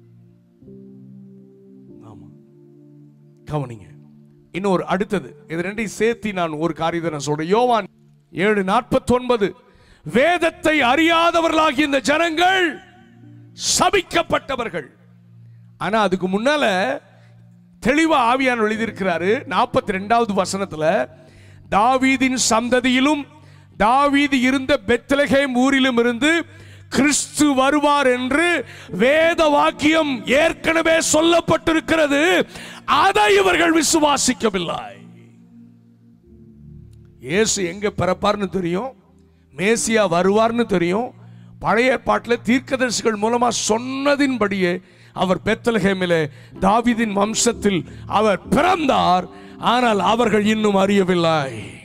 ஆமா கவனிங்க இன்னொரு அடுத்தது இது ரெண்டையும் சேர்த்து நான் ஒரு காரியத்தை நான் சொல்றேன் யோவான் ஏழு நாற்பத்தொன்பது வேதத்தை அறியாதவர்களாகிய இந்த ஜனங்கள் சபிக்கப்பட்டவர்கள் ஆனா அதுக்கு முன்னால தெளிவா ஆவியான் எழுதியிருக்கிறாரு நாற்பத்தி ரெண்டாவது வசனத்துல தாவீதின் சந்ததியிலும் தாவீது இருந்த பெத்லகேம் ஊரிலும் இருந்து கிறிஸ்து வருவார் என்று வேத வாக்கியம் ஏற்கனவே சொல்லப்பட்டிருக்கிறது அதை இவர்கள் விசுவாசிக்கவில்லை இயேசு எங்க பிறப்பார்னு தெரியும் மேசியா வருவார்னு தெரியும் பழைய ஏற்பாட்டில் தீர்க்கதரிசிகள் மூலமா சொன்னதின்படியே அவர் பெத்தலகேமிலே தாவீதின் வம்சத்தில் அவர் பிறந்தார் ஆனால் அவர்கள் இன்னும் அறியவில்லை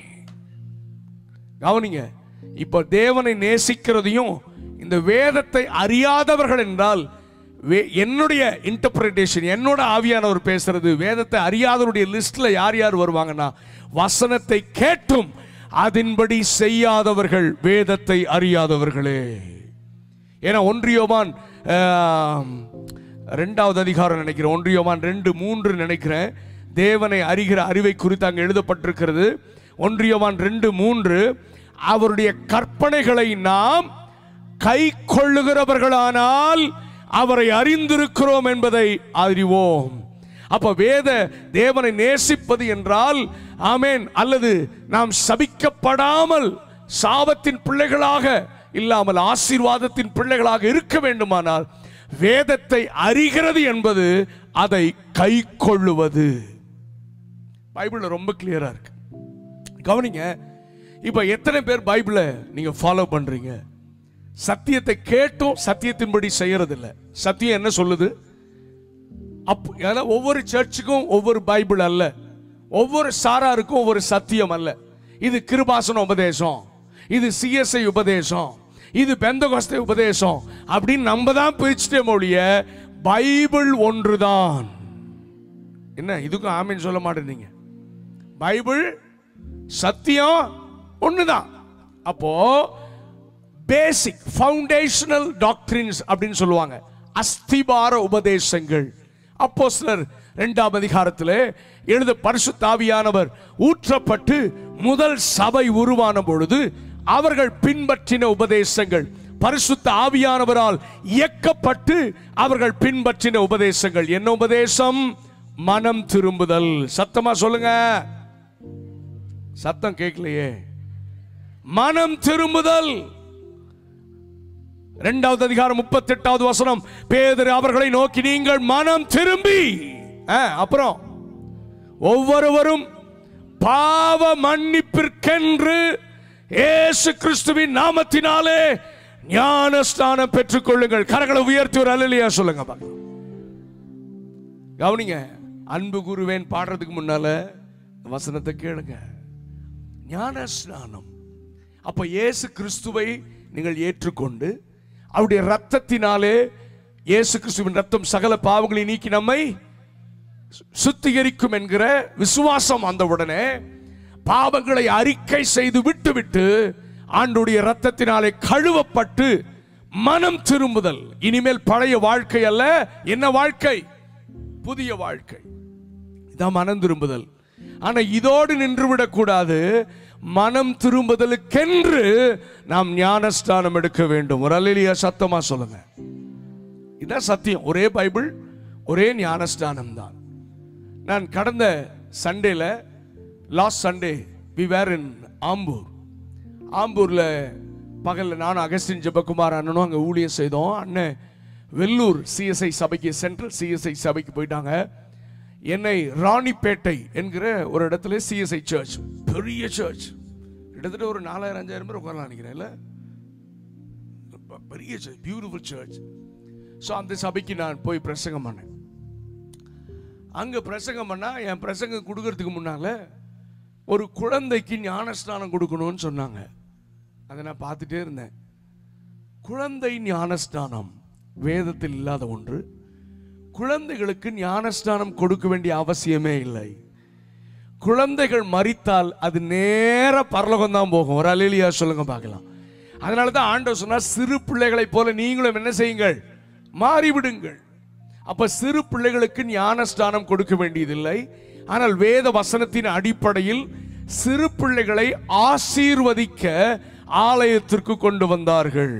கவனிங்க இப்போ தேவனை நேசிக்கிறதையும் இந்த வேதத்தை அறியாதவர்கள் என்றால் வே- என்னுடைய இன்டர்பிரேஷன் என்னோட ஆவியானவர் பேசுறது வேதத்தை அறியாதவருடைய லிஸ்ட்ல யார் யார் வருவாங்கன்னா வசனத்தை கேட்டும் அதன்படி செய்யாதவர்கள் வேதத்தை அறியாதவர்களே ஏன்னா ஒன்றியோவான் ஆம், ரெண்டாவது அதிகாரம் நினைக்கிறேன் ஒன்றியோவான் ரெண்டு மூன்று நினைக்கிறேன் தேவனை அறிகிற அறிவை குறித்து அங்கே எழுதப்பட்டிருக்கிறது ஒன்றியோவான் ரெண்டு மூன்று அவருடைய கற்பனைகளை நாம் கை கொள்ளுகிறவர்களானால் அவரை அறிந்திருக்கிறோம் என்பதை அறிவோம் அப்ப வேத தேவனை நேசிப்பது என்றால் ஆமென் அல்லது நாம் சபிக்கப்படாமல் சாபத்தின் பிள்ளைகளாக இல்லாமல் ஆசீர்வாதத்தின் பிள்ளைகளாக இருக்க வேண்டுமானால் வேதத்தை அறிகிறது என்பது அதை கை கொள்ளுவது பைபிள்ல ரொம்ப கிளியரா இருக்கு கவனிங்க இப்ப எத்தனை பேர் பைபிளை நீங்க ஃபாலோ பண்றீங்க சத்தியத்தை கேட்டும் சத்தியத்தின்படி செய்யறது இல்ல சத்தியம் என்ன சொல்லுது அப் ஏன்னா ஒவ்வொரு சர்ச்சுக்கும் ஒவ்வொரு பைபிள் அல்ல ஒவ்வொரு சாராருக்கும் ஒவ்வொரு சத்தியம் அல்ல இது கிருபாசன உபதேசம் இது சிஎஸ்ஐ உபதேசம் இது பெந்தகோஸ்தே உபதேசம் அப்படின்னு நம்ம தான் பிரிச்சுட்டே மொழிய பைபிள் ஒன்றுதான் என்ன இதுக்கும் ஆமீன் சொல்ல மாட்டேங்க பைபிள் சத்தியம் ஒண்ணுதான் அப்போ பேசிக் ஃபவுண்டேஷனல் டாக்டரின்ஸ் அப்படின்னு சொல்லுவாங்க அஸ்திபார உபதேசங்கள் அப்போ சிலர் இரண்டாம் அதிகாரத்திலே எழுத பரிசுத்தாவியானவர் ஊற்றப்பட்டு முதல் சபை உருவான பொழுது அவர்கள் பின்பற்றின உபதேசங்கள் பரிசுத்த ஆவியானவரால் இயக்கப்பட்டு அவர்கள் பின்பற்றின உபதேசங்கள் என்ன உபதேசம் மனம் திரும்புதல் சத்தமா சொல்லுங்க சத்தம் கேட்கலையே மனம் திரும்புதல் இரண்டாவது அதிகாரம் முப்பத்தி எட்டாவது வசனம் பேதர் அவர்களை நோக்கி நீங்கள் மனம் திரும்பி ஆ, அப்புறம் ஒவ்வொருவரும் பாவ மன்னிப்பிற்கென்று இயேசு கிறிஸ்துவின் நாமத்தினாலே ஞானஸ்தானம் பெற்றுக்கொள்ளுங்கள் கரங்களை உயர்த்தி ஒரு அல்லையா சொல்லுங்க பார்க்கலாம் கவனிங்க அன்பு குருவேன் பாடுறதுக்கு முன்னால இந்த வசனத்தை கேளுங்க ஞான ஸ்நானம் அப்ப இயேசு கிறிஸ்துவை நீங்கள் ஏற்றுக்கொண்டு அவருடைய ரத்தத்தினாலே இயேசு கிறிஸ்துவின் ரத்தம் சகல பாவங்களை நீக்கி நம்மை சுத்திகரிக்கும் என்கிற விசுவாசம் வந்த உடனே பாவங்களை அறிக்கை செய்து விட்டுவிட்டு ஆண்டுடைய ரத்தத்தினாலே கழுவப்பட்டு மனம் திரும்புதல் இனிமேல் பழைய வாழ்க்கை அல்ல என்ன வாழ்க்கை புதிய வாழ்க்கை இதான் மனம் திரும்புதல் ஆனா இதோடு நின்று விடக்கூடாது மனம் திரும்புதலுக்கென்று நாம் ஞானஸ்தானம் எடுக்க வேண்டும் ஒரு அல்லியா சத்தமா சொல்லுங்க இதான் சத்தியம் ஒரே பைபிள் ஒரே ஞானஸ்தானம் தான் நான் கடந்த சண்டேல last Sunday we were in Ambur ஆம்பூர்ல பகல்ல நானும் அகஸ்டின் ஜெபகுமார் அண்ணனும் அங்கே ஊழியம் செய்தோம் அண்ணன் வெள்ளூர் சிஎஸ்ஐ சபைக்கு சென்ட்ரல் சிஎஸ்ஐ சபைக்கு போயிட்டாங்க என்னை ராணிப்பேட்டை என்கிற ஒரு இடத்துல சிஎஸ்ஐ சர்ச் பெரிய சர்ச் கிட்டத்தட்ட ஒரு நாலாயிரம் அஞ்சாயிரம் பேர் உட்காரலாம் நினைக்கிறேன் இல்லை பெரிய சர்ச் பியூட்டிஃபுல் சர்ச் ஸோ அந்த சபைக்கு நான் போய் பிரசங்கம் பண்ணேன் அங்க பிரசங்கம் பண்ணா என் பிரசங்கம் கொடுக்கறதுக்கு முன்னால ஒரு குழந்தைக்கு ஞானஸ்நானம் கொடுக்கணும்னு சொன்னாங்க அதை நான் பார்த்துட்டே இருந்தேன் குழந்தை ஞானஸ்நானம் வேதத்தில் இல்லாத ஒன்று குழந்தைகளுக்கு ஞானஸ்நானம் கொடுக்க வேண்டிய அவசியமே இல்லை குழந்தைகள் மரித்தால் அது நேர பரலோகம் தான் போகும் ஒரு அலிலியா சொல்லுங்க பார்க்கலாம் அதனால தான் ஆண்டவர் சொன்னார் சிறு பிள்ளைகளைப் போல நீங்களும் என்ன செய்யுங்கள் மாறிவிடுங்கள் அப்ப சிறு பிள்ளைகளுக்கு ஞானஸ்தானம் கொடுக்க வேண்டியதில்லை ஆனால் வேத வசனத்தின் அடிப்படையில் சிறு பிள்ளைகளை ஆசீர்வதிக்க ஆலயத்திற்கு கொண்டு வந்தார்கள்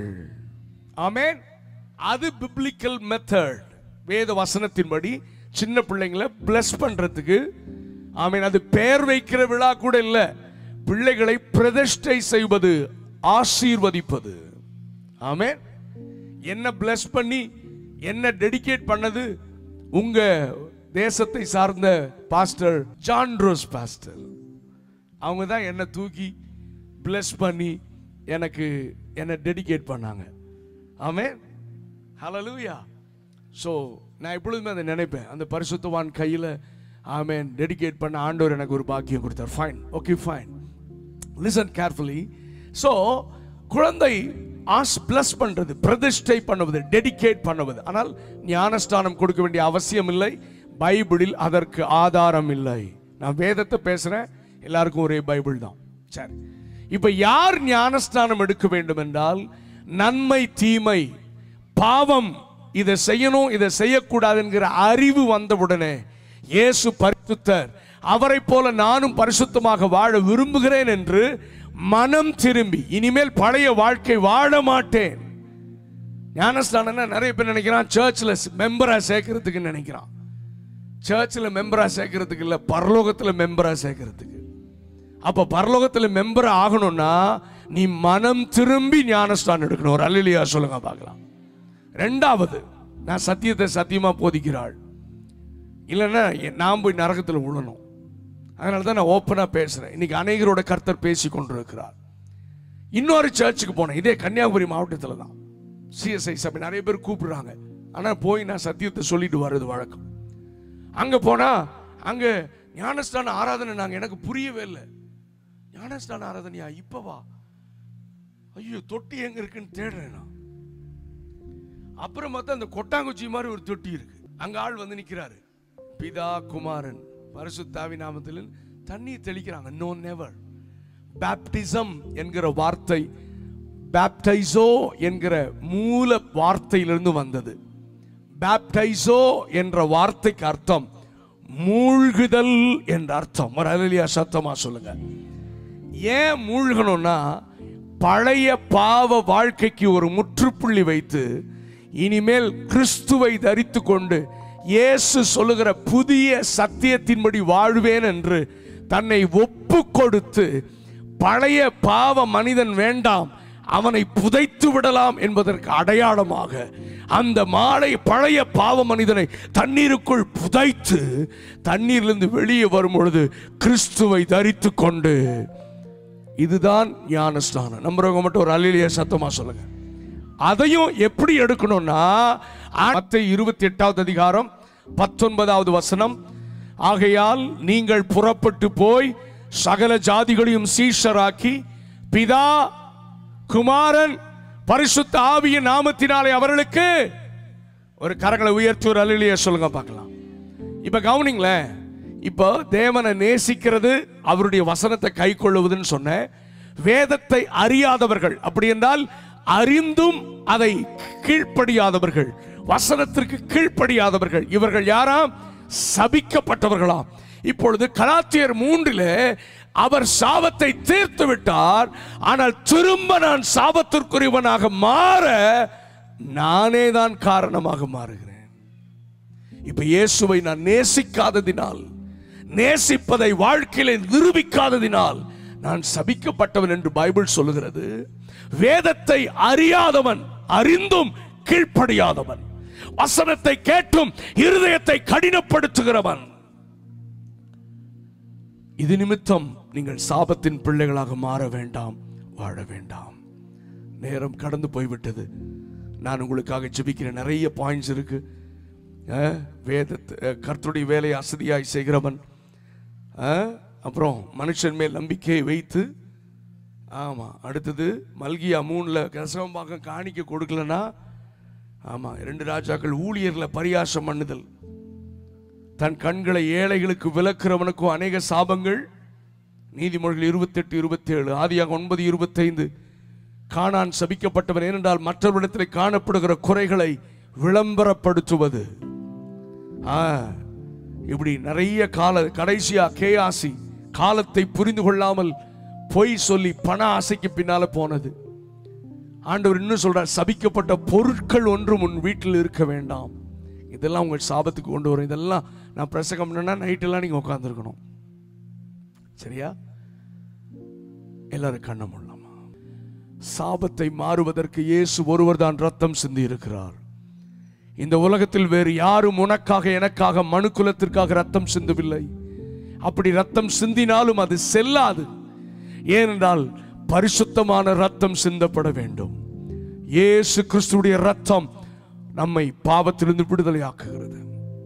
ஆமென் அது பிப்ளிக்கல் மெத்தட் வேத வசனத்தின்படி சின்ன பிள்ளைங்களை பிளஸ் பண்றதுக்கு ஆமென் அது பெயர் வைக்கிற விழா கூட இல்ல பிள்ளைகளை பிரதிஷ்டை செய்வது ஆசீர்வதிப்பது ஆமென் என்ன பிளஸ் பண்ணி என்ன டெடிகேட் பண்ணது உங்க தேசத்தை சார்ந்த பாஸ்டர் ஜான் ரோஸ் பாஸ்டர் அவங்க தான் என்னை தூக்கி பிளஸ் பண்ணி எனக்கு என்னை டெடிகேட் பண்ணாங்க ஆமென் ஹalleluya ஸோ நான் எப்பொழுதுமே அதை நினைப்பேன் அந்த பரிசுத்தவான் கையில் ஆமென் டெடிகேட் பண்ண ஆண்டவர் எனக்கு ஒரு பாக்கியம் கொடுத்தார் fine okay fine listen carefully so குழந்தை ஆஸ் பிளஸ் பண்றது பிரதிஷ்டை பண்ணுவது டெடிகேட் பண்ணுவது ஆனால் ஞானஸ்தானம் கொடுக்க வேண்டிய அவசியம் இல்லை பைபிளில் அதற்கு ஆதாரம் இல்லை நான் வேதத்தை பேசுறேன் எல்லாருக்கும் ஒரே பைபிள் தான் சரி இப்ப யார் ஞானஸ்தானம் எடுக்க வேண்டும் என்றால் நன்மை தீமை பாவம் இதை செய்யணும் இதை செய்யக்கூடாது என்கிற அறிவு வந்தவுடனே இயேசு பரிசுத்தர் அவரைப் போல நானும் பரிசுத்தமாக வாழ விரும்புகிறேன் என்று மனம் திரும்பி இனிமேல் பழைய வாழ்க்கை வாழ மாட்டேன் ஞானஸ்தானம்னா நிறைய பேர் நினைக்கிறான் சர்ச்சில் மெம்பரா சேர்க்கறதுக்கு நினைக்கிறான் சர்ச்சில் மெம்பரா சேர்க்கறதுக்கு இல்லை பரலோகத்தில் மெம்பரா சேர்க்கறதுக்கு அப்ப பரலோகத்தில் மெம்பர் ஆகணும்னா நீ மனம் திரும்பி ஞானஸ்தானம் எடுக்கணும் ஒரு அல்லிலியா சொல்லுங்க பார்க்கலாம் ரெண்டாவது நான் சத்தியத்தை சத்தியமா போதிக்கிறாள் இல்லைன்னா எ- நான் போய் நரகத்தில் விழணும் அதனால தான் நான் ஓப்பனாக பேசுறேன் இன்னைக்கு அநேகரோட கர்த்தர் பேசி கொண்டிருக்கிறார் இன்னொரு சர்ச்சுக்கு போனேன் இதே கன்னியாகுமரி மாவட்டத்தில் தான் சிஎஸ்ஐ சபை நிறைய பேர் கூப்பிடுறாங்க ஆனால் போய் நான் சத்தியத்தை சொல்லிட்டு வர்றது வழக்கம் அங்கே போனா அங்கே ஞானஸ்தான ஆராதனை நாங்கள் எனக்கு புரியவே இல்லை ஞானஸ்தான ஆராதனையா இப்போ வா ஐயோ தொட்டி எங்க இருக்குன்னு தேடுறேன் நான் அப்புறம் பார்த்தா அந்த கொட்டாங்குச்சி மாதிரி ஒரு தொட்டி இருக்கு அங்க ஆள் வந்து நிக்கிறாரு பிதா குமாரன் பரிசுத்தாவி நாமத்தில் தண்ணீர் தெளிக்கிறாங்க நோ நெவர் பேப்டிசம் என்கிற வார்த்தை பேப்டைசோ என்கிற மூல வார்த்தையிலிருந்து வந்தது பேப்டைசோ என்ற வார்த்தைக்கு அர்த்தம் மூழ்குதல் என்ற அர்த்தம் ஒரு அலிலியா சத்தமா சொல்லுங்க ஏன் மூழ்கணும்னா பழைய பாவ வாழ்க்கைக்கு ஒரு முற்றுப்புள்ளி வைத்து இனிமேல் கிறிஸ்துவை தரித்து கொண்டு இயேசு சொல்லுகிற புதிய சத்தியத்தின்படி வாழ்வேன் என்று தன்னை ஒப்பு கொடுத்து பழைய பாவ மனிதன் வேண்டாம் அவனை புதைத்து விடலாம் என்பதற்கு அடையாளமாக அந்த மாலை பழைய பாவ மனிதனை தண்ணீருக்குள் புதைத்து தண்ணீரிலிருந்து வெளியே வரும் பொழுது கிறிஸ்துவை தரித்து கொண்டு இதுதான் ஞானஸ்தானம் நம்புறவங்க மட்டும் ஒரு அலிலிய சத்தமா சொல்லுங்க அதையும் எப்படி எடுக்கணும்னா மத்தை இருபத்தி எட்டாவது அதிகாரம் பத்தொன்பதாவது வசனம் ஆகையால் நீங்கள் புறப்பட்டு போய் சகல ஜாதிகளையும் சீஷராக்கி பிதா குமாரன் பரிசுத்த ஆவியின் நாமத்தினாலே அவர்களுக்கு ஒரு கரங்களை உயர்த்தி ஒரு அலிலிய சொல்லுங்க பார்க்கலாம் இப்ப கவனிங்களேன் இப்போ தேவனை நேசிக்கிறது அவருடைய வசனத்தை கை கொள்ளுவதுன்னு சொன்ன வேதத்தை அறியாதவர்கள் அப்படி என்றால் அறிந்தும் அதை கீழ்ப்படியாதவர்கள் வசனத்திற்கு கீழ்ப்படியாதவர்கள் இவர்கள் யாராம் சபிக்கப்பட்டவர்களாம் இப்பொழுது கலாத்தியர் மூன்றிலே அவர் சாபத்தை தீர்த்து விட்டார் ஆனால் திரும்ப நான் சாபத்திற்குரியவனாக மாற நானே தான் காரணமாக மாறுகிறேன் இப்ப இயேசுவை நான் நேசிக்காததினால் நேசிப்பதை வாழ்க்கையில நிரூபிக்காததினால் நான் சபிக்கப்பட்டவன் என்று பைபிள் சொல்லுகிறது வேதத்தை அறியாதவன் அறிந்தும் கீழ்ப்படியாதவன் வசனத்தை கேட்டும் இருதயத்தை கடினப்படுத்துகிறவன் இது நிமித்தம் நீங்கள் சாபத்தின் பிள்ளைகளாக மாற வேண்டாம் வாழ வேண்டாம் நேரம் கடந்து போய்விட்டது நான் உங்களுக்காக ஜெபிக்கிற நிறைய பாயிண்ட்ஸ் இருக்கு அஹ், வேதத்தை அஹ், கர்த்தருடைய வேலையை அசதியாய் செய்கிறவன் அஹ், அப்புறம் மனுஷன் மேல் நம்பிக்கையை வைத்து ஆமா அடுத்தது மல்கியா மூணுல கசவம்பாக்கம் காணிக்க கொடுக்கலனா ஆமா ரெண்டு ராஜாக்கள் ஊழியர்ல பரியாசம் பண்ணுதல் தன் கண்களை ஏழைகளுக்கு விலக்குறவனுக்கும் அநேக சாபங்கள் நீதிமொழிகள் இருபத்தெட்டு இருபத்தி ஏழு ஆதியாக ஒன்பது இருபத்தைந்து காணான் சபிக்கப்பட்டவன் ஏனென்றால் மற்றவரிடத்தில் காணப்படுகிற குறைகளை விளம்பரப்படுத்துவது ஆ, இப்படி நிறைய கால கடைசியா கேயாசி காலத்தை புரிந்து கொள்ளாமல் பொய் சொல்லி பண ஆசைக்கு பின்னால போனது ஆண்டவர் இன்னும் சொல்றார் சபிக்கப்பட்ட பொருட்கள் ஒன்றும் உன் வீட்டில் இருக்க வேண்டாம் இதெல்லாம் உங்கள் சாபத்துக்கு கொண்டு வரும் இதெல்லாம் நான் பிரசங்கம் பண்ணா நைட்டெல்லாம் நீங்க உட்காந்துருக்கணும் சரியா எல்லாரும் கண்ண முடியலாமா சாபத்தை மாறுவதற்கு இயேசு ஒருவர் தான் ரத்தம் சிந்தி இருக்கிறார் இந்த உலகத்தில் வேறு யாரும் உனக்காக எனக்காக மனுக்குலத்திற்காக ரத்தம் சிந்தவில்லை அப்படி ரத்தம் சிந்தினாலும் அது செல்லாது ஏனென்றால் பரிசுத்தமான ரத்தம் சிந்தப்பட வேண்டும் இயேசு கிறிஸ்துடைய ரத்தம் நம்மை பாவத்திலிருந்து விடுதலையாக்குகிறது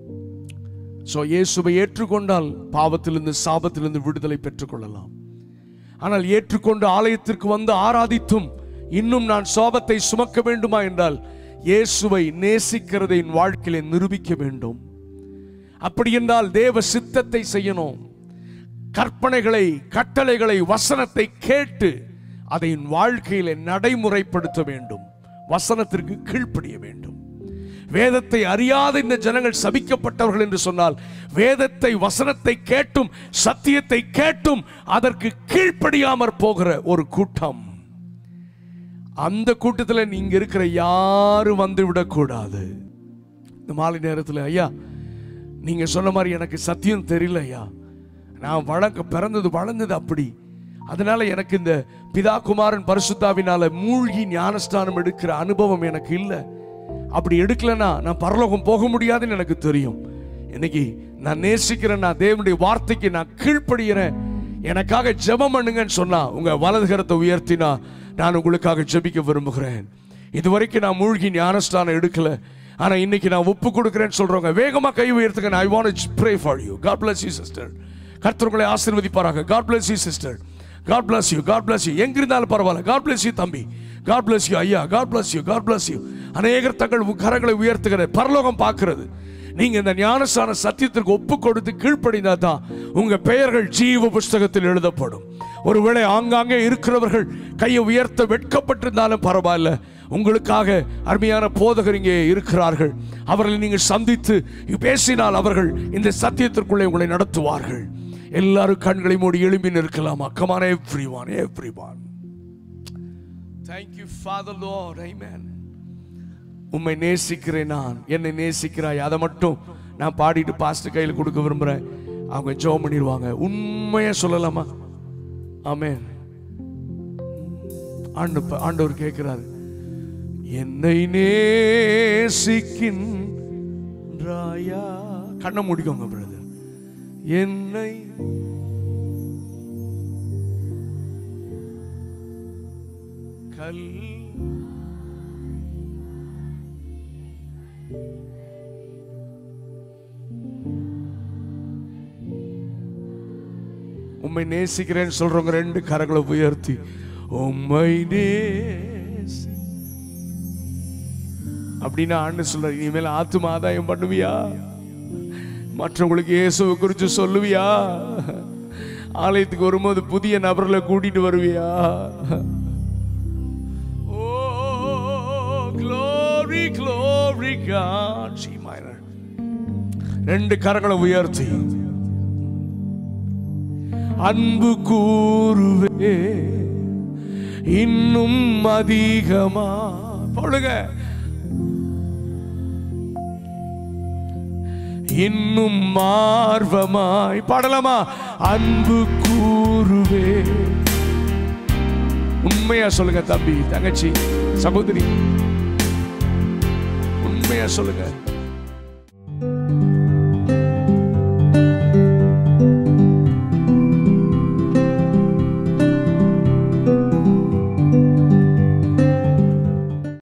சோ இயேசுவை ஏற்றுக்கொண்டால் பாவத்திலிருந்து சாபத்திலிருந்து விடுதலை பெற்றுக்கொள்ளலாம் ஆனால் ஏற்றுக்கொண்டு ஆலயத்திற்கு வந்து ஆராதித்தும் இன்னும் நான் சாபத்தை சுமக்க வேண்டுமா என்றால் இயேசுவை நேசிக்கிறதை என் வாழ்க்கையிலே நிரூபிக்க வேண்டும் அப்படி என்றால் தேவ சித்தத்தை செய்யணும் கற்பனைகளை கட்டளைகளை வசனத்தை கேட்டு அதை என் வாழ்க்கையிலே நடைமுறைப்படுத்த வேண்டும் வசனத்திற்கு கீழ்ப்படிய வேண்டும் வேதத்தை அறியாத இந்த ஜனங்கள் சபிக்கப்பட்டவர்கள் என்று சொன்னால் வேதத்தை வசனத்தை கேட்டும் சத்தியத்தை கேட்டும் அதற்கு கீழ்ப்படியாமற் போகிற ஒரு கூட்டம் அந்த கூட்டத்தில் நீங்க இருக்கிற யாரும் வந்து விடக்கூடாது இந்த மாலை நேரத்தில் ஐயா நீங்க சொன்ன மாதிரி எனக்கு சத்தியம் தெரியல ஐயா நான் வளர்க்க பிறந்தது வளர்ந்தது அப்படி அதனால எனக்கு இந்த பிதா குமாரன் பரிசுத்தாவினால மூழ்கி ஞானஸ்தானம் எடுக்கிற அனுபவம் எனக்கு இல்லை அப்படி எடுக்கலனா நான் பரலோகம் போக முடியாதுன்னு எனக்கு தெரியும் இன்னைக்கு நான் நேசிக்கிறேன் நான் தேவனுடைய வார்த்தைக்கு நான் கீழ்ப்படுகிறேன் எனக்காக ஜெபம் பண்ணுங்கன்னு சொன்னா உங்க வலது கரத்தை உயர்த்தினா நான் உங்களுக்காக ஜெபிக்க விரும்புகிறேன் இதுவரைக்கும் நான் மூழ்கி ஞானஸ்தானம் எடுக்கல ஆனா இன்னைக்கு நான் ஒப்பு கொடுக்கிறேன்னு சொல்றவங்க வேகமா கை உயர்த்துங்க I want pray for you God bless you sister கர்த்தர் உங்களை ஆசீர்வதிப்பாராக God bless you sister God bless you God bless you எங்க இருந்தாலும் பரவாயில்ல காட் பிளஸ் யூ தம்பி காட் பிளஸ் யூ ஐயா God bless you God bless you அநேகர் தங்கள் கரங்களை உயர்த்துகிற பரலோகம் பார்க்கிறது நீங்க இந்த ஞானஸ்தான சத்தியத்திற்கு ஒப்பு கொடுத்து கீழ்ப்படிந்தா தான் உங்க பெயர்கள் ஜீவ புஸ்தகத்தில் எழுதப்படும் ஒருவேளை ஆங்காங்கே இருக்கிறவர்கள் கையை உயர்த்த வெட்கப்பட்டிருந்தாலும் பரவாயில்ல உங்களுக்காக அருமையான போதகர் இங்கே இருக்கிறார்கள் அவர்களை நீங்கள் சந்தித்து பேசினால் அவர்கள் இந்த சத்தியத்திற்குள்ளே உங்களை நடத்துவார்கள் எல்லாரும் கண்களை மூடி எழும்பி நிற்கலாமா come on every one every one thank you father Lord amen உம்மை நேசிக்கிறேன் நான் என்னை நேசிக்கிறாய் அதை மட்டும் நான் பாடிட்டு பாஸ்டர் கையில் கொடுக்க விரும்புறேன் அவங்க ஜெபம் பண்ணிடுவாங்க உண்மையா சொல்லலாமா ஆமென் ஆண்டு ஆண்டவர் கேட்கிறாரு என்னை நேசிக்கின்றாயா கண்ணை முடிக்கோங்க பிரதர் என்னை கல் உம்மை நேசிக்கிறேன்னு சொல்றவங்க ரெண்டு கரங்களை உயர்த்தி உம்மை நேசி அப்படின்னு ஆண்டு சொல்ற இனிமேல் ஆத்தும ஆதாயம் பண்ணுவியா மற்றவங்களுக்கு இயேசுவை குறித்து சொல்லுவியா ஆலயத்துக்கு வரும்போது புதிய நபர்களை கூட்டிட்டு வருவியா ஓ glory glory God G minor ரெண்டு கரங்களை உயர்த்தி அன்பு கூறுவே இன்னும் அதிகமா போடுங்க இன்னும் மார்வமாய் பாடலாமா அன்பு கூறுவே உண்மையா சொல்லுங்க தம்பி தங்கச்சி சகோதரி உண்மையா சொல்லுங்க